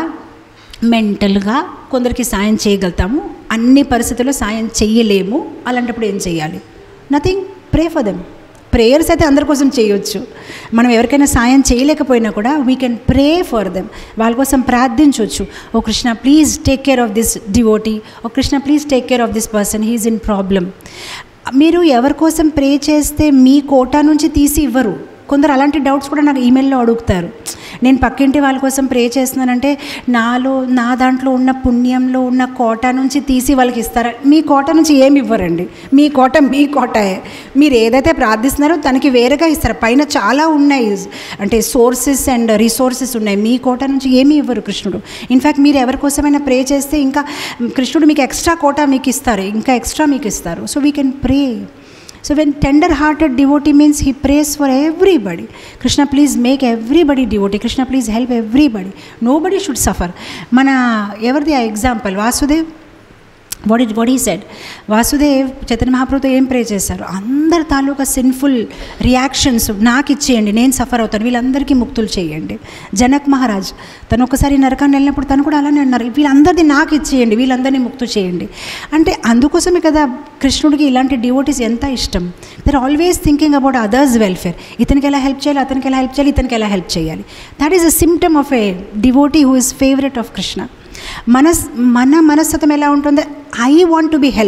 మెంటల్గా కొందరికి సాయం చేయగలుగుతాము అన్ని పరిస్థితుల్లో సాయం చెయ్యలేము అలాంటప్పుడు ఏం చేయాలి nothing pray for them prayers అయితే అందరి కోసం చేయొచ్చు మనం ఎవరికైనా సాయం చేయలేకపోయినా కూడా we can pray for them వాళ్ళ కోసం ప్రార్థించవచ్చు O Krishna please take care of this devotee O Krishna please take care of this person he is in problem మీరు ఎవరి కోసం ప్రే చేస్తే మీ కోటా నుంచి తీసి ఇవ్వరు కొందరు అలాంటి డౌట్స్ కూడా నాకు ఈమెయిల్లో అడుగుతారు నేను పక్కింటి వాళ్ళ కోసం ప్రే చేస్తున్నానంటే నాలో నా దాంట్లో ఉన్న పుణ్యంలో ఉన్న కోట నుంచి తీసి వాళ్ళకి ఇస్తారా మీ కోట నుంచి ఏమి ఇవ్వరండి మీ కోట మీ కోటయే మీరు ఏదైతే ప్రార్థిస్తున్నారో తనకి వేరేగా ఇస్తారు పైన చాలా ఉన్నాయి అంటే సోర్సెస్ అండ్ రిసోర్సెస్ ఉన్నాయి మీ కోట నుంచి ఏమీ ఇవ్వరు కృష్ణుడు ఇన్ఫ్యాక్ట్ మీరు ఎవరి కోసమైనా ప్రే చేస్తే ఇంకా కృష్ణుడు మీకు ఎక్స్ట్రా కోట మీకు ఇస్తారు ఇంకా ఎక్స్ట్రా మీకు ఇస్తారు so we can pray so when tender hearted devotee means he prays for everybody Krishna please make everybody devotee Krishna please help everybody nobody should suffer మన ఎవరిది ఆ example Vasudev what it what he said Vasudev Chaitanya మహాప్రభుతో ఏం pray చేశారు అందరి తాలూకా sinful reactions నాకు ఇచ్చేయండి నేను సఫర్ అవుతాను వీళ్ళందరికీ ముక్తులు చేయండి జనక్ మహారాజ్ తను ఒకసారి నరకాన్ని వెళ్ళినప్పుడు తను కూడా అలానే అన్నారు వీళ్ళందరిది నాకు ఇచ్చేయండి వీళ్ళందరినీ ముక్తు చేయండి అంటే అందుకోసమే కదా కృష్ణుడికి ఇలాంటి డివోటీస్ ఎంత ఇష్టం they're always thinking about others welfare ఇతనికి ఎలా హెల్ప్ చేయాలి అతనికి ఎలా హెల్ప్ చేయాలి ఇతనికి ఎలా హెల్ప్ చేయాలి that is a symptom of a devotee who is favourite of Krishna మనస్ మన మనస్తత్వం ఎలా ఉంటుంది I want to be helped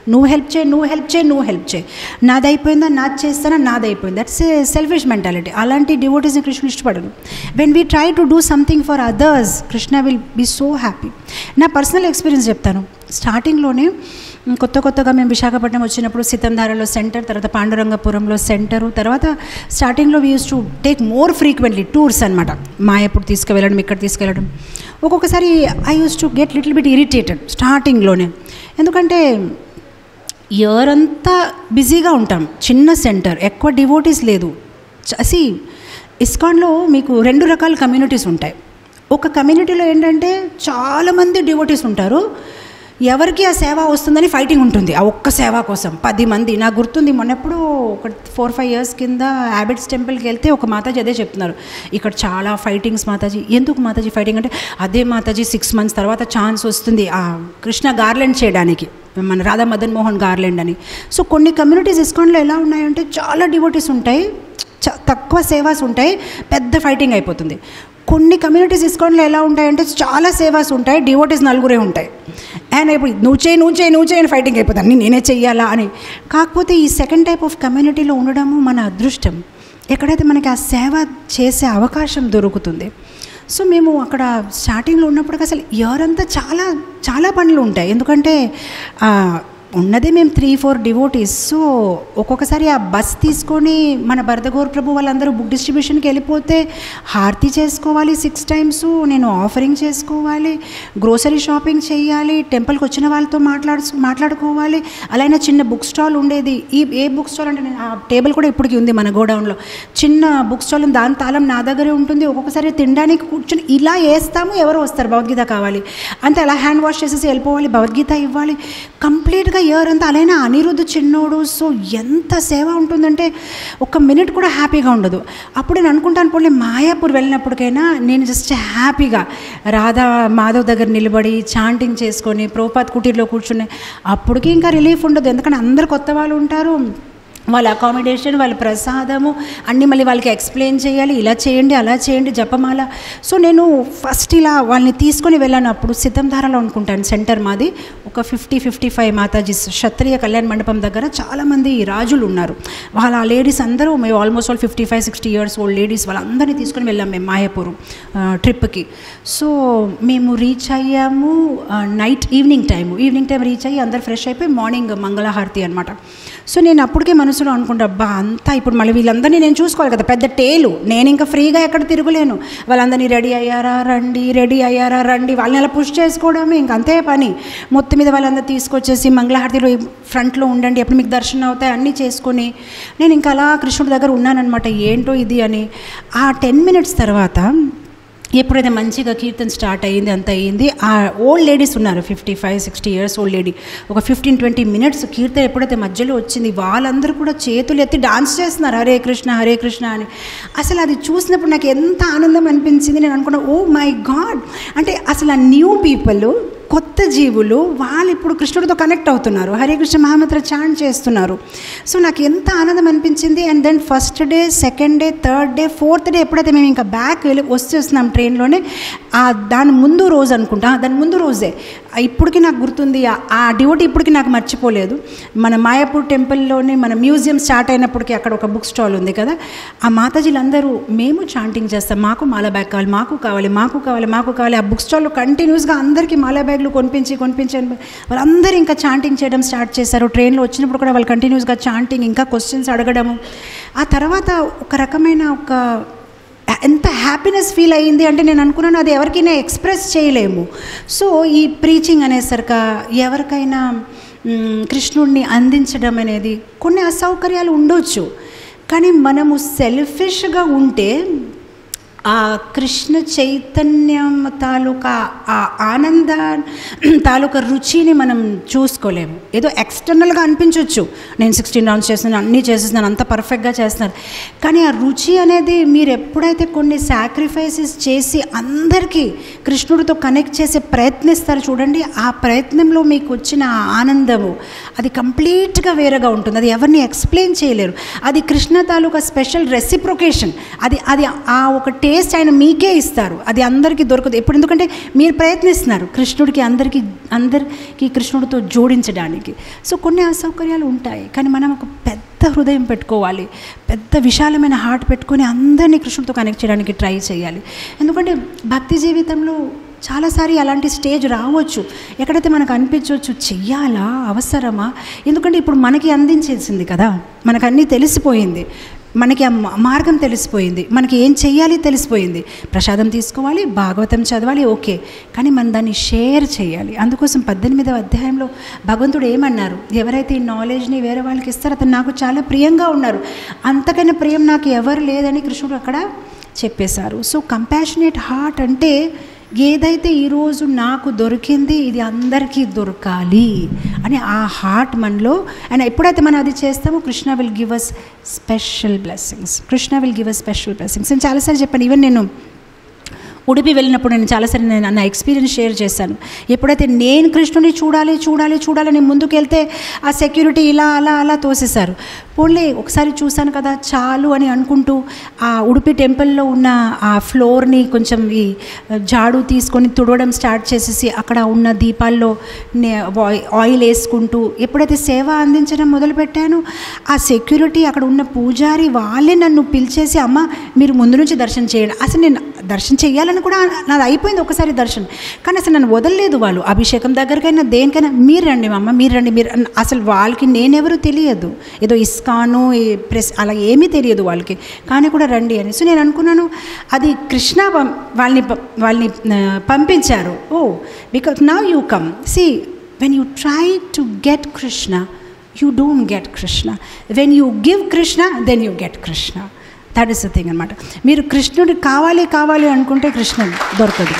నువ్వు హెల్ప్ చేయి నువ్వు హెల్ప్ చేయి నువ్వు హెల్ప్ చేయి నాది అయిపోయిందా నాది చేస్తానా నాది అయిపోయింది దట్స్ సెల్ఫిష్ మెంటాలిటీ అలాంటి డివోటీస్ని కృష్ణుడు ఇష్టపడరు when we try to do something for others Krishna will be so happy నా పర్సనల్ ఎక్స్పీరియన్స్ చెప్తాను స్టార్టింగ్లోనే కొత్త కొత్తగా మేము విశాఖపట్నం వచ్చినప్పుడు సితంధారలో సెంటర్ తర్వాత పాండురంగపురంలో సెంటరు తర్వాత స్టార్టింగ్లో we use to take more frequently tours అనమాట మాయప్పుడు తీసుకువెళ్ళడం ఇక్కడ తీసుకెళ్ళడం ఒక్కొక్కసారి I use to get little bit irritated స్టార్టింగ్లోనే ఎందుకంటే ఇయర్ అంతా బిజీగా ఉంటాం చిన్న సెంటర్ ఎక్కువ డివోటీస్ లేదు అసి ఇస్కాన్లో మీకు రెండు రకాల కమ్యూనిటీస్ ఉంటాయి ఒక కమ్యూనిటీలో ఏంటంటే చాలామంది డివోటీస్ ఉంటారు ఎవరికి ఆ సేవ వస్తుందని ఫైటింగ్ ఉంటుంది ఆ ఒక్క సేవ కోసం పది మంది నాకు గుర్తుంది మొన్నప్పుడు ఒక ఫోర్ ఫైవ్ ఇయర్స్ కింద హ్యాబిట్స్ టెంపుల్కి వెళ్తే ఒక మాతాజీ అదే చెప్తున్నారు ఇక్కడ చాలా ఫైటింగ్స్ మాతాజీ ఎందుకు మాతాజీ ఫైటింగ్ అంటే అదే మాతాజీ సిక్స్ మంత్స్ తర్వాత ఛాన్స్ వస్తుంది ఆ కృష్ణ గార్లెండ్ చేయడానికి మన రాధా మదన్ మోహన్ గార్లెండ్ అని సో కొన్ని కమ్యూనిటీస్ ఇస్కాన్లో ఎలా ఉన్నాయంటే చాలా డివోటీస్ ఉంటాయి చ- తక్కువ సేవాస్ ఉంటాయి పెద్ద ఫైటింగ్ అయిపోతుంది కొన్ని కమ్యూనిటీస్ ఇస్కాన్లో ఎలా ఉంటాయంటే చాలా సేవాస్ ఉంటాయి డివోటీస్ నలుగురే ఉంటాయి అండ్ ఇప్పుడు నువ్వు చేయి నువ్వు చేయి నువ్వు చేయని ఫైటింగ్ అయిపోతుంది అన్ని నేనే చెయ్యాలా అని కాకపోతే ఈ సెకండ్ టైప్ ఆఫ్ కమ్యూనిటీలో ఉండడము మన అదృష్టం ఎక్కడైతే మనకి ఆ సేవ చేసే అవకాశం దొరుకుతుంది సో మేము అక్కడ స్టార్టింగ్లో ఉన్నప్పుడు అసలు ఇయర్ అంతా చాలా చాలా పనులు ఉంటాయి ఎందుకంటే ఆ, ఉన్నదే మేము త్రీ ఫోర్ డివోటీస్ సో ఒక్కొక్కసారి ఆ బస్ తీసుకొని మన భరతగోర్ ప్రభు వాళ్ళందరూ బుక్ డిస్ట్రిబ్యూషన్కి వెళ్ళిపోతే హారతి చేసుకోవాలి సిక్స్ టైమ్స్ నేను ఆఫరింగ్ చేసుకోవాలి గ్రోసరీ షాపింగ్ చేయాలి టెంపుల్కి వచ్చిన వాళ్ళతో మాట్లాడు మాట్లాడుకోవాలి అలానే చిన్న బుక్ స్టాల్ ఉండేది ఈ ఏ బుక్ స్టాల్ అంటే నేను ఆ టేబుల్ కూడా ఇప్పటికి ఉంది మన గోడౌన్లో చిన్న బుక్ స్టాల్ ఉంది దాని తాళం నా దగ్గరే ఉంటుంది ఒక్కొక్కసారి తినడానికి కూర్చొని ఇలా వేస్తాము ఎవరు వస్తారు భగవద్గీత కావాలి అంతే అలా హ్యాండ్ వాష్ చేసేసి వెళ్ళిపోవాలి భగవద్గీత ఇవ్వాలి కంప్లీట్గా ఇయర్ అంతా అలానే అనిరుద్ధ చిన్నోడు సో ఎంత సేవ ఉంటుందంటే ఒక్క మినిట్ కూడా హ్యాపీగా ఉండదు అప్పుడు నేను అనుకుంటాను పోలే మాయాపూర్ వెళ్ళినప్పటికైనా నేను జస్ట్ హ్యాపీగా రాధా మాధవ్ దగ్గర నిలబడి చాంటింగ్ చేసుకొని ప్రోపాత్ కుటీర్లో కూర్చుని అప్పటికి ఇంకా రిలీఫ్ ఉండదు ఎందుకంటే అందరు కొత్త వాళ్ళు ఉంటారు వాళ్ళ అకామిడేషన్ వాళ్ళ ప్రసాదము అన్నీ మళ్ళీ వాళ్ళకి ఎక్స్ప్లెయిన్ చేయాలి ఇలా చేయండి అలా చేయండి జపమాల సో నేను ఫస్ట్ ఇలా వాళ్ళని తీసుకొని వెళ్ళాను అప్పుడు సిద్ధంధారలో అనుకుంటాను సెంటర్ మాది ఒక fifty fifty five Matajis Kshatriya Kalyana Mandapam దగ్గర చాలామంది రాజులు ఉన్నారు వాళ్ళ ఆ లేడీస్ అందరూ మేము almost all fifty five sixty years old ladies వాళ్ళందరినీ తీసుకొని వెళ్ళాం మేము మాయాపురం ట్రిప్కి సో మేము రీచ్ అయ్యాము night evening time evening time reach అయ్యి అందరు ఫ్రెష్ అయిపోయి మార్నింగ్ మంగళహారతి అనమాట సో నేను అప్పటికే మనసులో అనుకుంటా అబ్బా అంతా ఇప్పుడు మళ్ళీ వీళ్ళందరినీ నేను చూసుకోవాలి కదా పెద్ద టేలు నేను ఇంకా ఫ్రీగా ఎక్కడ తిరగలేను వాళ్ళందరినీ రెడీ అయ్యారా రండి రెడీ అయ్యారా రండి వాళ్ళని అలా పుష్ చేసుకోవడమే ఇంక అంతే పని మొత్తం మీద వాళ్ళందరూ తీసుకొచ్చేసి మంగళహారతిలో ఫ్రంట్లో ఉండండి అప్పుడు మీకు దర్శనం అవుతాయి అన్నీ చేసుకొని నేను ఇంకా అలా కృష్ణుడి దగ్గర ఉన్నానన్నమాట ఏంటో ఇది అని ఆ టెన్ మినిట్స్ తర్వాత ఎప్పుడైతే మంచిగా కీర్తన స్టార్ట్ అయ్యింది అంత అయ్యింది ఆ ఓల్డ్ లేడీస్ ఉన్నారు fifty five sixty years old lady ఒక ఫిఫ్టీన్ ట్వంటీ మినిట్స్ కీర్తన ఎప్పుడైతే మధ్యలో వచ్చింది వాళ్ళందరూ కూడా చేతులు ఎత్తి డాన్స్ చేస్తున్నారు హరే కృష్ణ హరే కృష్ణ అని అసలు అది చూసినప్పుడు నాకు ఎంత ఆనందం అనిపించింది నేను అనుకున్నా ఓ మై గాడ్ అంటే అసలు ఆ న్యూ పీపుల్ కొత్త జీవులు వాళ్ళు ఇప్పుడు కృష్ణుడితో కనెక్ట్ అవుతున్నారు హరే కృష్ణ మహామంత్ర చాంట్ చేస్తున్నారు సో నాకు ఎంత ఆనందం అనిపించింది and then first day second day third day fourth day ఎప్పుడైతే మేము ఇంకా బ్యాక్ వెళ్ళి వచ్చేస్తున్నాం ట్రైన్లోనే ఆ దాని ముందు రోజు అనుకుంటా ఆ, దాని ముందు రోజే ఆ, ఇప్పటికీ నాకు గుర్తుంది ఆ- ఆ డ్యూటీ ఇప్పటికీ నాకు మర్చిపోలేదు మన మాయాపూర్ టెంపుల్లోనే మన మ్యూజియం స్టార్ట్ అయినప్పటికీ అక్కడ ఒక బుక్ స్టాల్ ఉంది కదా ఆ మాతాజీలందరూ మేము చాంటింగ్ చేస్తాం మాకు మాలా బ్యాగ్ కావాలి మాకు కావాలి మాకు కావాలి మాకు కావాలి ఆ బుక్ స్టాల్లో కంటిన్యూస్గా అందరికీ మాలా బ్యాగ్లు కొనిపించి కొనిపించి వాళ్ళందరూ ఇంకా చాంటింగ్ చేయడం స్టార్ట్ చేశారు ట్రైన్లో వచ్చినప్పుడు కూడా వాళ్ళు కంటిన్యూస్గా చాంటింగ్ ఇంకా క్వశ్చన్స్ అడగడము ఆ తర్వాత ఒక రకమైన ఒక ఎంత హ్యాపీనెస్ ఫీల్ అయ్యింది అంటే నేను అనుకున్నాను అది ఎవరికైనా ఎక్స్ప్రెస్ చేయలేము సో ఈ ప్రీచింగ్ అనేసరిక ఎవరికైనా మ్, కృష్ణుడిని అందించడం అనేది కొన్ని అసౌకర్యాలు ఉండొచ్చు కానీ మనము సెల్ఫిష్గా ఉంటే ఆ కృష్ణ చైతన్యం తాలూకా ఆ ఆనంద తాలూకా రుచిని మనం చూసుకోలేము ఏదో ఎక్స్టర్నల్గా అనిపించవచ్చు నేను సిక్స్టీన్ రౌండ్స్ చేస్తున్నాను అన్నీ చేస్తున్నాను అంత పర్ఫెక్ట్గా చేస్తున్నాను కానీ ఆ రుచి అనేది మీరు ఎప్పుడైతే కొన్ని సాక్రిఫైసెస్ చేసి అందరికీ కృష్ణుడితో కనెక్ట్ చేసే ప్రయత్నిస్తారు చూడండి ఆ ప్రయత్నంలో మీకు వచ్చిన ఆ ఆనందము అది కంప్లీట్గా వేరేగా ఉంటుంది అది ఎవరిని ఎక్స్ప్లెయిన్ చేయలేరు అది కృష్ణ తాలూకా స్పెషల్ రెసిప్రొకేషన్ అది అది ఆ ఒక టేస్ట్ టేస్ట్ ఆయన మీకే ఇస్తారు అది అందరికీ దొరకదు ఎప్పుడు ఎందుకంటే మీరు ప్రయత్నిస్తున్నారు కృష్ణుడికి అందరికీ అందరికీ కృష్ణుడితో జోడించడానికి సో కొన్ని అసౌకర్యాలు ఉంటాయి కానీ మనం ఒక పెద్ద హృదయం పెట్టుకోవాలి పెద్ద విశాలమైన హార్ట్ పెట్టుకొని అందరినీ కృష్ణుడితో కనెక్ట్ చేయడానికి ట్రై చేయాలి ఎందుకంటే భక్తి జీవితంలో చాలాసారి అలాంటి స్టేజ్ రావచ్చు ఎక్కడైతే మనకు అనిపించవచ్చు చెయ్యాలా అవసరమా ఎందుకంటే ఇప్పుడు మనకి అందించేసింది కదా మనకు అన్నీ తెలిసిపోయింది మనకి ఆ మా- మార్గం తెలిసిపోయింది మనకి ఏం చెయ్యాలి తెలిసిపోయింది ప్రసాదం తీసుకోవాలి భాగవతం చదవాలి ఓకే కానీ మనం దాన్ని షేర్ చేయాలి అందుకోసం పద్దెనిమిదవ అధ్యాయంలో భగవంతుడు ఏమన్నారు ఎవరైతే ఈ నాలెడ్జ్ని వేరే వాళ్ళకి ఇస్తారో అతను నాకు చాలా ప్రియంగా ఉన్నారు అంతకన్నా ప్రియం నాకు ఎవరు లేదని కృష్ణుడు అక్కడ చెప్పేశారు సో కంపాషనేట్ హార్ట్ అంటే ఏదైతే ఈరోజు నాకు దొరికింది ఇది అందరికీ దొరకాలి అని ఆ హార్ట్ మనలో అండ్ ఎప్పుడైతే మనం అది చేస్తామో Krishna will give us special blessings Krishna will give us special blessings నేను చాలాసార్లు చెప్పాను ఈవెన్ నేను ఉడిపి వెళ్ళినప్పుడు నేను చాలాసార్లు నేను నా ఎక్స్పీరియన్స్ షేర్ చేశాను ఎప్పుడైతే నేను కృష్ణుని చూడాలి చూడాలి చూడాలని ముందుకు వెళ్తే ఆ సెక్యూరిటీ ఇలా అలా అలా తోసేశారు పోన్లే ఒకసారి చూశాను కదా చాలు అని అనుకుంటూ ఆ ఉడిపి టెంపుల్లో ఉన్న ఆ ఫ్లోర్ని కొంచెం ఈ జాడు తీసుకొని తుడవడం స్టార్ట్ చేసేసి అక్కడ ఉన్న దీపాల్లో నే- ఆయి- ఆయిల్ వేసుకుంటూ ఎప్పుడైతే సేవ అందించడం మొదలుపెట్టానో ఆ సెక్యూరిటీ అక్కడ ఉన్న పూజారి వాళ్ళే నన్ను పిలిచేసి అమ్మ మీరు ముందు నుంచి దర్శనం చేయండి అసలు నేను దర్శనం చేయాలని కూడా నాది అయిపోయింది ఒకసారి దర్శనం కానీ అసలు నన్ను వదలలేదు వాళ్ళు అభిషేకం దగ్గరకైనా దేనికైనా మీరు రండి మా అమ్మ మీరు రండి మీరు అన్న- అసలు వాళ్ళకి నేనెవరు తెలియదు ఏదో ఇస్కాను ఈ ప్రెస్ అలా ఏమీ తెలియదు వాళ్ళకి కానీ కూడా రండి అని సో నేను అనుకున్నాను అది కృష్ణ పం- వాళ్ళని ప- వాళ్ళని ఆ, పంపించారు oh because now you come see when you try to get Krishna you don't get Krishna when you give Krishna then you get Krishna that is the thing అనమాట మీరు కృష్ణుడు కావాలి కావాలి అనుకుంటే కృష్ణ దొరకదు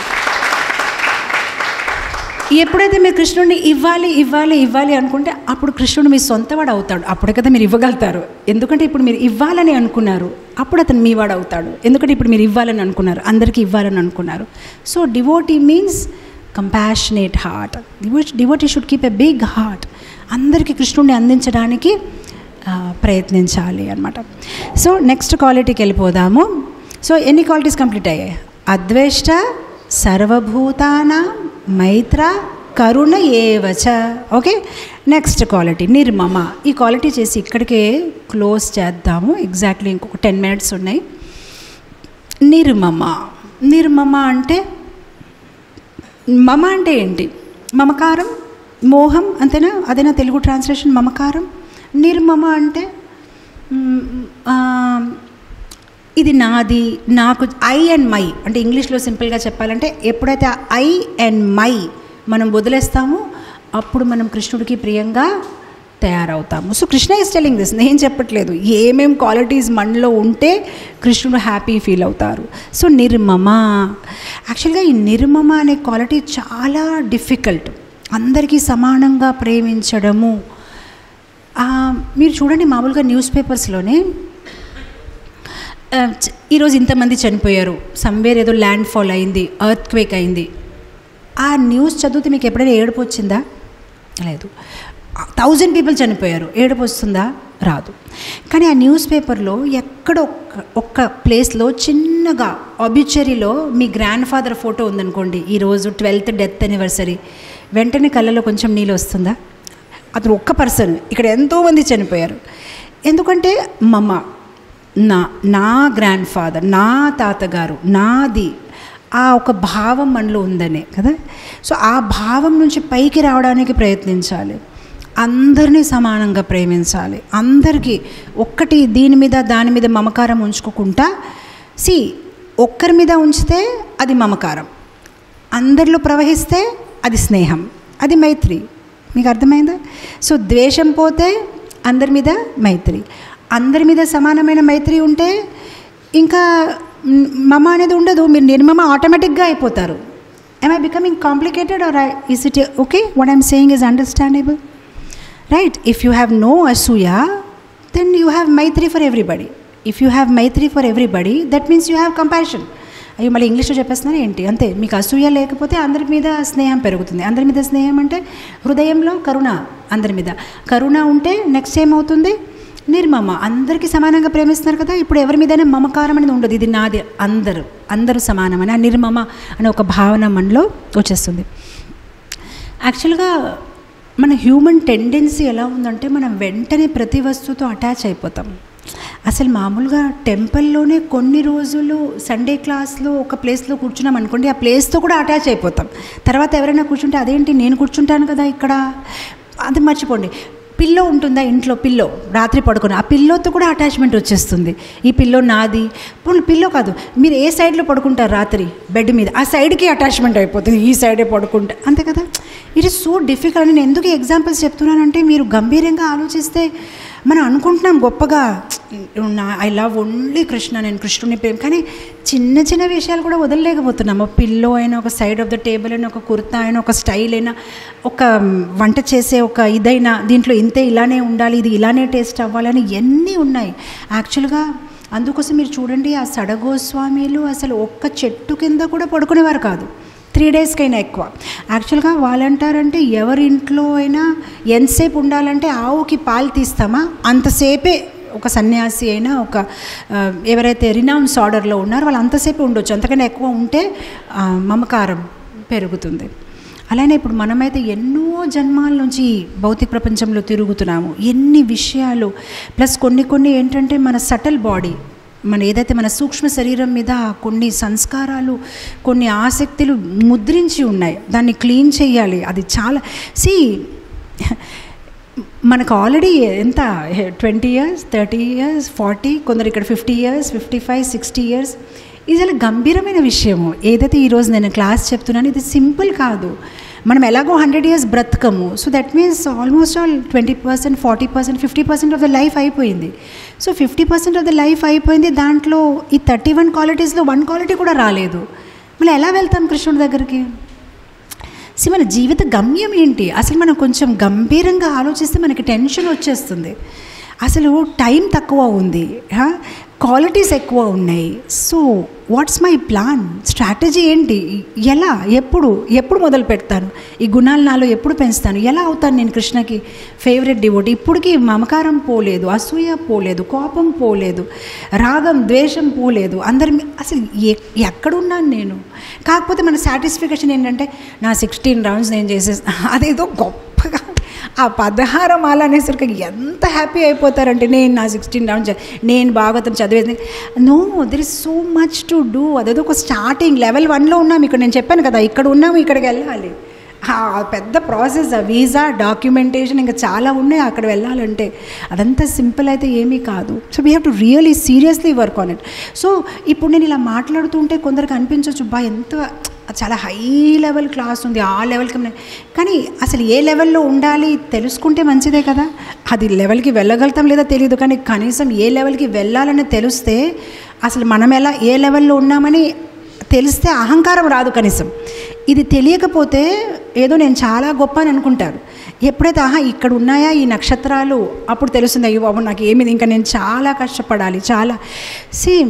ఎప్పుడైతే మీరు కృష్ణుడిని ఇవ్వాలి ఇవ్వాలి ఇవ్వాలి అనుకుంటే అప్పుడు కృష్ణుడు మీ సొంతవాడు అవుతాడు అప్పుడే కదా మీరు ఇవ్వగలుగుతారు ఎందుకంటే ఇప్పుడు మీరు ఇవ్వాలని అనుకున్నారు అప్పుడు అతను మీ వాడు అవుతాడు ఎందుకంటే ఇప్పుడు మీరు ఇవ్వాలని అనుకున్నారు అందరికీ ఇవ్వాలని అనుకున్నారు so devotee means compassionate heart devotee should keep a big heart అందరికీ కృష్ణుడిని అందించడానికి ఆ, ప్రయత్నించాలి అనమాట సో నెక్స్ట్ క్వాలిటీకి వెళ్ళిపోదాము సో ఎన్ని క్వాలిటీస్ కంప్లీట్ అయ్యాయి అద్వేష్ట సర్వభూతాన మైత్ర కరుణ ఏవచ ఓకే నెక్స్ట్ క్వాలిటీ నిర్మమ ఈ క్వాలిటీ చేసి ఇక్కడికే క్లోజ్ చేద్దాము ఎగ్జాక్ట్లీ ఇంకొక టెన్ మినిట్స్ ఉన్నాయి నిర్మమ నిర్మమ అంటే మమ అంటే ఏంటి మమకారం మోహం అంతేనా అదేనా తెలుగు ట్రాన్స్లేషన్ మమకారం నిర్మమ అంటే మ్, ఆ, ఇది నాది నాకు ఐ అండ్ మై అంటే ఇంగ్లీష్లో సింపుల్గా చెప్పాలంటే ఎప్పుడైతే ఐ అండ్ మై మనం వదిలేస్తామో అప్పుడు మనం కృష్ణుడికి ప్రియంగా తయారవుతాము so Krishna is telling this నేను చెప్పట్లేదు ఏమేం క్వాలిటీస్ మనలో ఉంటే కృష్ణుడు హ్యాపీ ఫీల్ అవుతారు సో నిర్మమ యాక్చువల్గా ఈ నిర్మమ అనే క్వాలిటీ చాలా డిఫికల్ట్ అందరికీ సమానంగా ప్రేమించడము ఆ, మీరు చూడండి మామూలుగా న్యూస్ పేపర్స్లోనే ఆ, చ- ఈరోజు ఇంతమంది చనిపోయారు సమ్వేర్ ఏదో ల్యాండ్ ఫాల్ అయింది ఎర్త్ క్వేక్ అయింది ఆ న్యూస్ చదివితే మీకు ఎప్పుడైనా ఏడుపు వచ్చిందా లేదు థౌజండ్ పీపుల్ చనిపోయారు ఏడుపు వస్తుందా రాదు కానీ ఆ న్యూస్ పేపర్లో ఎక్కడ ఒక్క ఒక్క ప్లేస్లో చిన్నగా ఆబ్యుచరీలో మీ గ్రాండ్ ఫాదర్ ఫోటో ఉందనుకోండి ఈరోజు ట్వెల్త్ డెత్ అనివర్సరీ వెంటనే కళ్ళలో కొంచెం నీళ్ళు వస్తుందా అతను ఒక్క పర్సన్ ఇక్కడ ఎంతోమంది చనిపోయారు ఎందుకంటే మమ్మ నా నా గ్రాండ్ ఫాదర్ నా తాతగారు నాది ఆ ఒక భావం మనలో ఉందనే కదా సో ఆ భావం నుంచి పైకి రావడానికి ప్రయత్నించాలి అందరినీ సమానంగా ప్రేమించాలి అందరికీ ఒక్కటి దీని మీద దాని మీద మమకారం ఉంచుకోకుండా సి ఒక్కరి మీద ఉంచితే అది మమకారం అందరిలో ప్రవహిస్తే అది స్నేహం అది మైత్రి మీకు అర్థమైందా సో ద్వేషం పోతే అందరి మీద మైత్రి అందరి మీద సమానమైన మైత్రి ఉంటే ఇంకా మ్, మమ అనేది ఉండదు మీరు నిర్మమ ఆటోమేటిక్గా అయిపోతారు am I becoming complicated or is it okay what I'm saying is understandable right if you have no అసూయ దెన్ యూ హ్యావ్ మైత్రి for everybody if you have మైత్రి for everybody that means you have compassion అయ్యో మళ్ళీ ఇంగ్లీష్లో చెప్పేస్తున్నాను ఏంటి అంతే మీకు అసూయ లేకపోతే అందరి మీద స్నేహం పెరుగుతుంది అందరి మీద స్నేహం అంటే హృదయంలో కరుణ అందరి మీద కరుణ ఉంటే నెక్స్ట్ ఏమవుతుంది నిర్మమ అందరికీ సమానంగా ప్రేమిస్తున్నారు కదా ఇప్పుడు ఎవరి మీదైనా మమకారం అనేది ఉండదు ఇది నాది అందరూ అందరూ సమానమని ఆ నిర్మమ అనే ఒక భావన మనలో వచ్చేస్తుంది యాక్చువల్గా మన హ్యూమన్ టెండెన్సీ ఎలా ఉందంటే మనం వెంటనే ప్రతి వస్తువుతో అటాచ్ అయిపోతాం అసలు మామూలుగా టెంపుల్లోనే కొన్ని రోజులు సండే క్లాస్లో ఒక ప్లేస్లో కూర్చున్నాం అనుకోండి ఆ ప్లేస్తో కూడా అటాచ్ అయిపోతాం తర్వాత ఎవరైనా కూర్చుంటే అదేంటి నేను కూర్చుంటాను కదా ఇక్కడ అది మర్చిపోండి పిల్లో ఉంటుందా ఇంట్లో పిల్లో రాత్రి పడుకొని ఆ పిల్లోతో కూడా అటాచ్మెంట్ వచ్చేస్తుంది ఈ పిల్లో నాది పోనీ పిల్లో కాదు మీరు ఏ సైడ్లో పడుకుంటారు రాత్రి బెడ్ మీద ఆ సైడ్కి అటాచ్మెంట్ అయిపోతుంది ఈ సైడే పడుకుంటా అంతే కదా ఇట్ ఈస్ సో డిఫికల్ట్ నేను ఎందుకు ఎగ్జాంపుల్స్ చెప్తున్నానంటే మీరు గంభీరంగా ఆలోచిస్తే మనం అనుకుంటున్నాం గొప్పగా ఐ లవ్ ఓన్లీ కృష్ణ నేను కృష్ణుని ప్రేమ కానీ చిన్న చిన్న విషయాలు కూడా వదలలేకపోతున్నాం ఒక పిల్లో అయినా ఒక సైడ్ ఆఫ్ ద టేబుల్ అయినా ఒక కుర్తా అయినా ఒక స్టైల్ అయినా ఒక వంట చేసే ఒక ఇదైనా దీంట్లో ఇంతే ఇలానే ఉండాలి ఇది ఇలానే టేస్ట్ అవ్వాలని ఎన్ని ఉన్నాయి యాక్చువల్గా అందుకోసం మీరు చూడండి ఆ సడగోస్వామీలు అసలు ఒక్క చెట్టు కింద కూడా పడుకునేవారు కాదు త్రీ డేస్కైనా ఎక్కువ యాక్చువల్గా వాళ్ళంటారంటే ఎవరి ఇంట్లో అయినా ఎంతసేపు ఉండాలంటే ఆవుకి పాలు తీస్తామా అంతసేపే ఒక సన్యాసి అయినా ఒక ఆ, ఎవరైతే రినౌన్స్ ఆర్డర్లో ఉన్నారో వాళ్ళు అంతసేపు ఉండొచ్చు అంతకన్నా ఎక్కువ ఉంటే ఆ, మమకారం పెరుగుతుంది అలానే ఇప్పుడు మనమైతే ఎన్నో జన్మాల నుంచి ఈ భౌతిక ప్రపంచంలో తిరుగుతున్నాము ఎన్ని విషయాలు ప్లస్ కొన్ని కొన్ని ఏంటంటే మన సటల్ బాడీ మన ఏదైతే మన సూక్ష్మ శరీరం మీద కొన్ని సంస్కారాలు కొన్ని ఆసక్తులు ముద్రించి ఉన్నాయి దాన్ని క్లీన్ చేయాలి అది చాలా సి మనకు ఆల్రెడీ ఎంత twenty years thirty years forty కొందరు ఇక్కడ fifty years fifty five sixty years ఇది చాలా గంభీరమైన విషయము ఏదైతే ఈరోజు నేను క్లాస్ చెప్తున్నాను ఇది సింపుల్ కాదు మనం ఎలాగో హండ్రెడ్ ఇయర్స్ బ్రతకము so that means almost all twenty percent forty percent fifty percent of the life అయిపోయింది so fifty percent of the life అయిపోయింది దాంట్లో ఈ థర్టీ వన్ క్వాలిటీస్లో వన్ క్వాలిటీ కూడా రాలేదు మళ్ళీ ఎలా వెళ్తాం కృష్ణుడి దగ్గరికి సి మన జీవిత గమ్యం ఏంటి అసలు మనం కొంచెం గంభీరంగా ఆలోచిస్తే మనకి టెన్షన్ వచ్చేస్తుంది అసలు టైం తక్కువ ఉంది క్వాలిటీస్ ఎక్కువ ఉన్నాయి so what's my plan strategy ఏంటి ఎలా ఎప్పుడు ఎప్పుడు మొదలు పెడతాను ఈ గుణాలు నాలో ఎప్పుడు పెంచుతాను ఎలా అవుతాను నేను కృష్ణకి ఫేవరెట్ డివోట్ ఇప్పటికీ మమకారం పోలేదు అసూయ పోలేదు కోపం పోలేదు రాగం ద్వేషం పోలేదు అందరి మీ- అసలు ఎ- ఎక్కడున్నాను నేను కాకపోతే మన సాటిస్ఫికేషన్ ఏంటంటే నా సిక్స్టీన్ రౌండ్స్ నేను చేసేసి అదేదో గొప్పగా ఆ పదహార మాల అనేసరికి ఎంత హ్యాపీ అయిపోతారంటే నేను నా సిక్స్టీన్ రౌండ్స్ నేను భాగవతం చదివేది no there is so much to do అదేదో ఒక స్టార్టింగ్ లెవెల్ వన్లో ఉన్నాం ఇక్కడ నేను చెప్పాను కదా ఇక్కడ ఉన్నాము ఇక్కడికి వెళ్ళాలి ఆ పెద్ద ప్రాసెస్ ఆ వీసా డాక్యుమెంటేషన్ ఇంకా చాలా ఉన్నాయి అక్కడ వెళ్ళాలంటే అదంతా సింపుల్ అయితే ఏమీ కాదు so we have to really seriously work on it so ఇప్పుడు నేను ఇలా మాట్లాడుతుంటే కొందరికి అనిపించవచ్చు బా ఎంత చాలా హై లెవెల్ క్లాస్ ఉంది ఆ లెవెల్కి మన-" కానీ అసలు ఏ లెవెల్లో ఉండాలి తెలుసుకుంటే మంచిదే కదా అది లెవెల్కి వెళ్ళగలుగుతాం లేదా తెలియదు కానీ కనీసం ఏ లెవెల్కి వెళ్ళాలని తెలిస్తే అసలు మనం ఎలా ఏ లెవెల్లో ఉన్నామని తెలిస్తే అహంకారం రాదు కనీసం ఇది తెలియకపోతే ఏదో నేను చాలా గొప్ప అని అనుకుంటారు ఎప్పుడైతే ఆహా ఇక్కడ ఉన్నాయా ఈ నక్షత్రాలు అప్పుడు తెలుస్తుంది అయ్యో బాబు నాకు ఏమిది ఇంకా నేను చాలా కష్టపడాలి చాలా సేమ్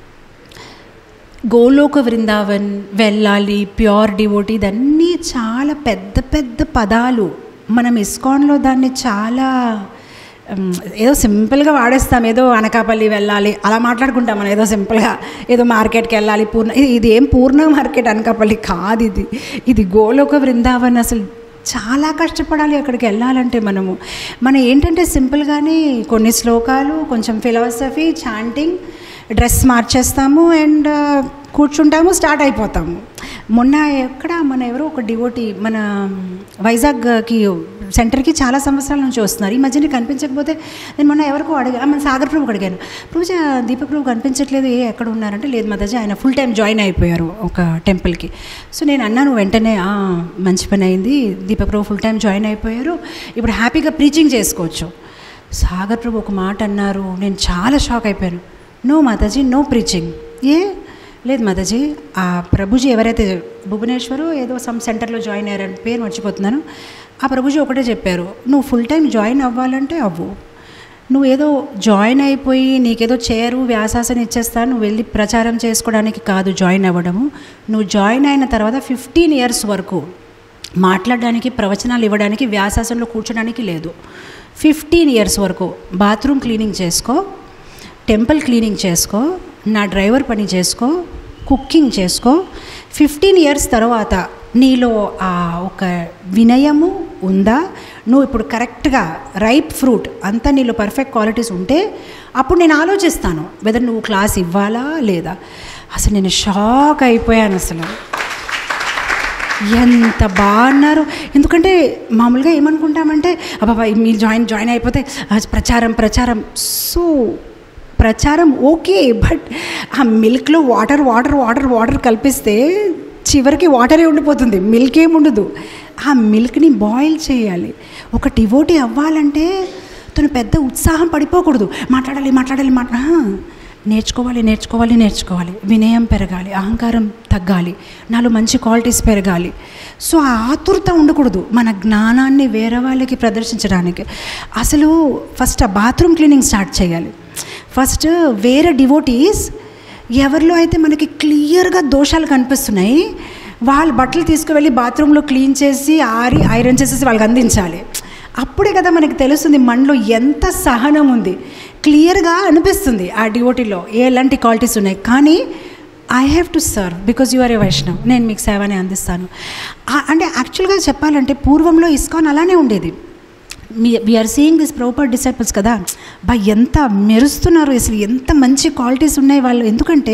గోలోక వృందావన్ వెళ్ళాలి ప్యూర్ డివోటీ ఇదన్నీ చాలా పెద్ద పెద్ద పదాలు మనం ఇస్కాన్లో దాన్ని చాలా ఉమ్, ఏదో సింపుల్గా వాడేస్తాం ఏదో అనకాపల్లి వెళ్ళాలి అలా మాట్లాడుకుంటాం మనం ఏదో సింపుల్గా ఏదో మార్కెట్కి వెళ్ళాలి పూర్ణ ఇది ఇది ఏం పూర్ణ మార్కెట్ అనకాపల్లి కాదు ఇది ఇది గోలోక వృందావన్ అసలు చాలా కష్టపడాలి అక్కడికి వెళ్ళాలంటే మనము మనం ఏంటంటే సింపుల్గానే కొన్ని శ్లోకాలు కొంచెం ఫిలాసఫీ చాంటింగ్ డ్రెస్ మార్చేస్తాము అండ్ కూర్చుంటాము స్టార్ట్ అయిపోతాము మొన్న ఎక్కడ మన ఎవరో ఒక డివోటి మన వైజాగ్కి సెంటర్కి చాలా సంవత్సరాల నుంచి వస్తున్నారు ఈ మధ్యన కనిపించకపోతే నేను మొన్న ఎవరికో అడిగా మన సాగర్ ప్రభు అడిగాను పూజ దీపక్ ప్రభు కనిపించట్లేదు ఏ ఎక్కడ ఉన్నారంటే లేదు మాతాజీ ఆయన ఫుల్ టైం జాయిన్ అయిపోయారు ఒక టెంపుల్కి సో నేను అన్నాను వెంటనే "ఆ, మంచి పని అయింది Deepak Prabhu full time join అయిపోయారు ఇప్పుడు హ్యాపీగా ప్రీచింగ్ చేసుకోవచ్చు సాగర్ ప్రభు ఒక మాట అన్నారు నేను చాలా షాక్ అయిపోయాను నో మాతాజీ నో ప్రీచింగ్ ఏ లేదు మాతాజీ ఆ ప్రభుజీ ఎవరైతే భువనేశ్వరు ఏదో సమ్ సెంటర్లో జాయిన్ అయ్యారని పేరు మర్చిపోతున్నాను ఆ ప్రభుజీ ఒకటే చెప్పారు నువ్వు ఫుల్ టైం జాయిన్ అవ్వాలంటే అవ్వు నువ్వు ఏదో జాయిన్ అయిపోయి నీకేదో చేరు వ్యాసాసన ఇచ్చేస్తాను నువ్వు వెళ్ళి ప్రచారం చేసుకోవడానికి కాదు జాయిన్ అవ్వడము నువ్వు జాయిన్ అయిన తర్వాత ఫిఫ్టీన్ ఇయర్స్ వరకు మాట్లాడడానికి ప్రవచనాలు ఇవ్వడానికి వ్యాసాసనంలో కూర్చోడానికి లేదు ఫిఫ్టీన్ ఇయర్స్ వరకు బాత్రూమ్ క్లీనింగ్ చేసుకో టెంపుల్ క్లీనింగ్ చేసుకో నా డ్రైవర్ పని చేసుకో కుకింగ్ చేసుకో ఫిఫ్టీన్ ఇయర్స్ తర్వాత నీలో ఆ ఒక వినయము ఉందా నువ్వు ఇప్పుడు కరెక్ట్గా రైప్ ఫ్రూట్ అంతా నీలో పర్ఫెక్ట్ క్వాలిటీస్ ఉంటే అప్పుడు నేను ఆలోచిస్తాను వెదర్ నువ్వు క్లాస్ ఇవ్వాలా లేదా అసలు నేను షాక్ అయిపోయాను అసలు ఎంత బాగున్నారు ఎందుకంటే మామూలుగా ఏమనుకుంటామంటే అబ్బాబా మీరు జాయిన్ జాయిన్ అయిపోతే ఆ ప్రచారం ప్రచారం సో ప్రచారం ఓకే బట్ ఆ మిల్క్లో వాటర్ వాటర్ వాటర్ వాటర్ కల్పిస్తే చివరికి వాటరే ఉండిపోతుంది మిల్క్ ఏమి ఉండదు ఆ మిల్క్ని బాయిల్ చేయాలి ఒక డివోటీ అవ్వాలంటే తను పెద్ద ఉత్సాహం పడిపోకూడదు మాట్లాడాలి మాట్లాడాలి మాట్లా నేర్చుకోవాలి నేర్చుకోవాలి నేర్చుకోవాలి వినయం పెరగాలి అహంకారం తగ్గాలి నాలో మంచి క్వాలిటీస్ పెరగాలి సో ఆ ఆతురత ఉండకూడదు మన జ్ఞానాన్ని వేరే వాళ్ళకి ప్రదర్శించడానికి అసలు ఫస్ట్ ఆ బాత్రూమ్ క్లీనింగ్ స్టార్ట్ చేయాలి ఫస్ట్ వేరే డివోటీస్ ఎవరిలో అయితే మనకి క్లియర్గా దోషాలు కనిపిస్తున్నాయి వాళ్ళ బట్టలు తీసుకువెళ్ళి బాత్రూంలో క్లీన్ చేసి ఆరి ఐరన్ చేసేసి వాళ్ళకి అందించాలి అప్పుడే కదా మనకి తెలుస్తుంది మనలో ఎంత సహనం ఉంది క్లియర్గా అనిపిస్తుంది ఆ డివోటీలో ఎలాంటి క్వాలిటీస్ ఉన్నాయి కానీ I have to serve because you are a Vaishnav నేను మీకు సేవని అందిస్తాను ఆ- అంటే యాక్చువల్గా చెప్పాలంటే పూర్వంలో ఇస్కాన్ అలానే ఉండేది మీ we're seeing this proper disciples కదా బా ఎంత మెరుస్తున్నారు అసలు ఎంత మంచి క్వాలిటీస్ ఉన్నాయి వాళ్ళు ఎందుకంటే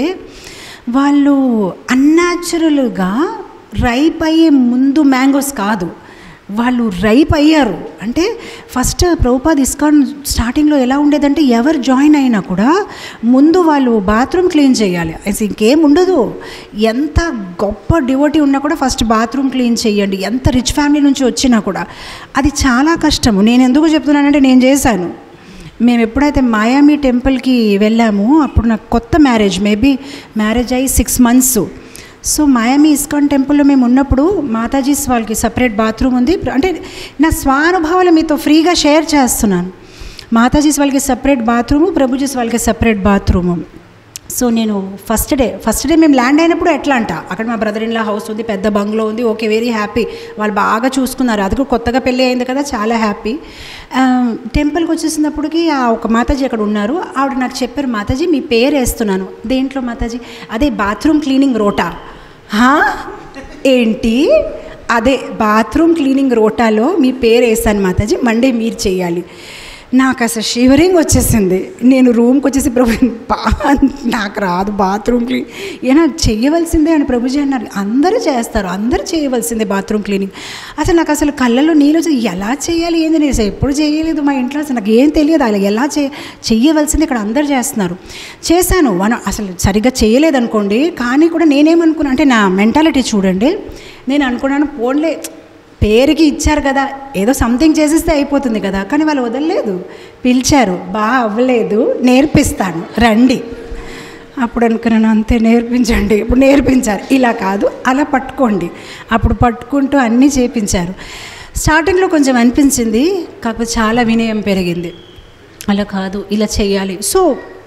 వాళ్ళు అన్యాచురల్గా రైప్ అయ్యే ముందు మ్యాంగోస్ కాదు వాళ్ళు రైప్ అయ్యారు అంటే ఫస్ట్ ప్రభుపాద్ ఇస్కాన్ స్టార్టింగ్లో ఎలా ఉండేదంటే ఎవరు జాయిన్ అయినా కూడా ముందు వాళ్ళు బాత్రూమ్ క్లీన్ చేయాలి అసలు ఇంకేం ఉండదు ఎంత గొప్ప డివోటీ ఉన్నా కూడా ఫస్ట్ బాత్రూమ్ క్లీన్ చేయండి ఎంత రిచ్ ఫ్యామిలీ నుంచి వచ్చినా కూడా అది చాలా కష్టము నేను ఎందుకు చెప్తున్నానంటే నేను చేశాను మేము ఎప్పుడైతే మాయామి టెంపుల్కి వెళ్ళామో అప్పుడు నాకు కొత్త మ్యారేజ్ మేబీ మ్యారేజ్ అయ్యి six months so Miami ISKCON టెంపుల్లో మేము ఉన్నప్పుడు మాతాజీస్ వాళ్ళకి సపరేట్ బాత్రూమ్ ఉంది అంటే నా స్వానుభవాలు మీతో ఫ్రీగా షేర్ చేస్తున్నాను మాతాజీస్ వాళ్ళకి సపరేట్ బాత్రూము ప్రభుజీస్ వాళ్ళకి సపరేట్ బాత్రూము సో నేను ఫస్ట్ డే ఫస్ట్ డే మేము ల్యాండ్ అయినప్పుడు ఎట్లా అంట అక్కడ మా బ్రదర్ ఇన్లా హౌస్ ఉంది పెద్ద బంగ్లో ఉంది ఓకే వెరీ హ్యాపీ వాళ్ళు బాగా చూసుకున్నారు అది కూడా కొత్తగా పెళ్ళి అయింది కదా చాలా హ్యాపీ టెంపుల్కి వచ్చేసినప్పటికి ఆ ఒక మాతాజీ అక్కడ ఉన్నారు ఆవిడ నాకు చెప్పారు మాతాజీ మీ పేరు వేస్తున్నాను దేంట్లో మాతాజీ అదే బాత్రూమ్ క్లీనింగ్ రోటా హా? ఏంటి అదే బాత్రూమ్ క్లీనింగ్ రోటాలో మీ పేరు వేసాను మాతాజీ మండే మీరు చేయాలి నాకు అసలు షివరింగ్ వచ్చేసింది నేను రూమ్కి వచ్చేసి ప్రభు బా నాకు రాదు బాత్రూమ్ క్లీన్ ఏనా చేయవలసిందే అని ప్రభుజీ అన్నారు అందరూ చేస్తారు అందరూ చేయవలసిందే బాత్రూమ్ క్లీనింగ్ అసలు నాకు అసలు కళ్ళల్లో నీళ్ళు వచ్చి ఎలా చేయాలి ఏంది నేను అసలు ఎప్పుడు చేయలేదు మా ఇంట్లో అసలు నాకు ఏం తెలియదు అలా ఎలా చే చెయ్యవలసింది ఇక్కడ అందరు చేస్తున్నారు చేశాను వన అసలు సరిగ్గా చేయలేదనుకోండి కానీ కూడా నేనేమనుకున్నా అంటే నా మెంటాలిటీ చూడండి నేను అనుకున్నాను పోన్లే పేరుకి ఇచ్చారు కదా ఏదో సంథింగ్ చేసేస్తే అయిపోతుంది కదా కానీ వాళ్ళు వదలలేదు పిలిచారు బాగా అవ్వలేదు నేర్పిస్తాను రండి అప్పుడు అనుకున్నాను అంతే నేర్పించండి ఇప్పుడు నేర్పించారు ఇలా కాదు అలా పట్టుకోండి అప్పుడు పట్టుకుంటూ అన్నీ చేపించారు స్టార్టింగ్లో కొంచెం అనిపించింది కాకపోతే చాలా వినయం పెరిగింది అలా కాదు ఇలా చేయాలి so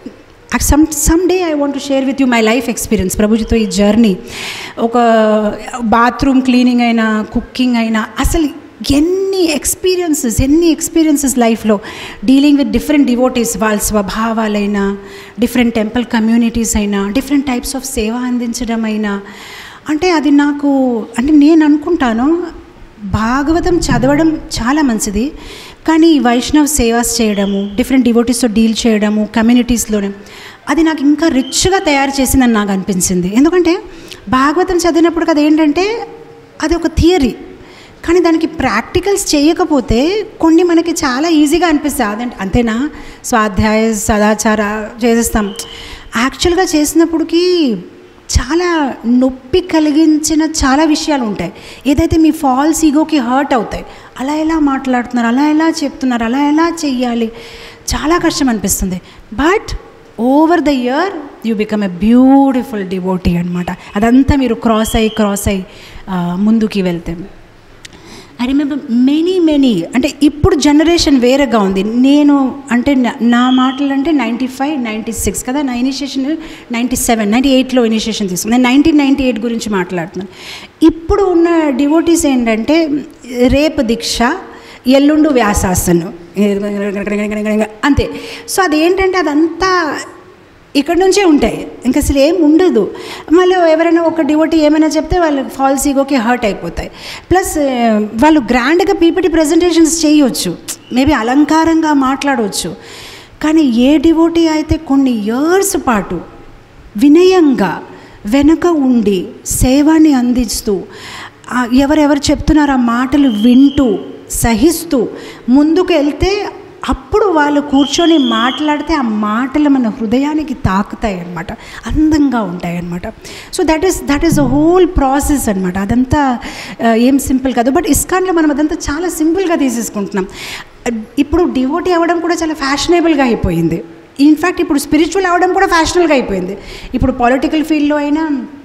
some some day I want to share with you my life experience ప్రభుజీతో ఈ జర్నీ ఒక బాత్రూమ్ క్లీనింగ్ అయినా కుకింగ్ అయినా అసలు ఎన్ని ఎక్స్పీరియన్సెస్ ఎన్ని ఎక్స్పీరియన్సెస్ లైఫ్లో డీలింగ్ విత్ డిఫరెంట్ డివోటీస్ వాళ్ళ స్వభావాలైనా డిఫరెంట్ టెంపుల్ కమ్యూనిటీస్ అయినా డిఫరెంట్ టైప్స్ ఆఫ్ సేవ అందించడం అయినా అంటే అది నాకు అంటే నేను అనుకుంటాను భాగవతం చదవడం చాలా మంచిది కానీ ఈ వైష్ణవ్ సేవాస్ చేయడము డిఫరెంట్ డివోటీస్తో డీల్ చేయడము కమ్యూనిటీస్లోనే అది నాకు ఇంకా రిచ్గా తయారు చేసిందని నాకు అనిపించింది ఎందుకంటే భాగవతం చదివినప్పుడు కదా ఏంటంటే అది ఒక థియరీ కానీ దానికి ప్రాక్టికల్స్ చేయకపోతే కొన్ని మనకి చాలా ఈజీగా అనిపిస్తాయి అదంటే అంతేనా స్వాధ్యాయ సదాచార చేసేస్తాం యాక్చువల్గా చేసినప్పటికీ చాలా నొప్పి కలిగించిన చాలా విషయాలు ఉంటాయి ఏదైతే మీ ఫాల్స్ ఈగోకి హర్ట్ అవుతాయి అలా ఎలా మాట్లాడుతున్నారు అలా ఎలా చెప్తున్నారు అలా ఎలా చెయ్యాలి చాలా కష్టం అనిపిస్తుంది but over the year you become a beautiful devotee అనమాట అదంతా మీరు క్రాస్ అయ్యి క్రాస్ అయ్యి ఆ, ముందుకి వెళ్తే ఐ రిమెంబర్ మెనీ మెనీ అంటే ఇప్పుడు జనరేషన్ వేరేగా ఉంది నేను అంటే నా- నా మాటలు అంటే నైంటీ ఫైవ్ నైంటీ సిక్స్ కదా నా ఇనిషియేషన్ నైంటీ సెవెన్ నైంటీ ఎయిట్లో ఇనిషియేషన్ తీసుకున్నాను నేను నైన్టీన్ నైంటీ ఎయిట్ గురించి మాట్లాడుతున్నాను ఇప్పుడు ఉన్న డివోటీస్ ఏంటంటే రేపు దీక్ష ఎల్లుండు వ్యాసాసనం అంతే సో అదేంటంటే అదంతా ఇక్కడ నుంచే ఉంటాయి ఇంకా అసలు ఏం ఉండదు మళ్ళీ ఎవరైనా ఒక డివోటీ ఏమైనా చెప్తే వాళ్ళు ఫాల్స్ ఈగోకి హర్ట్ అయిపోతాయి ప్లస్ వాళ్ళు గ్రాండ్గా పీపీటీ ప్రజెంటేషన్స్ చేయొచ్చు మేబీ అలంకారంగా మాట్లాడవచ్చు కానీ ఏ డివోటీ అయితే కొన్ని ఇయర్స్ పాటు వినయంగా వెనక ఉండి సేవని అందిస్తూ ఆ ఎవరెవరు చెప్తున్నారో ఆ మాటలు వింటూ సహిస్తూ ముందుకు వెళ్తే అప్పుడు వాళ్ళు కూర్చొని మాట్లాడితే ఆ మాటలు మన హృదయానికి తాకుతాయి అన్నమాట అందంగా ఉంటాయి అన్నమాట so that is that is a whole process అనమాట అదంతా ఆ, ఏం సింపుల్ కాదు బట్ ఇస్కాన్లో మనం అదంతా చాలా సింపుల్గా తీసేసుకుంటున్నాం ఇప్పుడు డివోటీ అవ్వడం కూడా చాలా ఫ్యాషనబుల్గా అయిపోయింది ఇన్ఫ్యాక్ట్ ఇప్పుడు స్పిరిచువల్ అవ్వడం కూడా ఫ్యాషనల్గా అయిపోయింది ఇప్పుడు పొలిటికల్ ఫీల్డ్లో అయినా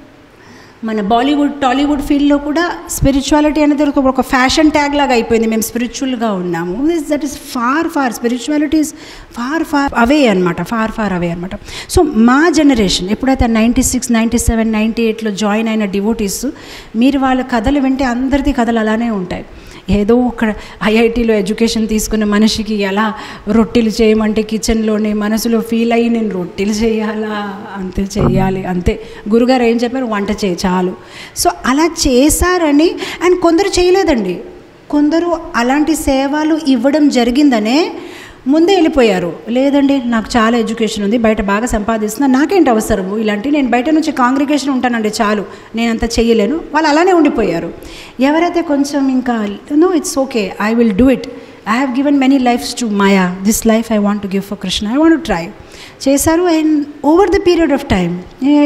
మన బాలీవుడ్ టాలీవుడ్ ఫీల్డ్లో కూడా స్పిరిచువాలిటీ అనేది ఒక- ఒక ఫ్యాషన్ ట్యాగ్ లాగా అయిపోయింది మేము స్పిరిచువల్గా ఉన్నాము that is far far spirituality is far far away అనమాట ఫార్ ఫార్ అవే అనమాట సో మా జనరేషన్ ఎప్పుడైతే ninety six ninety seven ninety ఎయిట్లో జాయిన్ అయిన డివోటీస్ మీరు వాళ్ళ కథలు వింటే అందరిది కథలు అలానే ఉంటాయి ఏదో ఒక ఐఐటీలో ఎడ్యుకేషన్ తీసుకున్న మనిషికి ఎలా రొట్టెలు చేయమంటే కిచెన్లోనే మనసులో ఫీల్ అయ్యి నేను రొట్టెలు చేయాలా అంతే చేయాలి అంతే గురుగారు ఏం చెప్పారు వంట చేయి చాలు సో అలా చేశారని అండ్ కొందరు చేయలేదండి కొందరు అలాంటి సేవలు ఇవ్వడం జరిగిందనే ముందే వెళ్ళిపోయారు లేదండి నాకు చాలా ఎడ్యుకేషన్ ఉంది బయట బాగా సంపాదిస్తున్నా నాకేంటి అవసరము ఇలాంటి నేను బయట నుంచి కాంగ్రిగేషన్ ఉంటానండి చాలు నేను అంత చెయ్యలేను వాళ్ళు అలానే ఉండిపోయారు ఎవరైతే కొంచెం ఇంకా no it's okay I will do it I have given many lifes to Maya this life I want to give for Krishna I want to try చేశారు and over the period of time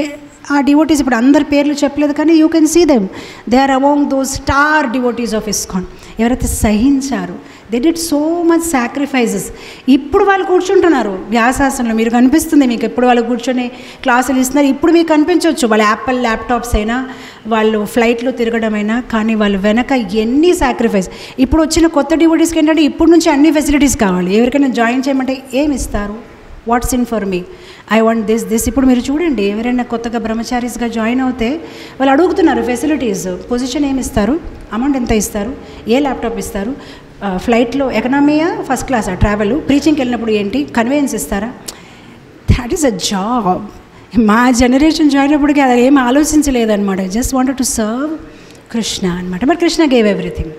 ఆ డివోటీస్ ఇప్పుడు అందరి పేర్లు చెప్పలేదు కానీ you can see them they are among those star devotees of ISKCON ఎవరైతే సహించారు they did so much sacrifices ఇప్పుడు వాళ్ళు కూర్చుంటున్నారు వ్యాసాసనంలో మీరు కనిపిస్తుంది మీకు ఎప్పుడు వాళ్ళు కూర్చొని క్లాసులు ఇస్తున్నారు ఇప్పుడు మీకు కనిపించవచ్చు వాళ్ళ యాపిల్ ల్యాప్టాప్స్ అయినా వాళ్ళు ఫ్లైట్లో తిరగడమైనా కానీ వాళ్ళు వెనక ఎన్ని సాక్రిఫైస్ ఇప్పుడు వచ్చిన కొత్త డివోటీస్కి ఏంటంటే ఇప్పుడు నుంచి అన్ని ఫెసిలిటీస్ కావాలి ఎవరికైనా జాయిన్ చేయమంటే ఏమి ఇస్తారు what's in for me I want this this ఇప్పుడు మీరు చూడండి ఎవరైనా కొత్తగా బ్రహ్మచారీస్గా జాయిన్ అవుతే వాళ్ళు అడుగుతున్నారు ఫెసిలిటీస్ పొజిషన్ ఏమి ఇస్తారు అమౌంట్ ఎంత ఇస్తారు ఏ ల్యాప్టాప్ ఇస్తారు ఫ్లైట్లో ఎకనామీయా ఫస్ట్ క్లాసా ట్రావెల్ ప్రీచింగ్కి వెళ్ళినప్పుడు ఏంటి కన్వీనియన్స్ ఇస్తారా దాట్ ఈస్ అ జాబ్ మా జనరేషన్ జాయిన్ అప్పటికి అది ఏం ఆలోచించలేదన్నమాట just wanted to serve Krishna అనమాట but Krishna gave everything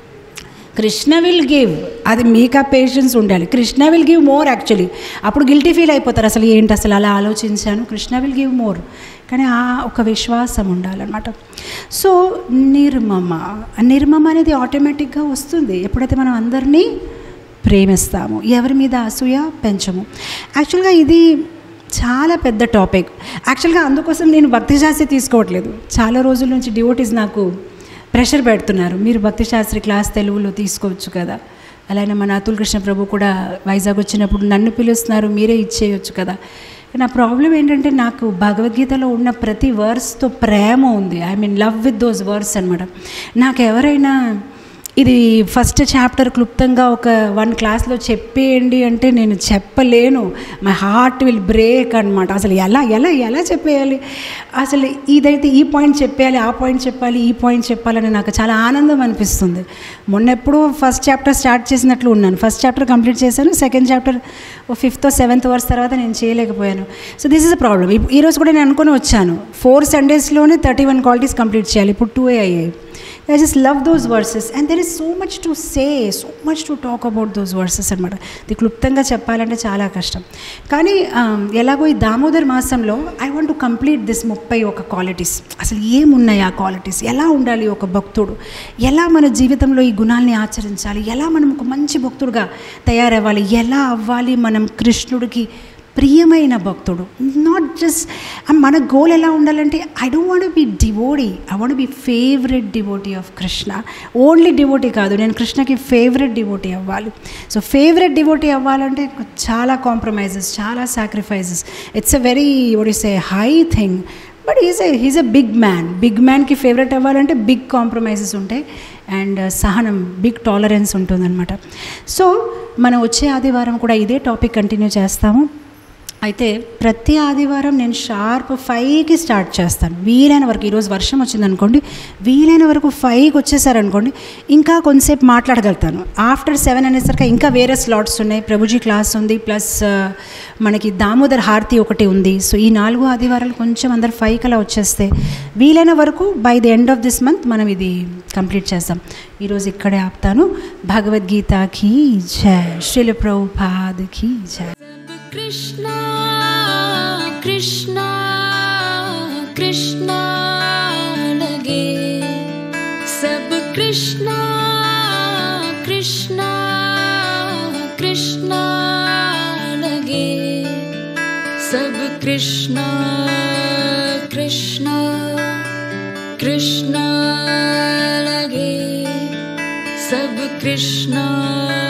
Krishna will give అది మీకు ఆ పేషెన్స్ ఉండాలి Krishna will give more actually అప్పుడు గిల్టీ ఫీల్ అయిపోతారు అసలు ఏంటి అసలు అలా ఆలోచించాను కృష్ణ విల్ గివ్ మోర్ కానీ ఆ ఒక విశ్వాసం ఉండాలన్నమాట సో నిర్మమ నిర్మమ అనేది ఆటోమేటిక్గా వస్తుంది ఎప్పుడైతే మనం అందరినీ ప్రేమిస్తాము ఎవరి మీద అసూయ పెంచము యాక్చువల్గా ఇది చాలా పెద్ద టాపిక్ యాక్చువల్గా అందుకోసం నేను భక్తి శాస్త్రి తీసుకోవట్లేదు చాలా రోజుల నుంచి డివోటీస్ నాకు ప్రెషర్ పెడుతున్నారు మీరు భక్తి శాస్త్రి క్లాస్ తెలుగులో తీసుకోవచ్చు కదా అలానే మన అతుల్ కృష్ణ ప్రభు కూడా వైజాగ్ వచ్చినప్పుడు నన్ను పిలుస్తున్నారు మీరే ఇచ్చేయచ్చు కదా నా ప్రాబ్లం ఏంటంటే నాకు భగవద్గీతలో ఉన్న ప్రతి వర్స్తో ప్రేమ ఉంది I mean love with those verse అనమాట నాకు ఎవరైనా ఇది ఫస్ట్ చాప్టర్ క్లుప్తంగా ఒక వన్ క్లాస్లో చెప్పేయండి అంటే నేను చెప్పలేను మై హార్ట్ విల్ బ్రేక్ అనమాట అసలు ఎలా ఎలా ఎలా చెప్పేయాలి అసలు ఇదైతే ఈ పాయింట్ చెప్పేయాలి ఆ పాయింట్ చెప్పాలి ఈ పాయింట్ చెప్పాలని నాకు చాలా ఆనందం అనిపిస్తుంది మొన్న ఎప్పుడూ ఫస్ట్ చాప్టర్ స్టార్ట్ చేసినట్లు ఉన్నాను ఫస్ట్ చాప్టర్ కంప్లీట్ చేశాను second chapter fifth seventh verse తర్వాత నేను చేయలేకపోయాను so this is a problem ఈరోజు కూడా నేను అనుకుని వచ్చాను ఫోర్ సండేస్లోనే థర్టీ వన్ క్వాలిటీస్ కంప్లీట్ చేయాలి ఇప్పుడు టూ ఏ అయ్యాయి I just love those verses and there is so much to say so much to talk about those verses అనమాట ఇది క్లుప్తంగా చెప్పాలంటే చాలా కష్టం కానీ um, ఎలాగో ఈ దామోదర్ మాసంలో I want to complete this ముప్పై ఒక క్వాలిటీస్ అసలు ఏమున్నాయి ఆ క్వాలిటీస్ ఎలా ఉండాలి ఒక భక్తుడు ఎలా మన జీవితంలో ఈ గుణాలని ఆచరించాలి ఎలా మనం ఒక మంచి భక్తుడుగా తయారవ్వాలి ఎలా అవ్వాలి మనం కృష్ణుడికి ప్రియమైన భక్తుడు నాట్ జస్ట్ మన గోల్ ఎలా ఉండాలంటే I don't want be devotee I want be favourite devotee of Krishna only devotee కాదు నేను కృష్ణకి ఫేవరెట్ డివోటీ అవ్వాలి సో ఫేవరెట్ డివోటీ అవ్వాలంటే చాలా కాంప్రమైజెస్ చాలా sacrifices it's a very what is a high thing but is a he's a big man big మ్యాన్కి favourite అవ్వాలంటే big compromises ఉంటాయి అండ్ సహనం బిగ్ టాలరెన్స్ ఉంటుందన్నమాట సో మనం వచ్చే ఆదివారం కూడా ఇదే టాపిక్ కంటిన్యూ చేస్తాము అయితే ప్రతి ఆదివారం నేను షార్ప్ ఫైవ్కి స్టార్ట్ చేస్తాను వీలైన వరకు ఈరోజు వర్షం వచ్చిందనుకోండి వీలైన వరకు ఫైవ్కి వచ్చేసారనుకోండి ఇంకా కొంతసేపు మాట్లాడగలుగుతాను ఆఫ్టర్ సెవెన్ అనేసరికి ఇంకా వేరే స్లాట్స్ ఉన్నాయి ప్రభుజీ క్లాస్ ఉంది ప్లస్ మనకి దామోదర్ హారతి ఒకటి ఉంది సో ఈ నాలుగు ఆదివారాలు కొంచెం అందరు ఫైవ్కి అలా వచ్చేస్తే వీలైన వరకు by the end of this month మనం ఇది కంప్లీట్ చేస్తాం ఈరోజు ఇక్కడే ఆపుతాను భగవద్గీతకి జయ శ్రీల ప్రభుపాదకి జయ सब कृष्णा कृष्णा कृष्णा लगे सब कृष्णा कृष्णा कृष्णा लगे सब कृष्णा कृष्णा कृष्णा लगे सब कृष्णा